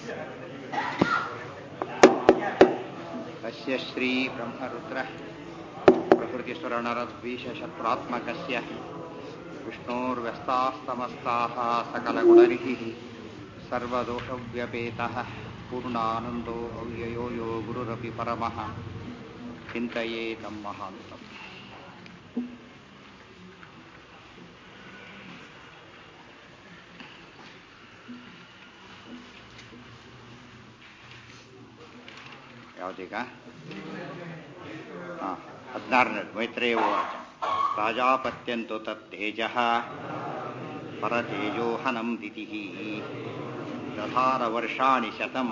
तस्य श्रीब्रह्मरुद्रः प्रकृतिस्वरणरद्वीषशत्रुरात्मकस्य विष्णोर्व्यस्तास्तमस्ताः सकलगुणरिः सर्वदोषव्यपेतः पूर्णानन्दो अव्ययो यो गुरुरपि परमः चिन्तयेतं महान्तम् ಯಾವುದೀಗ ಹಾಂ ಹದಿನಾರನೇ ಮೈತ್ರೇಯ ಉವಾಚ ಪ್ರಾಜಾಪತ್ಯಂತು ತತ್ತೇಜ ಪರತೇಜೋಹನಂ ದಿತಿ ದಧಾರ ವರ್ಷಾಣಿ ಶತಂ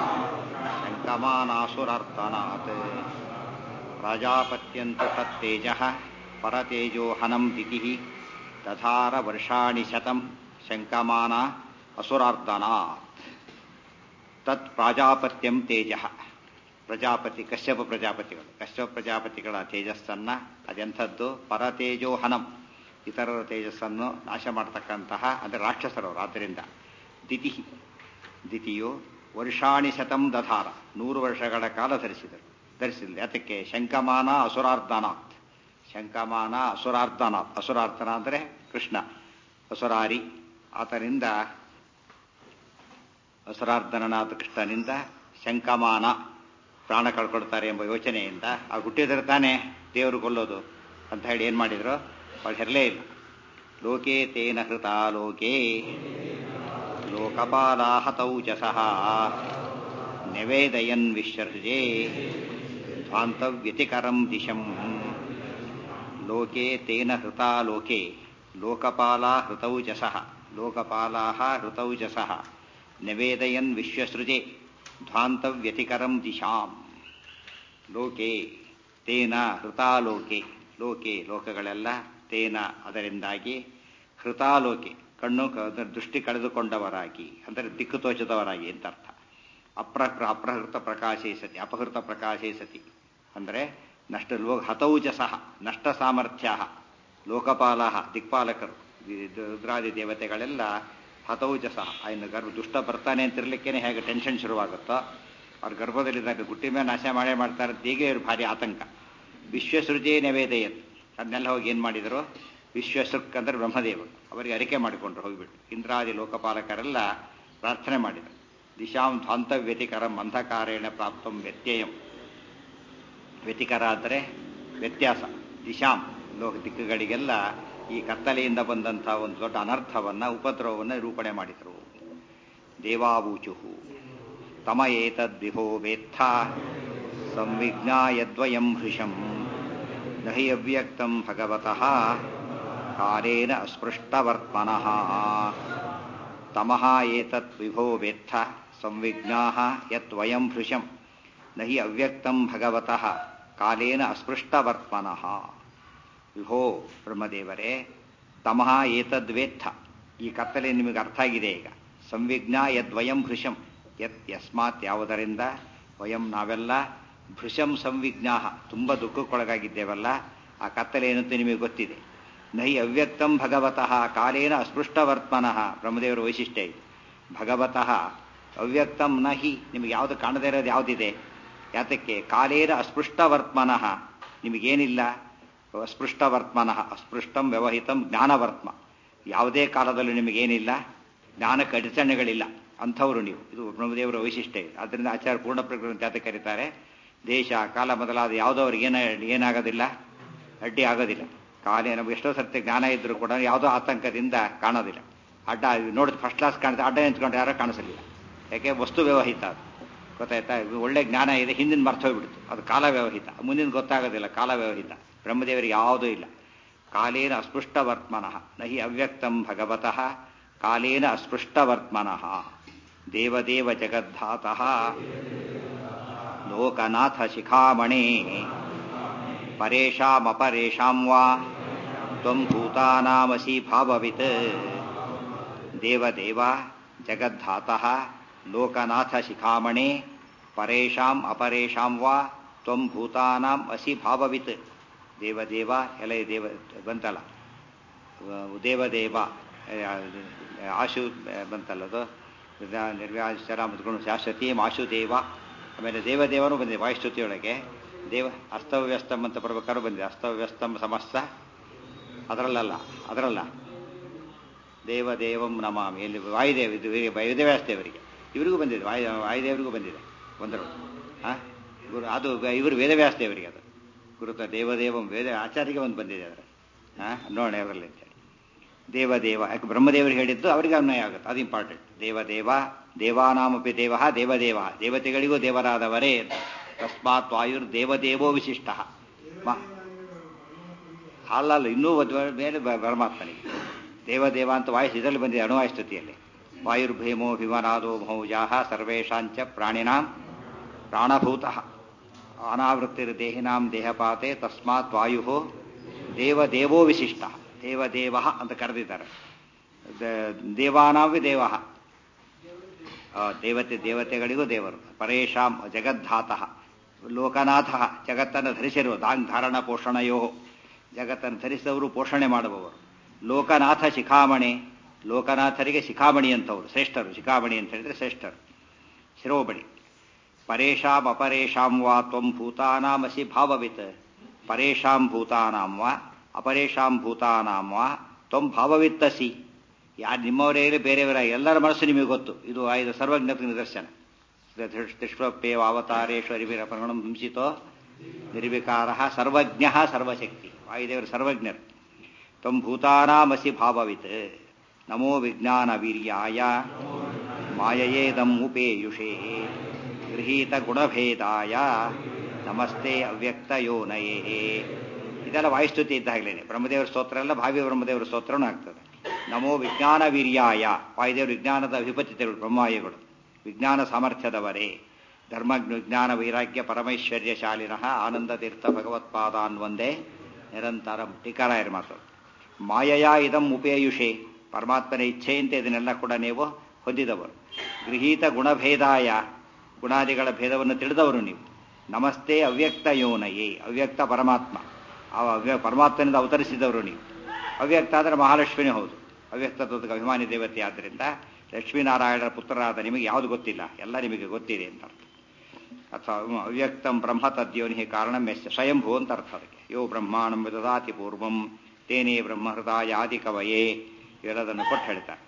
ಶಂಕಮಾನಾಸುರಾರ್ತನಾತ್ ಪ್ರಾಜಾಪತ್ಯಂತು ತತ್ತೇಜ ಪರತೇಜೋಹನಂ ದಿತಿ ದಧಾರ ವರ್ಷಾಣಿ ಶತಂ ಶಂಕಮಾನ ಅಸುರಾರ್ದನಾತ್ ತತ್ ಪ್ರಾಜಾಪತ್ಯಂ ತೇಜ ಪ್ರಜಾಪತಿ ಕಶ್ಯಪ ಪ್ರಜಾಪತಿಗಳು ಕಶ್ಯಪ ಪ್ರಜಾಪತಿಗಳ ತೇಜಸ್ಸನ್ನ ಅದೆಂಥದ್ದು ಪರತೇಜೋಹನಂ ಇತರರ ತೇಜಸ್ಸನ್ನು ನಾಶ ಮಾಡತಕ್ಕಂತಹ ಅಂದರೆ ರಾಕ್ಷಸರವರು ಆದ್ದರಿಂದ ದಿತಿ ದಿತಿಯು ವರ್ಷಾಣಿ ಶತಂ ದಧಾರ ನೂರು ವರ್ಷಗಳ ಕಾಲ ಧರಿಸಿದರು ಧರಿಸಿಲ್ಲ ಅದಕ್ಕೆ ಶಂಕಮಾನ ಅಸುರಾರ್ಧನಾಥ್ ಶಂಕಮಾನ ಅಸುರಾರ್ಧನಾಥ್ ಅಸುರಾರ್ಧನ ಅಂದರೆ ಕೃಷ್ಣ ಅಸುರಾರಿ ಆತನಿಂದ ಅಸುರಾರ್ಧನನಾಥ ಕೃಷ್ಣನಿಂದ ಶಂಕಮಾನ ಪ್ರಾಣ ಕಳ್ಕೊಳ್ತಾರೆ ಎಂಬ ಯೋಚನೆಯಿಂದ ಆ ಹುಟ್ಟಿದ್ರೆ ತಾನೇ ದೇವರು ಕೊಲ್ಲೋದು ಅಂತ ಹೇಳಿ ಏನು ಮಾಡಿದ್ರು ಅವ್ರು ಹೆರಲೇ ಇಲ್ಲ ಲೋಕೆ ತೇನ ಹೃತ ಲೋಕೆ ಲೋಕಪಾಲಾ ಹತೌ ಚ ಸಹ ನಿವೇದಯನ್ ವಿಶ್ವರ್ಜೆ ಧ್ವಾಂತವ್ಯತಿಕರಂ ದಿಶಂ ಲೋಕೆ ತೇನ ಹೃತ ಲೋಕೆ ಲೋಕಪಾಲಾ ಹೃತೌ ಚ ಸಹ ಲೋಕಪಾಲಾ ಹೃತೌ ಚ ಸಹ ನಿವೇದಯನ್ ವಿಶ್ವಸೃಜೆ ಧ್ವಾಂತವ್ಯತಿಕರಂ ದಿಶಾಂ ಲೋಕೆ ತೇನ ಹೃತಾಲೋಕೆ ಲೋಕೆ ಲೋಕಗಳೆಲ್ಲ ತೇನ ಅದರಿಂದಾಗಿ ಹೃತಾಲೋಕೆ ಕಣ್ಣು ದೃಷ್ಟಿ ಕಳೆದುಕೊಂಡವರಾಗಿ ಅಂದರೆ ದಿಕ್ಕು ತೋಚದವರಾಗಿ ಅಂತ ಅರ್ಥ ಅಪ್ರ ಅಪ್ರಹೃತ ಪ್ರಕಾಶೇ ಸತಿ ಅಪಹೃತ ಪ್ರಕಾಶೇ ಸತಿ ಅಂದರೆ ನಷ್ಟ ಲೋ ಹತೌಜ ಸಹ ನಷ್ಟ ಸಾಮರ್ಥ್ಯ ಲೋಕಪಾಲ ದಿಕ್ಪಾಲಕರು ರುದ್ರಾದಿ ದೇವತೆಗಳೆಲ್ಲ ಹತೌಜ ಸಹ ಆಯ್ನ ಗರ್ಭ ದುಷ್ಟ ಬರ್ತಾನೆ ಅಂತಿರ್ಲಿಕ್ಕೇನೆ ಹೇಗೆ ಟೆನ್ಷನ್ ಶುರುವಾಗುತ್ತೋ ಅವ್ರ ಗರ್ಭದಲ್ಲಿದ್ದಾಗ ಗುಟ್ಟಿ ಮೇಲೆ ನಾಶ ಮಾಡೇ ಮಾಡ್ತಾರೆ ಹೀಗೆ ಇವ್ರು ಭಾರಿ ಆತಂಕ ವಿಶ್ವಸೃಜೆ ನವೇದಯತ್ ಅದನ್ನೆಲ್ಲ ಹೋಗಿ ಏನು ಮಾಡಿದರು ವಿಶ್ವಸೃಕ್ ಅಂದ್ರೆ ಬ್ರಹ್ಮದೇವರು ಅವರಿಗೆ ಅರಿಕೆ ಮಾಡಿಕೊಂಡ್ರು ಹೋಗಿಬಿಟ್ಟು ಇಂದ್ರಾದಿ ಲೋಕಪಾಲಕರೆಲ್ಲ ಪ್ರಾರ್ಥನೆ ಮಾಡಿದರು ದಿಶಾಂ ಧ್ವಾಂತ ವ್ಯತಿಕರಂ ಅಂಧಕಾರೇಣ ಪ್ರಾಪ್ತಂ ವ್ಯತ್ಯಯಂ ವ್ಯತಿಕರ ಅಂದರೆ ವ್ಯತ್ಯಾಸ ದಿಶಾಂ ಲೋಕ ದಿಕ್ಕುಗಳಿಗೆಲ್ಲ ಈ ಕತ್ತಲೆಯಿಂದ ಬಂದಂಥ ಒಂದು ದೊಡ್ಡ ಅನರ್ಥವನ್ನ ಉಪದ್ರವವನ್ನು ನಿರೂಪಣೆ ಮಾಡಿದರು ದೇವಾವೂಚು ತಮ ಏತದ್ವಿಭೋ ವೇತ್ಥ ಸಂವಿಜ್ಞಾಯದ್ವಯಂ ಹೃಶಂ ನಹಿ ಅವ್ಯಕ್ತಂ ಭಗವತಃ ಕಾಲೇನ ಅಸ್ಪೃಷ್ಟವರ್ತ್ಮನಃ ತಮಃ ಏತತ್ ವಿಭೋ ವೇತ್ಥ ಸಂವಿಜ್ಞಾ ಯದ್ವಯಂ ಹೃಶಂ ನಹಿ ಅವ್ಯಕ್ತಂ ಭಗವತಃ ಕಾಲೇನ ಅಸ್ಪೃಷ್ಟವರ್ತ್ಮನಃ ವಿಭೋ ಬ್ರಹ್ಮದೇವರೇ ತಮಃ ಏತದ್ವೇತ್ಥ ಈ ಕತ್ತಲೆ ನಿಮಗೆ ಅರ್ಥ ಆಗಿದೆ ಈಗ ಸಂವಿಜ್ಞಾ ಯದ್ವಯಂ ಭೃಶಂ ಯತ್ ಯಸ್ಮಾತ್ ಯಾವುದರಿಂದ ವಯಂ ನಾವೆಲ್ಲ ಭೃಶಂ ಸಂವಿಜ್ಞಾ ತುಂಬ ದುಃಖಕ್ಕೊಳಗಾಗಿದ್ದೇವಲ್ಲ ಆ ಕತ್ತಲೆ ಏನಂತ ನಿಮಗೆ ಗೊತ್ತಿದೆ ನಹಿ ಅವ್ಯಕ್ತಂ ಭಗವತಃ ಕಾಲೇನ ಅಸ್ಪೃಷ್ಟವರ್ತ್ಮನಃ ಬ್ರಹ್ಮದೇವರ ವೈಶಿಷ್ಟ್ಯ ಇದೆ ಭಗವತಃ ಅವ್ಯಕ್ತಂ ನಹಿ ನಿಮಗೆ ಯಾವುದು ಕಾಣದೇ ಇರೋದು ಯಾವುದಿದೆ ಯಾತಕ್ಕೆ ಕಾಲೇನ ಅಸ್ಪೃಷ್ಟವರ್ತ್ಮನಃ ನಿಮಗೇನಿಲ್ಲ ಅಸ್ಪೃಷ್ಟವರ್ತ್ಮನಃ ಅಸ್ಪೃಷ್ಟಂ ವ್ಯವಹಿತಂ ಜ್ಞಾನವರ್ತ್ಮ ಯಾವುದೇ ಕಾಲದಲ್ಲೂ ನಿಮಗೇನಿಲ್ಲ ಜ್ಞಾನಕ್ಕೆ ಅಡಚಣೆಗಳಿಲ್ಲ ಅಂಥವರು ನೀವು ಇದು ಬ್ರಹ್ಮದೇವರ ವೈಶಿಷ್ಟ್ಯ ಇದೆ ಆದ್ದರಿಂದ ಆಚಾರ್ಯ ಪೂರ್ಣ ಪ್ರಕೃತಿ ಅಂತ ಕರೀತಾರೆ ದೇಶ ಕಾಲ ಮೊದಲಾದ ಯಾವುದೋ ಅವ್ರಿಗೆ ಏನ ಏನಾಗೋದಿಲ್ಲ ಅಡ್ಡಿ ಆಗೋದಿಲ್ಲ ಕಾಲೇ ನಮ್ಗೆ ಎಷ್ಟೋ ಸರ್ತಿ ಜ್ಞಾನ ಇದ್ರೂ ಕೂಡ ಯಾವುದೋ ಆತಂಕದಿಂದ ಕಾಣೋದಿಲ್ಲ ಅಡ್ಡ ನೋಡಿದ ಫಸ್ಟ್ ಕ್ಲಾಸ್ ಕಾಣಿದ್ರೆ ಅಡ್ಡ ನಿಂತ್ಕೊಂಡು ಯಾರೋ ಕಾಣಿಸಲಿಲ್ಲ ಯಾಕೆ ವಸ್ತು ವ್ಯವಹಿತ ಅದು ಗೊತ್ತಾಯ್ತಾ ಒಳ್ಳೆ ಜ್ಞಾನ ಇದೆ ಹಿಂದಿನ ಮರ್ತ ಹೋಗ್ಬಿಡ್ತು ಅದು ಕಾಲ ವ್ಯವಹಿತ ಮುಂದಿನ ಗೊತ್ತಾಗೋದಿಲ್ಲ ಕಾಲ ವ್ಯವಹಿತ ಬ್ರಹ್ಮದೇವರಿಗೆ ಯಾವುದೂ ಇಲ್ಲ ಕಾಲೇನ ಅಸ್ಪೃಷ್ಟವರ್ತ್ಮನಃ ನಹಿ ಅವ್ಯಕ್ತಂ ಭಗವತಃ ಕಾಲೇನ ಅಸ್ಪೃಷ್ಟವರ್ತ್ಮನಃ ದೇವದೇವ ಜಗದ್ಧಾತಃ ಲೋಕನಾಥ ಶಿಖಾಮಣೇ ಪರೇಶಾಮಪರೇಶಾಂ ವಾ ತ್ವಂ ಭೂತಾನಾಮಸಿ ಭಾವವಿತ್ ದೇವದೇವ ಜಗದ್ಧಾತಃ ಲೋಕನಾಥ ಶಿಖಾಮಣೇ ಪರೇಶಾಂ ಅಪರೇಶಾಂ ವಾ ತ್ವಂ ಭೂತಾನಾಂ ಅಸಿ ಭಾವವಿತ್ ದೇವದೇವ ಎಲೆ ದೇವ ಬಂತಲ್ಲ ದೇವದೇವ ಆಶು ಬಂತಲ್ಲದು ನಿರ್ವ್ಯಾ- ನಿರ್ವ್ಯಾಜರ ಮುದ್ಗುಣ ಶಾಶ್ವತಿ ಮಾಶುದೇವ ಆಮೇಲೆ ದೇವದೇವನು ಬಂದಿದೆ ವಾಯುಸ್ತುತಿಯೊಳಗೆ ದೇವ ಅಸ್ತವ್ಯಸ್ತಂ ಅಂತ ಬರ್ಬೇಕಾದ್ರೂ ಬಂದಿದೆ ಅಸ್ತವ್ಯಸ್ತಂ ಸಮಸ್ತ ಅದರಲ್ಲಲ್ಲ ಅದರಲ್ಲ ದೇವದೇವಂ ನಮಾಮಿ ಎಲ್ಲಿ ವಾಯುದೇವ ಇದು ವೇದ- ವೇದವ್ಯಾಸ ದೇವರಿಗೆ ಇವರಿಗೂ ಬಂದಿದೆ ವಾಯು ವಾಯುದೇವರಿಗೂ ಬಂದಿದೆ ಒಂದರು ಹಾಂ ಗುರು ಅದು ಇವರು ವೇದವ್ಯಾಸ ದೇವರಿಗೆ ಅದು ಗುರುತ ದೇವದೇವಂ ವೇದ ಆಚಾರ್ಯಗೆ ಒಂದು ಬಂದಿದೆ ಅದರ ಹಾಂ ನೋಡೋಣ ಅವರಲ್ಲಿ ಅಂತೇಳಿ ದೇವದೇವ ಯಾಕೆ ಬ್ರಹ್ಮದೇವರಿಗೆ ಹೇಳಿದ್ದು ಅವರಿಗೆ ಅನ್ವಯ ಆಗುತ್ತೆ ಅದು ಇಂಪಾರ್ಟೆಂಟ್ ದೇವದೇವ ದೇವಾನಾಮಪಿ ದೇವ ದೇವದೇವ ದೇವತೆಗಳಿಗೂ ದೇವರಾದವರೇ ಅಂತ. ತಸ್ಮಾತ್ ವಾಯುರ್ ದೇವದೇವೋ ವಿಶಿಷ್ಟ ಮ ಅಲ್ಲಲ್ಲ ಇನ್ನೂ ಒಂದು ಮೇಲೆ ಬ- ಪರಮಾತ್ಮನಿಗೆ ದೇವದೇವ ಅಂತ ವಾಯಸ್ ಇದರಲ್ಲಿ ಬಂದಿದೆ ಅಣುವಾಯು ಸ್ತುತಿಯಲ್ಲಿ ವಾಯುರ್ಭೀಮೋ ಭೀಮನಾದೋ ಮೌಜಾಹ ಸರ್ವೇಷಾಂಚ ಪ್ರಾಣಿನಾಂ ಪ್ರಾಣಭೂತಃ ಅನಾವೃತ್ತಿರ್ದೇಹಿನಾಂ ದೇಹಪಾತೆ ತಸ್ಮಾತ್ ವಾಯು ದೇವದೇವೋ ವಿಶಿಷ್ಟ ದೇವದೇವ ಅಂತ ಕರೆದಿದ್ದಾರೆ ದ- ದೇವಾನಾವಿ ದೇವ ದೇವತೆ ದೇವತೆಗಳಿಗೂ ದೇವರು ಪರೇಶಾಂ ಜಗದ್ಧಾತಃ ಲೋಕನಾಥ ಜಗತ್ತನ್ನು ಧರಿಸಿರುವ ದಾಂಗ್ ಧಾರಣ ಪೋಷಣಯೋ ಜಗತ್ತನ್ನು ಧರಿಸಿದವರು ಪೋಷಣೆ ಮಾಡುವವರು ಲೋಕನಾಥ ಶಿಖಾಮಣಿ ಲೋಕನಾಥರಿಗೆ ಶಿಖಾಮಣಿ ಅಂತವರು ಶ್ರೇಷ್ಠರು ಶಿಖಾಮಣಿ ಅಂತ ಹೇಳಿದ್ರೆ ಶ್ರೇಷ್ಠರು ಶಿರೋಮಣಿ ಪರೇಶಾಂ ಅಪರೇಶಾಂ ವಾ ತ್ವಂ ಭೂತಾನಾಮಸಿ ಭಾವವಿತ್ ಪರೇಶಾಂ ಭೂತಾನಾಂ ವಾ ಅಪರೇಶಾಂ ಭೂತಾನಾಂ ವಾ ತ್ವಂ ಭಾವವಿತ್ತಸಿ ಯಾರು ನಿಮ್ಮವರೇ ಇರಲಿ ಬೇರೆಯವರ ಎಲ್ಲರ ಮನಸ್ಸು ನಿಮಗೆ ಗೊತ್ತು ಇದು ಐದು ಸರ್ವಜ್ಞತೆ ನಿದರ್ಶನ ತಿಷ್ಪ್ಯೇವ ಅವತಾರೇಶ್ವ ಅರಿವಿರ ಪ್ರಗಣ ಹಿಂಸಿತೋ ನಿರ್ವಿಕಾರ ಸರ್ವಜ್ಞ ಸರ್ವಶಕ್ತಿ ವಾಯುದೇವರು ಸರ್ವಜ್ಞರು ತ್ವಂ ಭೂತಾನಾಮಸಿ ಭಾವವಿತ್ ನಮೋ ವಿಜ್ಞಾನ ವೀರ್ಯಾಯ ಮಾಯಯೇದಂ ಉಪೇಯುಷೇ ಗೃಹೀತ ಗುಣಭೇದಾಯ ನಮಸ್ತೆ ಅವ್ಯಕ್ತ ಯೋನಯೇ ಇದೆಲ್ಲ ವಾಯುಸ್ತುತಿ ಇದ್ದಾಗಲೇನೆ ಬ್ರಹ್ಮದೇವರ ಸ್ತೋತ್ರ ಎಲ್ಲ ಭಾವಿ ಬ್ರಹ್ಮದೇವರ ಸ್ತೋತ್ರನೂ ಆಗ್ತದೆ ನಮೋ ವಿಜ್ಞಾನ ವೀರ್ಯಾಯ ವಾಯುದೇವರು ವಿಜ್ಞಾನದ ಅಧಿಪತಿಗಳು ಬ್ರಹ್ಮವಾಯುಗಳು ವಿಜ್ಞಾನ ಸಾಮರ್ಥ್ಯದವರೇ ಧರ್ಮ ವಿಜ್ಞಾನ ವೈರಾಗ್ಯ ಪರಮೈಶ್ವರ್ಯಶಾಲಿನಃ ಆನಂದ ತೀರ್ಥ ಭಗವತ್ಪಾದಾನ್ ಒಂದೇ ನಿರಂತರ ಟೀಕಾರಾಯರ ಮಾತು ಮಾಯಯ ಇದಂ ಉಪೇಯುಷೆ ಪರಮಾತ್ಮನ ಇಚ್ಛೆಯಂತೆ ಇದನ್ನೆಲ್ಲ ಕೂಡ ನೀವು ಹೊಂದಿದವರು ಗೃಹೀತ ಗುಣಭೇದಾಯ ಗುಣಾದಿಗಳ ಭೇದವನ್ನು ತಿಳಿದವರು ನೀವು ನಮಸ್ತೆ ಅವ್ಯಕ್ತ ಯೋನಯೇ ಅವ್ಯಕ್ತ ಪರಮಾತ್ಮ ಆ ಅವ್ಯ ಪರಮಾತ್ಮನಿಂದ ಅವತರಿಸಿದವರು ನೀವು ಅವ್ಯಕ್ತ ಅಂದರೆ ಮಹಾಲಕ್ಷ್ಮಿನೇ ಹೌದು ಅವ್ಯಕ್ತ ತತ್ವಕ್ಕೆ ಅಭಿಮಾನಿ ದೇವತೆ ಆದ್ದರಿಂದ ಲಕ್ಷ್ಮೀನಾರಾಯಣರ ಪುತ್ರರಾದ ನಿಮಗೆ ಯಾವುದು ಗೊತ್ತಿಲ್ಲ ಎಲ್ಲ ನಿಮಗೆ ಗೊತ್ತಿದೆ ಅಂತ ಅರ್ಥ ಅಥವಾ ಅವ್ಯಕ್ತಂ ಬ್ರಹ್ಮ ತದ್ಯೋನಿ ಕಾರಣಂ ಎಸ್ ಸ್ವಯಂಭೂ ಅಂತ ಅರ್ಥ ಅದಕ್ಕೆ ಯೋ ಬ್ರಹ್ಮಾಣಂ ವಿದದಾತಿ ಪೂರ್ವಂ ತೇನೇ ಬ್ರಹ್ಮ ಹೃದಯ ಆದಿ ಕವಯೇ ಇವೆಲ್ಲದನ್ನು ಕೊಟ್ಟು ಹೇಳ್ತಾರೆ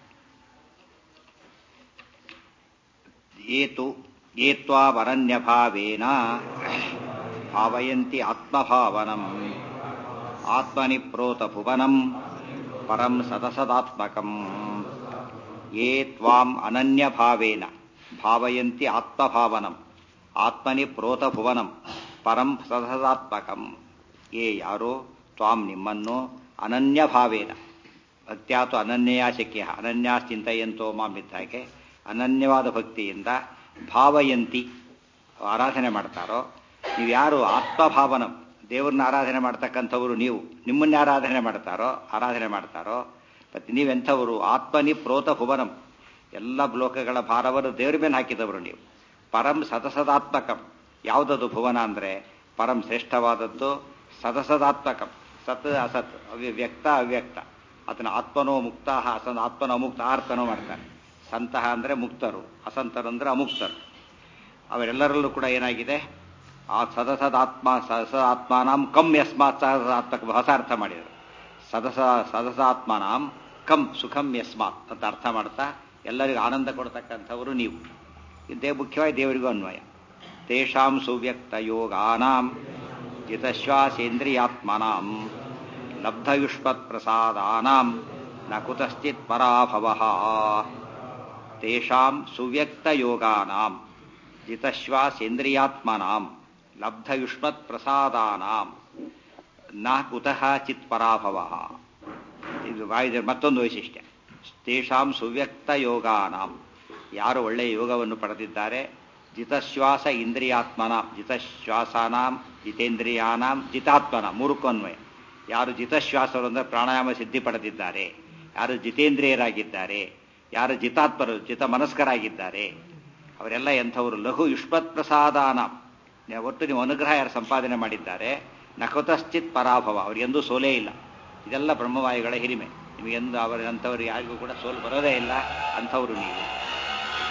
ಏತು ಏತ್ವಾವರಣ್ಯಭಾವೇನ ಭಾವಯಂತಿ ಆತ್ಮಭಾವನಂ ಆತ್ಮನಿ ಪ್ರೋತ ಭುವನಂ ಪರಂ ಸದಸದಾತ್ಮಕಂ ಯೇ ತ್ವಾಂ ಅನನ್ಯಭಾವೇನ ಭಾವಯಂತಿ ಆತ್ಮಭಾವನಂ ಆತ್ಮನಿ ಪ್ರೋತ ಭುವನಂ ಪರಂ ಸದಸದಾತ್ಮಕಂ ಯೇ ಯಾರೋ ತ್ವಾಂ ನಿಮ್ಮನ್ನು ಅನನ್ಯಭಾವೇನ ಭಕ್ತ್ಯಾತು ಅನನ್ಯಯಾ ಶಕ್ಯ ಅನನ್ಯಾ ಚಿಂತೆಯಂತೋ ಮಾಂ ಇದ್ದಾಗೆ ಅನನ್ಯವಾದ ಭಕ್ತಿಯಿಂದ ಭಾವಯಂತಿ ಆರಾಧನೆ ಮಾಡ್ತಾರೋ ನೀವು ಯಾರು ಆತ್ಮಭಾವನಂ ದೇವ್ರನ್ನ ಆರಾಧನೆ ಮಾಡ್ತಕ್ಕಂಥವರು ನೀವು ನಿಮ್ಮನ್ನ ಆರಾಧನೆ ಮಾಡ್ತಾರೋ ಆರಾಧನೆ ಮಾಡ್ತಾರೋ ಮತ್ತೆ ನೀವೆಂಥವರು ಆತ್ಮನಿ ಪ್ರೋತ ಭುವನಂ ಎಲ್ಲ ಲೋಕಗಳ ಭಾರವನ್ನು ದೇವ್ರ ಮೇಲೆ ಹಾಕಿದವರು ನೀವು ಪರಂ ಸದಸದಾತ್ಮಕಂ ಯಾವುದದು ಭುವನ ಅಂದರೆ ಪರಂ ಶ್ರೇಷ್ಠವಾದದ್ದು ಸದಸದಾತ್ಮಕಂ ಸತ್ ಅಸತ್ ಅವ್ಯಕ್ತ ಅವ್ಯಕ್ತ ಅದನ್ನ ಆತ್ಮನೋ ಮುಕ್ತ ಅಸನ್ ಆತ್ಮನೋ ಮುಕ್ತ ಆರ್ತನೋ ಮಾಡ್ತಾರೆ ಸಂತಹ ಅಂದರೆ ಮುಕ್ತರು ಅಸಂತರು ಅಂದರೆ ಅಮುಕ್ತರು ಅವರೆಲ್ಲರಲ್ಲೂ ಕೂಡ ಏನಾಗಿದೆ ಆ ಸದಸದಾತ್ಮ ಸದಸಾತ್ಮಾನಾಂ ಕಂ ಯಸ್ಮಾತ್ ಸದಸಾತ್ಮಕ ಹೊಸ ಅರ್ಥ ಮಾಡಿದರು ಸದಸ ಸದಸಾತ್ಮನಾಂ ಕಂ ಸುಖಂ ಯಸ್ಮಾತ್ ಅಂತ ಅರ್ಥ ಮಾಡ್ತಾ ಎಲ್ಲರಿಗೂ ಆನಂದ ಕೊಡ್ತಕ್ಕಂಥವರು ನೀವು ಇದೇ ಮುಖ್ಯವಾಗಿ ದೇವರಿಗೂ ಅನ್ವಯ ತೇಷಾಂ ಸುವ್ಯಕ್ತ ಯೋಗಾನಾಂ ಜಿತಶ್ವಾಸೇಂದ್ರಿಯಾತ್ಮನಾಂ ಲಬ್ಧಯುಷ್ಮತ್ ಪ್ರಸಾದಾನಾಂ ನ ಕುತಶ್ಚಿತ್ ಪರಾಭವ ತೇಷಾಂ ಸುವ್ಯಕ್ತ ಯೋಗಾನಾಂ ಜಿತಶ್ವಾಸೇಂದ್ರಿಯಾತ್ಮನಾಂ ಲಬ್ಧಯುಷ್ಮತ್ ಪ್ರಸಾದಾನಾಂ ನ ಕುತಃ ಚಿತ್ ಪರಾಭವ ಇದು ವಾಯುದೇವ ಮತ್ತೊಂದು ವೈಶಿಷ್ಟ್ಯ ತೇಷಾಂ ಸುವ್ಯಕ್ತ ಯೋಗಾನಾಂ ಯಾರು ಒಳ್ಳೆಯ ಯೋಗವನ್ನು ಪಡೆದಿದ್ದಾರೆ ಜಿತಶ್ವಾಸ ಇಂದ್ರಿಯಾತ್ಮನಾಂ ಜಿತಶ್ವಾಸಾನಾಂ ಜಿತೇಂದ್ರಿಯಾನಾಂ ಜಿತಾತ್ಮನ ಮೂರುಕ್ಕನ್ವಯ ಯಾರು ಜಿತಶ್ವಾಸರು ಅಂದರೆ ಪ್ರಾಣಾಯಾಮ ಸಿದ್ಧಿ ಪಡೆದಿದ್ದಾರೆ ಯಾರು ಜಿತೇಂದ್ರಿಯರಾಗಿದ್ದಾರೆ ಯಾರು ಜಿತಾತ್ಮರು ಜಿತ ಮನಸ್ಕರಾಗಿದ್ದಾರೆ ಅವರೆಲ್ಲ ಎಂಥವರು ಲಘು ಯುಷ್ಮತ್ ಪ್ರಸಾದಾನ ಒಟ್ಟು ನೀವು ಅನುಗ್ರಹ ಯಾರು ಸಂಪಾದನೆ ಮಾಡಿದ್ದಾರೆ ನಕುತಶ್ಚಿತ್ ಪರಾಭವ ಅವ್ರಿಗೆಂದೂ ಸೋಲೇ ಇಲ್ಲ ಇದೆಲ್ಲ ಬ್ರಹ್ಮವಾಯುಗಳ ಹಿರಿಮೆ ನಿಮಗೆಂದು ಅವರ ಅಂಥವ್ರು ಯಾರಿಗೂ ಕೂಡ ಸೋಲು ಬರೋದೇ ಇಲ್ಲ ಅಂಥವ್ರು ನೀವು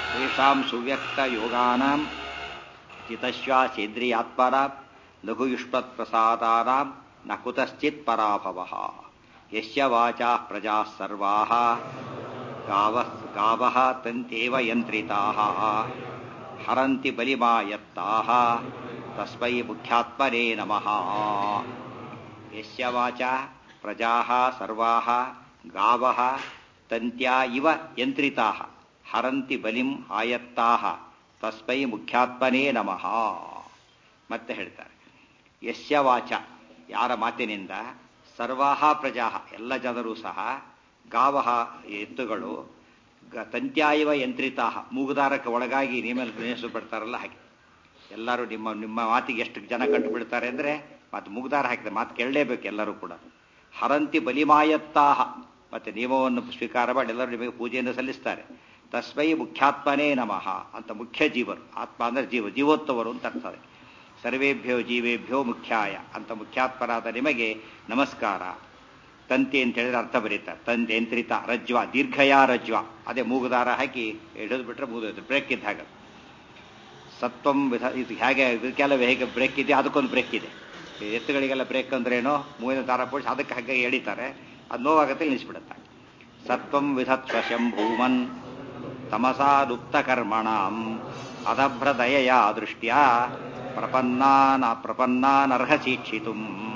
ತೇಷಾಂ ಸುವ್ಯಕ್ತಯೋಗಾನಾಂ ಚಿತಶ್ವಾಸೇಂದ್ರಿಯಾತ್ಮನಾಂ ಲಘುಯುಷ್ಮತ್ಪ್ರಸಾದಾನಾಂ ನ ಕುತಶ್ಚಿತ್ ಪರಾಭವಃ ಯಸ್ಯ ವಾಚಾಃ ಪ್ರಜಾಃ ಸರ್ವಾಃ गावः गावः तन्त्येव यन्त्रिताः हरन्ति बलिमायत्ताः तस्मै मुख्यात्मने नमः यस्य वाचा प्रजाः सर्वाः गावः तन्त्या इव यन्त्रिताः हरन्ति ಬಲಿಂ ಆಯತ್ತಾಹ ತಸ್ಮೈ ಮುಖ್ಯಾತ್ಮನೇ ನಮಃ ಮತ್ತೆ ಹೇಳ್ತಾರೆ ಯಸ್ಯ ವಾಚ ಯಾರ ಮಾತಿನಿಂದ ಸರ್ವಾಹ ಪ್ರಜಾ ಎಲ್ಲ ಜನರು ಸಹ ಗಾವಹ ಎತ್ತುಗಳು ತಂತ್ಯಾಯವ ಯಂತ್ರಿತಾಹ ಮೂಗುದಾರಕ್ಕೆ ಒಳಗಾಗಿ ನೀಮೇಲೆ ಗಣೇಶಪಡ್ತಾರಲ್ಲ ಹಾಗೆ ಎಲ್ಲರೂ ನಿಮ್ಮ ನಿಮ್ಮ ಮಾತಿಗೆ ಎಷ್ಟು ಜನ ಕಂಡುಬಿಡ್ತಾರೆ ಅಂದರೆ ಮತ್ತು ಮೂಗುದಾರ ಹಾಕಿದೆ ಮಾತು ಕೇಳಲೇಬೇಕು ಎಲ್ಲರೂ ಕೂಡ ಹರಂತಿ ಬಲಿಮಾಯತ್ತಾಹ ಮತ್ತೆ ನಿಯಮವನ್ನು ಸ್ವೀಕಾರ ಮಾಡಿ ಎಲ್ಲರೂ ನಿಮಗೆ ಪೂಜೆಯನ್ನು ಸಲ್ಲಿಸ್ತಾರೆ ತಸ್ಮೈ ಮುಖ್ಯಾತ್ಮನೇ ನಮಃ ಅಂತ ಮುಖ್ಯ ಜೀವರು ಆತ್ಮ ಅಂದರೆ ಜೀವ ಜೀವೋತ್ತವರು ಅಂತ ಅರ್ಥದೆ ಸರ್ವೇಭ್ಯೋ ಜೀವೇಭ್ಯೋ ಮುಖ್ಯಾಯ ಅಂತ ಮುಖ್ಯಾತ್ಮರಾದ ನಿಮಗೆ ನಮಸ್ಕಾರ ತಂತಿ ಅಂತ ಹೇಳಿದ್ರೆ ಅರ್ಥ ಬರೀತಾರೆ ತಂತಿ ಯಂತ್ರಿತ ರಜ್ವ ದೀರ್ಘಯ ರಜ್ವ ಅದೇ ಮೂಗುದಾರ ಹಾಕಿ ಹಿಡಿದು ಬಿಟ್ರೆ ಮುಗಿದೋಯ್ತು ಬ್ರೇಕ್ ಇದ್ದ ಹಾಗೆ ಸತ್ವಂ ವಿಧ ಇದು ಹೇಗೆ ಇದಕ್ಕೆಲ್ಲ ಹೇಗೆ ಬ್ರೇಕ್ ಇದೆ ಅದಕ್ಕೊಂದು ಬ್ರೇಕ್ ಇದೆ ಎತ್ತುಗಳಿಗೆಲ್ಲ ಬ್ರೇಕ್ ಅಂದ್ರೇನು ಮೂವಿನ ದಾರ ಪೋಡಿಸಿ ಅದಕ್ಕೆ ಹಾಗೆ ಎಳಿತಾರೆ ಅದು ನೋವಾಗತ್ತೆ ನಿಲ್ಲಿಸ್ಬಿಡುತ್ತೆ ಸತ್ವಂ ವಿಧತ್ವ ಶಂಭೂಮನ್ ತಮಸಾದುಪ್ತ ಕರ್ಮಣಾಂ ಅಧಭ್ರದಯ ದೃಷ್ಟ್ಯ ಪ್ರಪನ್ನಾನ ಪ್ರಪನ್ನಾನರ್ಹಸೀಕ್ಷಿತು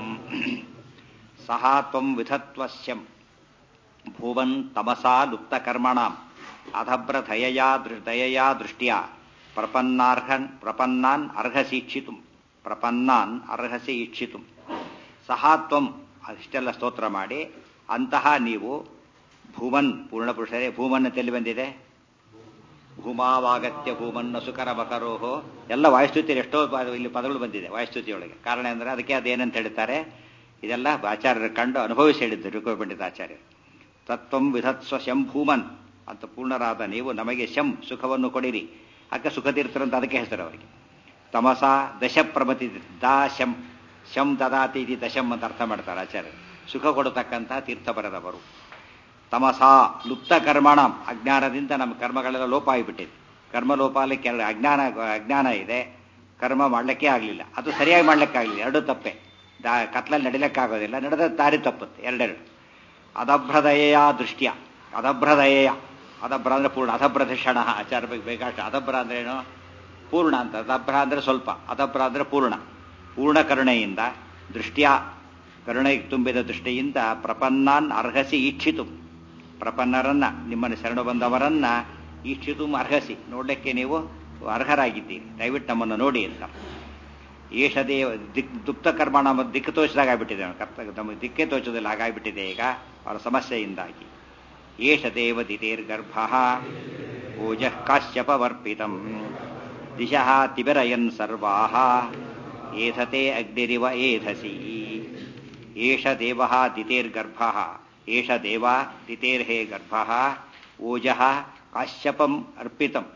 ಸಹ ತ್ವಂ ವಿಧತ್ವಸ್ಯಂ ಭುವನ್ ತಮಸಾ ಲುಪ್ತ ಕರ್ಮಣಾಂ ಅಧಭ್ರದಯಯಾ ದಯಯಾ ದೃಷ್ಟ್ಯ ಪ್ರಪನ್ನಾರ್ಹನ್ ಪ್ರಪನ್ನಾನ್ ಅರ್ಹಸೀಕ್ಷಿತು ಪ್ರಪನ್ನಾನ್ ಅರ್ಹಸಿ ಈಕ್ಷಿತು ಸಹ ತ್ವಂ ಅಷ್ಟೆಲ್ಲ ಸ್ತೋತ್ರ ಮಾಡಿ ಅಂತಹ ನೀವು ಭೂಮನ್ ಪೂರ್ಣಪುರುಷರೇ ಭೂಮನ್ ತೆಲ್ಲಿ ಬಂದಿದೆ ಭೂಮಾವಾಗತ್ಯ ಭೂಮನ್ನ ಸುಕರ ಬಕರೋಹೋ ಎಲ್ಲ ವಾಯುಸ್ತುತಿ ಎಷ್ಟೋ ಇಲ್ಲಿ ಪದಗಳು ಬಂದಿದೆ ವಾಯುಸ್ತುತಿಯೊಳಗೆ ಕಾರಣ ಅಂದರೆ ಅದಕ್ಕೆ ಅದೇನಂತ ಹೇಳ್ತಾರೆ ಇದೆಲ್ಲ ಆಚಾರ್ಯರು ಕಂಡು ಅನುಭವಿಸಿ ಹೇಳಿದ್ದು ರುಕೋ ಪಂಡಿತ ಆಚಾರ್ಯ ತತ್ವಂ ವಿಧತ್ಸ್ವ ಶಂ ಭೂಮನ್ ಅಂತ ಪೂರ್ಣರಾದ ನೀವು ನಮಗೆ ಶಂ ಸುಖವನ್ನು ಕೊಡಿರಿ ಅಕ್ಕ ಸುಖತೀರ್ಥರಂತ ಅದಕ್ಕೆ ಹೆಸರು ಅವರಿಗೆ ತಮಸ ದಶ ಪ್ರಮತಿ ದಾ ಶಂ ಶಂ ದದಾತಿ ಇತಿ ದಶಂ ಅಂತ ಅರ್ಥ ಮಾಡ್ತಾರೆ ಆಚಾರ್ಯ ಸುಖ ಕೊಡತಕ್ಕಂಥ ತೀರ್ಥ ಬರೆದವರು ತಮಸ ಲುಪ್ತ ಕರ್ಮಣ ಅಜ್ಞಾನದಿಂದ ನಮ್ಮ ಕರ್ಮಗಳೆಲ್ಲ ಲೋಪ ಆಗಿಬಿಟ್ಟಿದೆ ಕರ್ಮ ಲೋಪ ಆಗಲಿಕ್ಕೆ ಎರಡು ಅಜ್ಞಾನ ಅಜ್ಞಾನ ಇದೆ ಕರ್ಮ ಮಾಡಲಿಕ್ಕೆ ಆಗಲಿಲ್ಲ ಅದು ಸರಿಯಾಗಿ ಮಾಡಲಿಕ್ಕೆ ಆಗಲಿಲ್ಲ ಎರಡು ತಪ್ಪೆ ದಾ ಕತ್ಲಲ್ಲಿ ನಡಿಲಿಕ್ಕಾಗೋದಿಲ್ಲ ನಡೆದ ದಾರಿ ತಪ್ಪುತ್ತೆ ಎರಡೆರಡು ಅದಭ್ರದಯ ದೃಷ್ಟ್ಯ ಅದಭ್ರದಯ ಅದಭ್ರ ಅಂದ್ರೆ ಪೂರ್ಣ ಅಧಭ್ರದಕ್ಷಣ ಆಚಾರ ಬಗ್ಗೆ ಬೇಕಾಷ್ಟು ಅದಭ್ರ ಅಂದ್ರೆ ಏನು ಪೂರ್ಣ ಅಂತ ಅದಭ್ರ ಅಂದ್ರೆ ಸ್ವಲ್ಪ ಅದಭ್ರ ಅಂದ್ರೆ ಪೂರ್ಣ ಪೂರ್ಣ ಕರುಣೆಯಿಂದ ದೃಷ್ಟ್ಯ ಕರುಣೆ ತುಂಬಿದ ದೃಷ್ಟಿಯಿಂದ ಪ್ರಪನ್ನಾನ್ ಅರ್ಹಸಿ ಈಕ್ಷಿತು ಪ್ರಪನ್ನರನ್ನ ನಿಮ್ಮನ್ನು ಶರಣ ಬಂದವರನ್ನ ಈಕ್ಷಿತು ಅರ್ಹಸಿ ನೋಡಲಿಕ್ಕೆ ನೀವು ಅರ್ಹರಾಗಿದ್ದೀರಿ ದಯವಿಟ್ಟು ನಮ್ಮನ್ನು ನೋಡಿ ಅಂತ ಏಷ ದೇವ ದಿಕ್ ದುಪ್ತ ಕರ್ಮ ನಮ್ಮ ದಿಕ್ಕು ತೋಚಿದಾಗ ಆಗ್ಬಿಟ್ಟಿದೆ ಕರ್ತ ನಮಗೆ ದಿಕ್ಕೇ ತೋಚೋದಿಲ್ಲ ಹಾಗಾಗ್ಬಿಟ್ಟಿದೆ ಈಗ ಅವರ ಸಮಸ್ಯೆಯಿಂದಾಗಿ ಏಷ ದೇವ ದಿತೇರ್ಗರ್ಭ ಓಜಃ ಕಾಶ್ಯಪವರ್ಪಿತಂ ದಿಶಃ ತಿಬಿರಯನ್ ಸರ್ವಾಹ ಏಧತೆ ಅಗ್ನಿರಿವ ಏಧಸಿ ಏಷ ದೇವ ದಿತೇರ್ಗರ್ಭ ಏಷ ದೇವ ದಿತೇರ್ಹೇ ಗರ್ಭ ಓಜಃ ಕಾಶ್ಯಪಂ ಅರ್ಪಿತಂ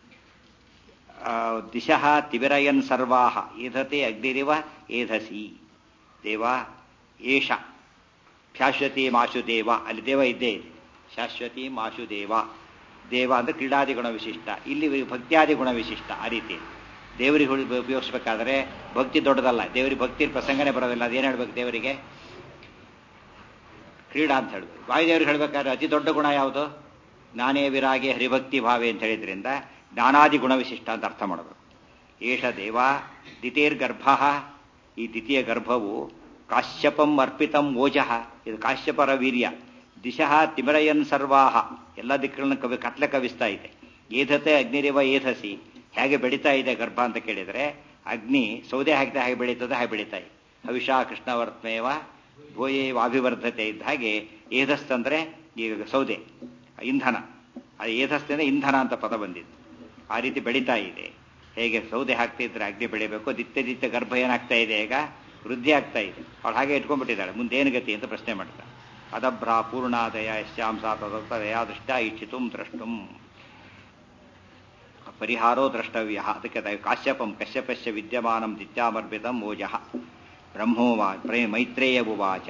ದಿಶಃ ತಿಬಿರಯನ್ ಸರ್ವಾಹ ಏಧತೆ ಅಗ್ನಿರಿವ ಏಧಸಿ ದೇವ ಏಷ ಶಾಶ್ವತಿ ಮಾಶು ದೇವ ಅಲ್ಲಿ ದೇವ ಇದ್ದೇ ಇದೆ ಶಾಶ್ವತಿ ಮಾಶು ದೇವ ದೇವ ಅಂದ್ರೆ ಕ್ರೀಡಾದಿ ಗುಣ ವಿಶಿಷ್ಟ ಇಲ್ಲಿ ಭಕ್ತಿಯಾದಿ ಗುಣ ವಿಶಿಷ್ಟ ಆ ರೀತಿ ದೇವರಿಗೆ ಉಪಯೋಗಿಸ್ಬೇಕಾದ್ರೆ ಭಕ್ತಿ ದೊಡ್ಡದಲ್ಲ ದೇವರಿಗೆ ಭಕ್ತಿ ಪ್ರಸಂಗನೇ ಬರೋದಿಲ್ಲ ಅದೇನು ಹೇಳ್ಬೇಕು ದೇವರಿಗೆ ಕ್ರೀಡಾ ಅಂತ ಹೇಳ್ಬೇಕು ವಾಯುದೇವ್ರಿಗೆ ಹೇಳ್ಬೇಕಾದ್ರೆ ಅತಿ ದೊಡ್ಡ ಗುಣ ಯಾವುದು ಜ್ಞಾನೇ ವಿರಾಗೆ ಹರಿಭಕ್ತಿ ಭಾವೆ ಅಂತ ಹೇಳಿದ್ರಿಂದ ಜ್ಞಾನಾದಿ ಗುಣವಿಶಿಷ್ಟ ಅಂತ ಅರ್ಥ ಮಾಡಬೇಕು ಏಷ ದೇವ ದಿತೇರ್ಗರ್ಭ ಈ ದ್ವಿತೀಯ ಗರ್ಭವು ಕಾಶ್ಯಪಂ ಅರ್ಪಿತಂ ಓಜಃ ಇದು ಕಾಶ್ಯಪರ ವೀರ್ಯ ದಿಶಃ ತಿಮಿರಯನ್ ಸರ್ವಾಹ ಎಲ್ಲ ದಿಕ್ಕುಗಳನ್ನ ಕವಿ ಕತ್ಲೆ ಕವಿಸ್ತಾ ಇದೆ ಏಧತೆ ಅಗ್ನಿರಿವ ಏಧಸಿ ಹೇಗೆ ಬೆಳೀತಾ ಇದೆ ಗರ್ಭ ಅಂತ ಕೇಳಿದರೆ ಅಗ್ನಿ ಸೌದೆ ಹಾಕಿದ ಹಾಗೆ ಬೆಳೀತದೆ ಹಾಗೆ ಬೆಳೀತಾ ಇದೆ ಹವಿಷಾ ಕೃಷ್ಣವರ್ತ್ಮೇವ ಭೋಯೇವ ಅಭಿವರ್ಧತೆ ಇದ್ದ ಹಾಗೆ ಏಧಸ್ತಂದ್ರೆ ಈಗ ಸೌದೆ ಇಂಧನ ಅದು ಏಧಸ್ತಿಂದ ಇಂಧನ ಅಂತ ಪದ ಬಂದಿದೆ ಆ ರೀತಿ ಬೆಳೀತಾ ಇದೆ ಹೇಗೆ ಸೌದೆ ಹಾಕ್ತಿದ್ರೆ ಅಗ್ನಿ ಬೆಳಿಬೇಕು ದಿತ್ಯ ದಿತ್ಯ ಗರ್ಭ ಏನಾಗ್ತಾ ಇದೆ ಈಗ ವೃದ್ಧಿ ಆಗ್ತಾ ಇದೆ ಅವಳು ಹಾಗೆ ಇಟ್ಕೊಂಡ್ಬಿಟ್ಟಿದ್ದಾಳೆ ಮುಂದೇನು ಗತಿ ಅಂತ ಪ್ರಶ್ನೆ ಮಾಡ್ತಾಳೆ ಅದಭ್ರ ಪೂರ್ಣಾದಯ ಶ್ಯಾಂಸ ತದಯ ದೃಷ್ಟ ಇಚ್ಛಿತು ದ್ರಷ್ಟುಂ ಪರಿಹಾರೋ ದ್ರಷ್ಟವ್ಯ ಅದಕ್ಕೆ ಕಾಶ್ಯಪಂ ಕಶ್ಯಪಶ್ಯ ವಿದ್ಯಮಾನಂ ದಿತ್ಯಾಮರ್ಪಿತಂ ಓಜಃ ಬ್ರಹ್ಮೋವಾ ಮೈತ್ರೇಯ ಉವಾಚ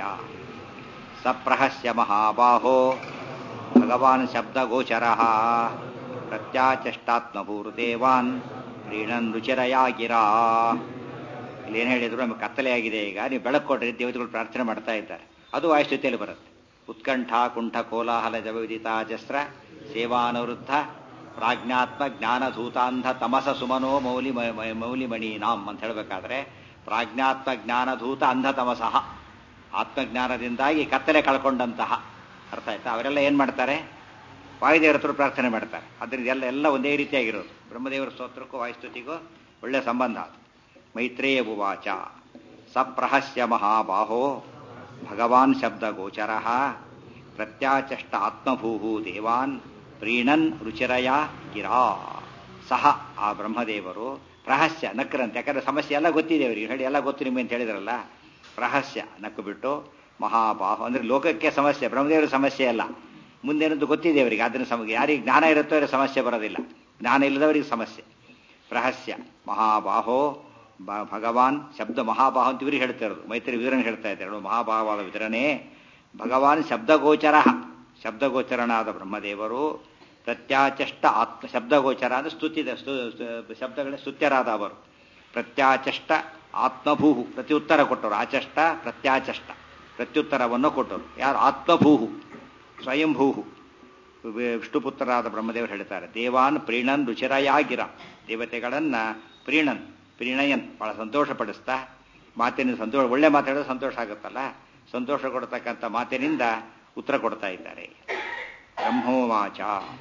ಸಪ್ರಹಸ್ಯ ಮಹಾಬಾಹೋ ಭಗವಾನ್ ಶಬ್ದಗೋಚರ ಪ್ರತ್ಯ ಪ್ರತ್ಯಾಚಷ್ಟಾತ್ಮಭೂರ್ದೇವಾನ್ ಪ್ರೀಣನ್ ರುಚಿರಯಾಗಿರಾ ಇಲ್ಲಿ ಏನು ಹೇಳಿದ್ರು ನಮಗೆ ಕತ್ತಲೆ ಆಗಿದೆ ಈಗ ನೀವು ಬೆಳಕು ಕೊಡ್ರಿ ದೇವತೆಗಳು ಪ್ರಾರ್ಥನೆ ಮಾಡ್ತಾ ಇದ್ದಾರೆ ಅದು ವಾಯುಸ್ಥಿತಿಯಲ್ಲಿ ಬರುತ್ತೆ ಉತ್ಕಂಠ ಕುಂಠ ಕೋಲಾಹಲ ಜವವಿದಿತ ಜಸ್ರ ಸೇವಾನುವೃದ್ಧ ಪ್ರಾಜ್ಞಾತ್ಮ ಜ್ಞಾನಧೂತಾಂಧ ತಮಸ ಸುಮನೋ ಮೌಲಿ ಮೌಲಿಮಣಿ ನಾಮ್ ಅಂತ ಹೇಳಬೇಕಾದ್ರೆ ಪ್ರಾಜ್ಞಾತ್ಮ ಜ್ಞಾನಧೂತ ಅಂಧ ತಮಸಃ ಆತ್ಮಜ್ಞಾನದಿಂದಾಗಿ ಕತ್ತಲೆ ಕಳ್ಕೊಂಡಂತಹ ಅರ್ಥ ಆಯ್ತಾ ಅವರೆಲ್ಲ ಏನು ಮಾಡ್ತಾರೆ ವಾಯುದೇವರ ಹತ್ರ ಪ್ರಾರ್ಥನೆ ಮಾಡ್ತಾರೆ ಅದರಿಂದ ಎಲ್ಲ ಎಲ್ಲ ಒಂದೇ ರೀತಿಯಾಗಿರೋದು ಬ್ರಹ್ಮದೇವರ ಸ್ತೋತ್ರಕ್ಕೂ ವಾಯುಸ್ತುತಿಗೂ ಒಳ್ಳೆಯ ಸಂಬಂಧ ಅದು ಮೈತ್ರೇಯ ಉವಾಚ ಸಪ್ರಹಸ್ಯ ಮಹಾಬಾಹೋ ಭಗವಾನ್ ಶಬ್ದಗೋಚರ ಪ್ರತ್ಯಾಚಷ್ಟ ಆತ್ಮಭೂ ದೇವಾನ್ ಪ್ರೀಣನ್ ರುಚಿರಯ ಗಿರಾ ಸಹ ಆ ಬ್ರಹ್ಮದೇವರು ರಹಸ್ಯ ನಕ್ಕರಂತೆ ಯಾಕಂದ್ರೆ ಸಮಸ್ಯೆ ಎಲ್ಲ ಗೊತ್ತಿದೆ ಅವರಿಗೆ ಹೇಳಿ ಎಲ್ಲ ಗೊತ್ತು ನಿಮಗೆ ಅಂತ ಹೇಳಿದ್ರಲ್ಲ ರಹಸ್ಯ ನಕ್ಕು ಬಿಟ್ಟು ಮಹಾಬಾಹು ಅಂದ್ರೆ ಲೋಕಕ್ಕೆ ಸಮಸ್ಯೆ ಬ್ರಹ್ಮದೇವರ ಸಮಸ್ಯೆ ಅಲ್ಲ ಮುಂದೇನಂತೂ ಗೊತ್ತಿದೆ ಅವರಿಗೆ ಅದನ್ನ ಸಮ ಯಾರಿಗೆ ಜ್ಞಾನ ಇರುತ್ತೋ ಅವರಿಗೆ ಸಮಸ್ಯೆ ಬರೋದಿಲ್ಲ ಜ್ಞಾನ ಇಲ್ಲದವರಿಗೆ ಸಮಸ್ಯೆ ರಹಸ್ಯ ಮಹಾಬಾಹೋ ಭಗವಾನ್ ಶಬ್ದ ಮಹಾಬಾಹು ಅಂತ ಇವ್ರಿಗೆ ಹೇಳ್ತಾ ಇರೋದು ಮೈತ್ರಿ ವಿವರಣೆ ಹೇಳ್ತಾ ಇದ್ದಾರೆ ಮಹಾಭಾವವಾದ ವಿತರಣೆ ಭಗವಾನ್ ಶಬ್ದಗೋಚರ ಶಬ್ದಗೋಚರನಾದ ಬ್ರಹ್ಮದೇವರು ಪ್ರತ್ಯಾಚಷ್ಟ ಆತ್ಮ ಶಬ್ದಗೋಚರ ಅಂದ್ರೆ ಸ್ತುತಿದ ಶಬ್ದಗಳೇ ಸ್ತುತ್ಯರಾದ ಅವರು ಪ್ರತ್ಯಾಚಷ್ಟ ಆತ್ಮಭೂಹು ಪ್ರತ್ಯುತ್ತರ ಕೊಟ್ಟರು ಆಚಷ್ಟ ಪ್ರತ್ಯಾಚಷ್ಟ ಪ್ರತ್ಯುತ್ತರವನ್ನು ಕೊಟ್ಟರು ಯಾರು ಆತ್ಮಭೂಹು ಸ್ವಯಂಭೂಹು ವಿಷ್ಣುಪುತ್ರರಾದ ಬ್ರಹ್ಮದೇವರು ಹೇಳ್ತಾರೆ ದೇವಾನ್ ಪ್ರೀಣನ್ ರುಚಿರಯಾಗಿರ ದೇವತೆಗಳನ್ನ ಪ್ರೀಣನ್ ಪ್ರೀಣಯನ್ ಬಹಳ ಸಂತೋಷಪಡಿಸ್ತಾ ಮಾತಿನ ಸಂತೋಷ ಒಳ್ಳೆ ಮಾತಾಡೋದು ಸಂತೋಷ ಆಗುತ್ತಲ್ಲ ಸಂತೋಷ ಕೊಡ್ತಕ್ಕಂಥ ಮಾತಿನಿಂದ ಉತ್ತರ ಕೊಡ್ತಾ ಇದ್ದಾರೆ ಬ್ರಹ್ಮೋವಾಚ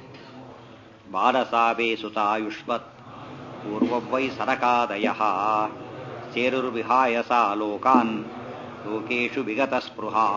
ಬಾಲಸಾವೇ ಸುತಾಯುಷ್ಮತ್ ಪೂರ್ವವೈ ಸರಕಾದಯ ಸೇರುರ್ವಿಹಾಯ ಸಾ ಲೋಕಾನ್ ಲೋಕೇಶು ವಿಗತ ಸ್ಪೃಹಾ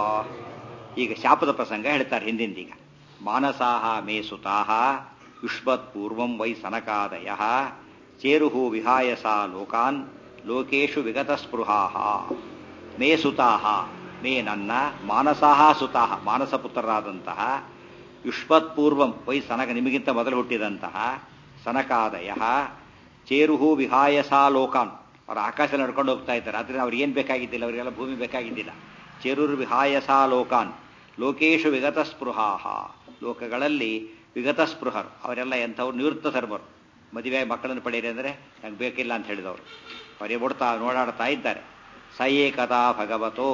ಈಗ ಶಾಪದ ಪ್ರಸಂಗ ಹೇಳ್ತಾರೆ ಹಿಂದಿಂದೀಗ ಮಾನಸಾಹ ಮೇ ಸುತಾಹ ಯುಷ್ಮತ್ ಪೂರ್ವಂ ವೈ ಸನಕಾದಯ ಚೇರುಹು ವಿಹಾಯ ಸಾ ಲೋಕಾನ್ ಲೋಕೇಶು ವಿಗತ ಸ್ಪೃಹಾ ಮೇ ಸುತಾಹ ಮೇ ನನ್ನ ಮಾನಸಾಹ ಸುತಾಹ ಮಾನಸಪುತ್ರರಾದಂತಹ ಯುಷ್ಮತ್ಪೂರ್ವಂ ವೈ ಸನಕ ನಿಮಗಿಂತ ಮೊದಲು ಹುಟ್ಟಿದಂತಹ ಸನಕಾದಯ ಚೇರುಹು ವಿಹಾಯ ಸಾ ಲೋಕಾನ್ ಅವರು ಆಕಾಶ ನಡ್ಕೊಂಡು ಹೋಗ್ತಾ ಇದ್ದಾರೆ ಆದ್ರಿಂದ ಅವ್ರಿಗೆ ಏನು ಬೇಕಾಗಿದ್ದಿಲ್ಲ ಅವರಿಗೆಲ್ಲ ಭೂಮಿ ಬೇಕಾಗಿದ್ದಿಲ್ಲ ಚೇರುರ್ ವಿಹಾಯ ಸಾ ಲೋಕಾನ್ ಲೋಕೇಶು ವಿಗತ ಸ್ಪೃಹಾಹ ಲೋಕಗಳಲ್ಲಿ ವಿಗತ ಸ್ಪೃಹರು ಅವರೆಲ್ಲ ಎಂಥವ್ರು ನಿವೃತ್ತ ಧರ್ಮರು ಮದುವೆ ಮಕ್ಕಳನ್ನು ಪಡೆಯಿರಿ ಅಂದರೆ ನಂಗೆ ಬೇಕಿಲ್ಲ ಅಂತ ಹೇಳಿದವರು ಅವರೇ ಬಿಡ್ತಾ ನೋಡಾಡ್ತಾ ಇದ್ದಾರೆ ಸ ಏಕದಾ ಭಗವತೋ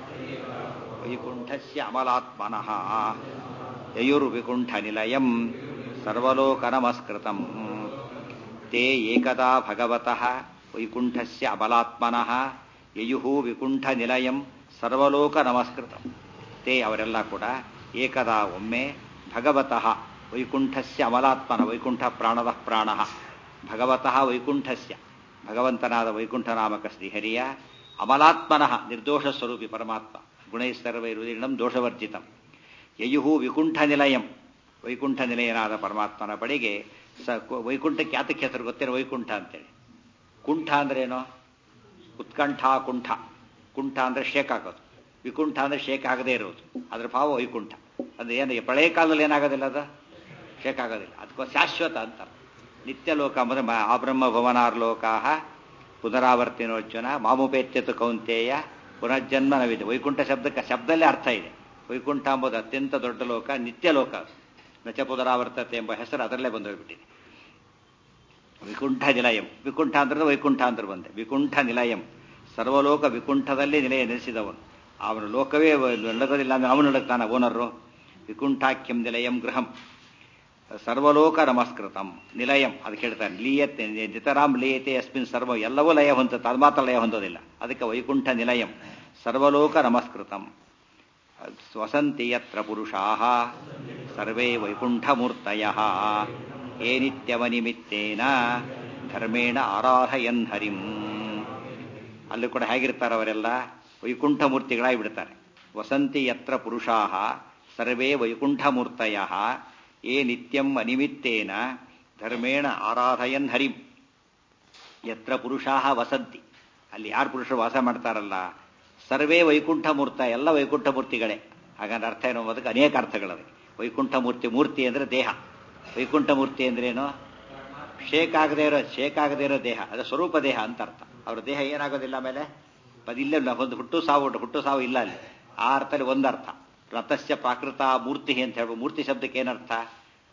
ವೈಕುಂಠಸ್ಯ ಅಮಲಾತ್ಮನಃ ಯಯುರ್ವಿಕುಂಠ ನಿಲಯಂ ಸರ್ವಲೋಕ ನಮಸ್ಕೃತಂ ತೇ ಏಕದಾ ಭಗವತಃ ವೈಕುಂಠಸ್ಯ ಅಬಲಾತ್ಮನಃ ಯಯುಹು ವಿಕುಂಠ ನಿಲಯಂ ಸರ್ವಲೋಕ ನಮಸ್ಕೃತಂ ತೇ ಅವರೆಲ್ಲ ಕೂಡ ಏಕದಾ ಒಮ್ಮೆ ಭಗವತಃ ವೈಕುಂಠಸ್ಯ ಅಮಲಾತ್ಮನ ವೈಕುಂಠ ಪ್ರಾಣದ ಪ್ರಾಣ ಭಗವತಃ ವೈಕುಂಠಸ್ಯ ಭಗವಂತನಾದ ವೈಕುಂಠನಾಮಕ ಶ್ರೀಹರಿಯ ಅಮಲಾತ್ಮನಃ ನಿರ್ದೋಷ ಸ್ವರೂಪಿ ಪರಮಾತ್ಮ ಗುಣೈಸ್ತರ್ವೈರುದೀರ್ಣಂ ದೋಷವರ್ಜಿತಂ ಯಯುಹು ವಿಕುಂಠ ನಿಲಯಂ ವೈಕುಂಠ ನಿಲಯನಾದ ಪರಮಾತ್ಮನ ಬಳಿಗೆ ಸ ವೈಕುಂಠಕ್ಕೆ ಯಾತಕ್ಕೆ ಹೆಸರು ಗೊತ್ತೇನು ವೈಕುಂಠ ಅಂತೇಳಿ ಕುಂಠ ಅಂದ್ರೇನು ಉತ್ಕಂಠ ಕುಂಠ ಕುಂಠ ಅಂದ್ರೆ ಶೇಕ್ ಆಗೋದು ವಿಕುಂಠ ಅಂದ್ರೆ ಶೇಕ್ ಆಗದೇ ಇರೋದು ಅದ್ರ ಭಾವ ವೈಕುಂಠ ಅಂದ್ರೆ ಏನು ಪ್ರಳಯ ಕಾಲದಲ್ಲಿ ಏನಾಗೋದಿಲ್ಲ ಅದು ಶೇಕ್ ಆಗೋದಿಲ್ಲ ಅದಕ್ಕೋ ಶಾಶ್ವತ ಅಂತ ನಿತ್ಯ ಲೋಕ ಅಂದ್ರೆ ಆಬ್ರಹ್ಮ ಭವನಾರ್ ಲೋಕಾಹ ಪುನರಾವರ್ತಿನೋರ್ಜುನ ಮಾಮುಪೇತ್ಯತು ಕೌಂತೇಯ ಪುನರ್ಜನ್ಮ ನವಿದೆ ವೈಕುಂಠ ಶಬ್ದಕ್ಕೆ ಶಬ್ದಲ್ಲೇ ಅರ್ಥ ಇದೆ ವೈಕುಂಠ ಎಂಬುದು ಅತ್ಯಂತ ದೊಡ್ಡ ಲೋಕ ನಿತ್ಯ ಲೋಕ ನಚ ಪುನರಾವರ್ತತೆ ಎಂಬ ಹೆಸರು ಅದರಲ್ಲೇ ಬಂದು ಹೋಗ್ಬಿಟ್ಟಿದೆ ವಿಕುಂಠ ನಿಲಯಂ ವಿಕುಂಠ ಅಂದ್ರೆ ವೈಕುಂಠ ಅಂದ್ರೆ ಬಂದೆ ವಿಕುಂಠ ನಿಲಯಂ ಸರ್ವಲೋಕ ವಿಕುಂಠದಲ್ಲಿ ನಿಲಯ ನೆಲೆಸಿದವನು ಅವನ ಲೋಕವೇ ನಡಗೋದಿಲ್ಲ ಅಂದ್ರೆ ಅವನು ನಡಗ್ತಾನ ಓನರು ವಿಕುಂಠಾಖ್ಯಂ ನಿಲಯಂ ಗೃಹಂ ಸರ್ವಲೋಕ ನಮಸ್ಕೃತಂ ನಿಲಯಂ ಅದು ಕೇಳ್ತಾರೆ ಲೀಯತೆ ನಿತರಾಮ್ ಲೀಯತೆ ಅಸ್ಮಿನ್ ಸರ್ವ ಎಲ್ಲವೂ ಲಯ ಹೊಂದುತ್ತೆ ಅದು ಮಾತ್ರ ಲಯ ಹೊಂದೋದಿಲ್ಲ ಅದಕ್ಕೆ ವೈಕುಂಠ ನಿಲಯಂ ಸರ್ವಲೋಕ ನಮಸ್ಕೃತಂ ವಸಂತಿ ಯತ್ರ ಪುರುಷಾ ಸರ್ವೇ ವೈಕುಂಠಮೂರ್ತಯ ಏ ನಿತ್ಯವನಿಮಿತ್ತೇನ ಧರ್ಮೇಣ ಆರಾಧಯನ್ ಹರಿಂ ಅಲ್ಲಿ ಕೂಡ ಹೇಗಿರ್ತಾರೆ ಅವರೆಲ್ಲ ವೈಕುಂಠ ಮೂರ್ತಿಗಳಾಗಿ ಬಿಡ್ತಾರೆ ವಸಂತಿ ಯತ್ರ ಪುರುಷಾ ಸರ್ವೇ ವೈಕುಂಠಮೂರ್ತಯ ಏ ನಿತ್ಯಂ ಅನಿಮಿತ್ತೇನ ಧರ್ಮೇಣ ಆರಾಧಯನ್ ಹರಿಂ ಯತ್ರ ಪುರುಷಾ ವಸಂತಿ ಅಲ್ಲಿ ಯಾರು ಪುರುಷರು ವಾಸ ಮಾಡ್ತಾರಲ್ಲ ಸರ್ವೇ ವೈಕುಂಠ ಮೂರ್ತ ಎಲ್ಲ ವೈಕುಂಠ ಮೂರ್ತಿಗಳೇ ಹಾಗಂದ್ರೆ ಅರ್ಥ ಏನೋ ಅದಕ್ಕೆ ಅನೇಕ ಅರ್ಥಗಳವೆ ವೈಕುಂಠ ಮೂರ್ತಿ ಮೂರ್ತಿ ಅಂದರೆ ದೇಹ ವೈಕುಂಠ ಮೂರ್ತಿ ಅಂದ್ರೇನು ಶೇಕ್ ಆಗದೆ ಇರೋ ಶೇಕ್ ಆಗದೆ ಇರೋ ದೇಹ ಅದು ಸ್ವರೂಪ ದೇಹ ಅಂತ ಅರ್ಥ ಅವ್ರ ದೇಹ ಏನಾಗೋದಿಲ್ಲ ಆಮೇಲೆ ಅದಿಲ್ಲ ಒಂದು ಹುಟ್ಟು ಸಾವು ಉಂಟು ಹುಟ್ಟು ಸಾವು ಇಲ್ಲ ಅಲ್ಲಿ ಆ ಅರ್ಥದಲ್ಲಿ ಒಂದರ್ಥ ರಥಸ್ಯ ಪ್ರಾಕೃತ ಮೂರ್ತಿ ಅಂತ ಹೇಳ್ಬೋದು ಮೂರ್ತಿ ಶಬ್ದಕ್ಕೆ ಏನರ್ಥ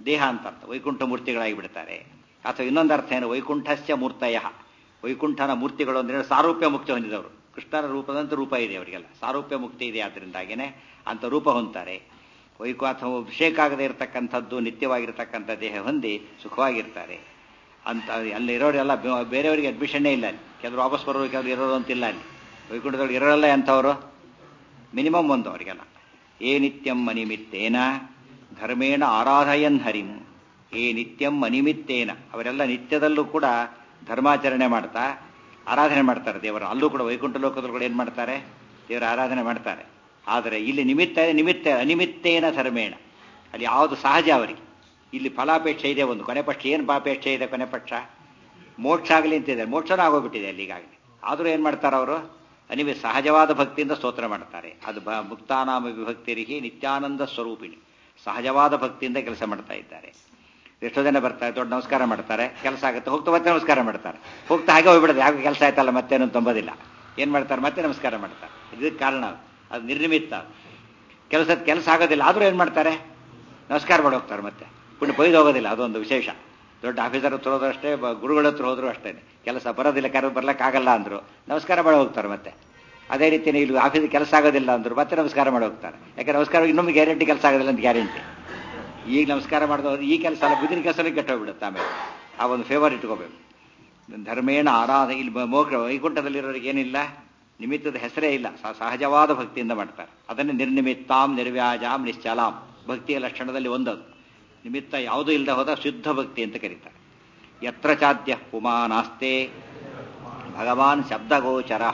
ದೇಹ ಅಂತ ಅರ್ಥ ವೈಕುಂಠ ಮೂರ್ತಿಗಳಾಗಿ ಬಿಡ್ತಾರೆ ಅಥವಾ ಇನ್ನೊಂದು ಅರ್ಥ ಏನು ವೈಕುಂಠಸ್ಯ ಮೂರ್ತಯ ವೈಕುಂಠನ ಮೂರ್ತಿಗಳು ಅಂದ್ರೆ ಸಾರೂಪ್ಯ ಮುಕ್ತಿ ಹೊಂದಿದವರು ಕೃಷ್ಣನ ರೂಪದಂತೆ ರೂಪ ಇದೆ ಅವರಿಗೆಲ್ಲ ಸಾರೂಪ್ಯ ಮುಕ್ತಿ ಇದೆ ಆದ್ದರಿಂದಾಗೇನೆ ಅಂತ ರೂಪ ಹೊಂದ್ತಾರೆ ವೈಕು ಅಥವಾ ಅಭಿಷೇಕ ಆಗದೆ ಇರತಕ್ಕಂಥದ್ದು ನಿತ್ಯವಾಗಿರ್ತಕ್ಕಂಥ ದೇಹ ಹೊಂದಿ ಸುಖವಾಗಿರ್ತಾರೆ ಅಂತ ಅಲ್ಲಿ ಇರೋರೆಲ್ಲ ಬೆ- ಬೇರೆಯವರಿಗೆ ಅಡ್ಮಿಷನ್ನೇ ಇಲ್ಲ ಅಲ್ಲಿ ಕೆಲವರು ವಾಪಸ್ ಬರೋರು ಕೆಲವರು ಇರೋರು ಅಂತಿಲ್ಲ ಅಲ್ಲಿ ವೈಕುಂಠದೊಳಗೆ ಇರೋಲ್ಲ ಅಂಥವರು ಮಿನಿಮಮ್ ಒಂದು ಅವರಿಗೆಲ್ಲ ಏ ನಿತ್ಯಂ ಅನಿಮಿತ್ತೇನ ಧರ್ಮೇಣ ಆರಾಧಯನ್ ಹರಿಂ ಏ ನಿತ್ಯಂ ಅನಿಮಿತ್ತೇನ ಅವರೆಲ್ಲ ನಿತ್ಯದಲ್ಲೂ ಕೂಡ ಧರ್ಮಾಚರಣೆ ಮಾಡ್ತಾ ಆರಾಧನೆ ಮಾಡ್ತಾರೆ ದೇವರ ಅಲ್ಲೂ ಕೂಡ ವೈಕುಂಠ ಲೋಕದಲ್ಲೂ ಕೂಡ ಏನು ಮಾಡ್ತಾರೆ ದೇವರ ಆರಾಧನೆ ಮಾಡ್ತಾರೆ ಆದರೆ ಇಲ್ಲಿ ನಿಮಿತ್ತ ನಿಮಿತ್ತ ಅನಿಮಿತ್ತೇನ ಧರ್ಮೇಣ ಅಲ್ಲಿ ಯಾವುದು ಸಹಜ ಅವರಿಗೆ ಇಲ್ಲಿ ಫಲಾಪೇಕ್ಷೆ ಇದೆ ಒಂದು ಕೊನೆ ಪಕ್ಷ ಏನು ಫಲಾಪೇಕ್ಷೆ ಇದೆ ಕೊನೆ ಪಕ್ಷ ಮೋಕ್ಷ ಆಗಲಿ ಅಂತಿದೆ ಮೋಕ್ಷನೂ ಆಗೋಗ್ಬಿಟ್ಟಿದೆ ಅಲ್ಲಿಗಾಗಲಿ ಆದರೂ ಏನು ಮಾಡ್ತಾರೆ ಅವರು ಅನಿಮಿ ಸಹಜವಾದ ಭಕ್ತಿಯಿಂದ ಸ್ತೋತ್ರ ಮಾಡ್ತಾರೆ ಅದು ಬ ಮುಕ್ತಾನಾಮ ವಿಭಕ್ತಿರಿಗೆ ನಿತ್ಯಾನಂದ ಸ್ವರೂಪಿಣಿ ಸಹಜವಾದ ಭಕ್ತಿಯಿಂದ ಕೆಲಸ ಮಾಡ್ತಾ ಇದ್ದಾರೆ ಎಷ್ಟೋ ಜನ ಬರ್ತಾರೆ ದೊಡ್ಡ ನಮಸ್ಕಾರ ಮಾಡ್ತಾರೆ ಕೆಲಸ ಆಗುತ್ತೆ ಹೋಗ್ತಾ ಮತ್ತೆ ನಮಸ್ಕಾರ ಮಾಡ್ತಾರೆ ಹೋಗ್ತಾ ಹಾಗೆ ಹೋಗ್ಬಿಡೋದು ಯಾಕೆ ಕೆಲಸ ಆಯ್ತಲ್ಲ ಮತ್ತೇನು ತಂಬೋದಿಲ್ಲ ಏನು ಮಾಡ್ತಾರೆ ಮತ್ತೆ ನಮಸ್ಕಾರ ಮಾಡ್ತಾರೆ ಇದಕ್ಕೆ ಕಾರಣ ಅದು. ಅದು ನಿರ್ನಿಮಿತ್ತ ಅದು. ಕೆಲಸದ ಕೆಲಸ ಆಗೋದಿಲ್ಲ ಆದರೂ ಏನು ಮಾಡ್ತಾರೆ ನಮಸ್ಕಾರ ಮಾಡಿ ಹೋಗ್ತಾರೆ ಮತ್ತೆ ಪುಣ್ಯ ಬೈದು ಹೋಗೋದಿಲ್ಲ ಅದೊಂದು ವಿಶೇಷ ದೊಡ್ಡ ಆಫೀಸರ್ ಹತ್ರ ಹೋದ್ರು ಅಷ್ಟೇ ಬ- ಗುರುಗಳ ಹತ್ರ ಹೋದ್ರು ಅಷ್ಟೇ ಕೆಲಸ ಬರೋದಿಲ್ಲ ಕರೆ ಬರ್ಲಿಕ್ಕಾಗಲ್ಲ ಅಂದ್ರು ನಮಸ್ಕಾರ ಮಾಡಿ ಹೋಗ್ತಾರೆ ಮತ್ತೆ ಅದೇ ರೀತಿ ಇಲ್ಲಿ ಆಫೀಸ್ ಕೆಲಸ ಆಗೋದಿಲ್ಲ ಅಂದ್ರು ಮತ್ತೆ ನಮಸ್ಕಾರ ಮಾಡಿ ಹೋಗ್ತಾರೆ ಯಾಕಂದ್ರೆ ನಮಸ್ಕಾರ ಇನ್ನೊಮ್ಮೆ ಗ್ಯಾರಂಟಿ ಕೆಲಸ ಆಗೋದಿಲ್ಲ ಅಂತ ಗ್ಯಾರಂಟಿ ಈಗ ನಮಸ್ಕಾರ ಮಾಡಿದವರು ಈ ಕೆಲಸ ಅಲ್ಲ ಬುದ್ಧಿನ ಕೆಲಸನೇ ಕೆಟ್ಟೋಗ್ಬಿಡುತ್ತೆ ಆಮೇಲೆ ಆ ಒಂದು ಫೇವರ್ ಇಟ್ಕೋಬೇಕು ಧರ್ಮೇಣ ಆರಾಧ ಇಲ್ಲಿ ಬ- ಮೋಕ್ಷ ವೈಕುಂಠದಲ್ಲಿರೋರಿಗೆ ಏನಿಲ್ಲ ನಿಮಿತ್ತದ ಹೆಸರೇ ಇಲ್ಲ ಸ- ಸಹಜವಾದ ಭಕ್ತಿಯಿಂದ ಮಾಡ್ತಾರೆ ಅದನ್ನೇ ನಿರ್ನಿಮಿತ್ತಾಂ ನಿರ್ವ್ಯಾಜಾಂ ನಿಶ್ಚಲಾಂ ಭಕ್ತಿಯ ಲಕ್ಷಣದಲ್ಲಿ ಒಂದದು ನಿಮಿತ್ತ ಯಾವುದೂ ಇಲ್ಲದೆ ಹೋದ ಶುದ್ಧ ಭಕ್ತಿ ಅಂತ ಕರೀತಾರೆ ಯತ್ರ ಚಾದ್ಯ ಪುಮಾನಾಸ್ತೆ ಭಗವಾನ್ ಶಬ್ದಗೋಚರ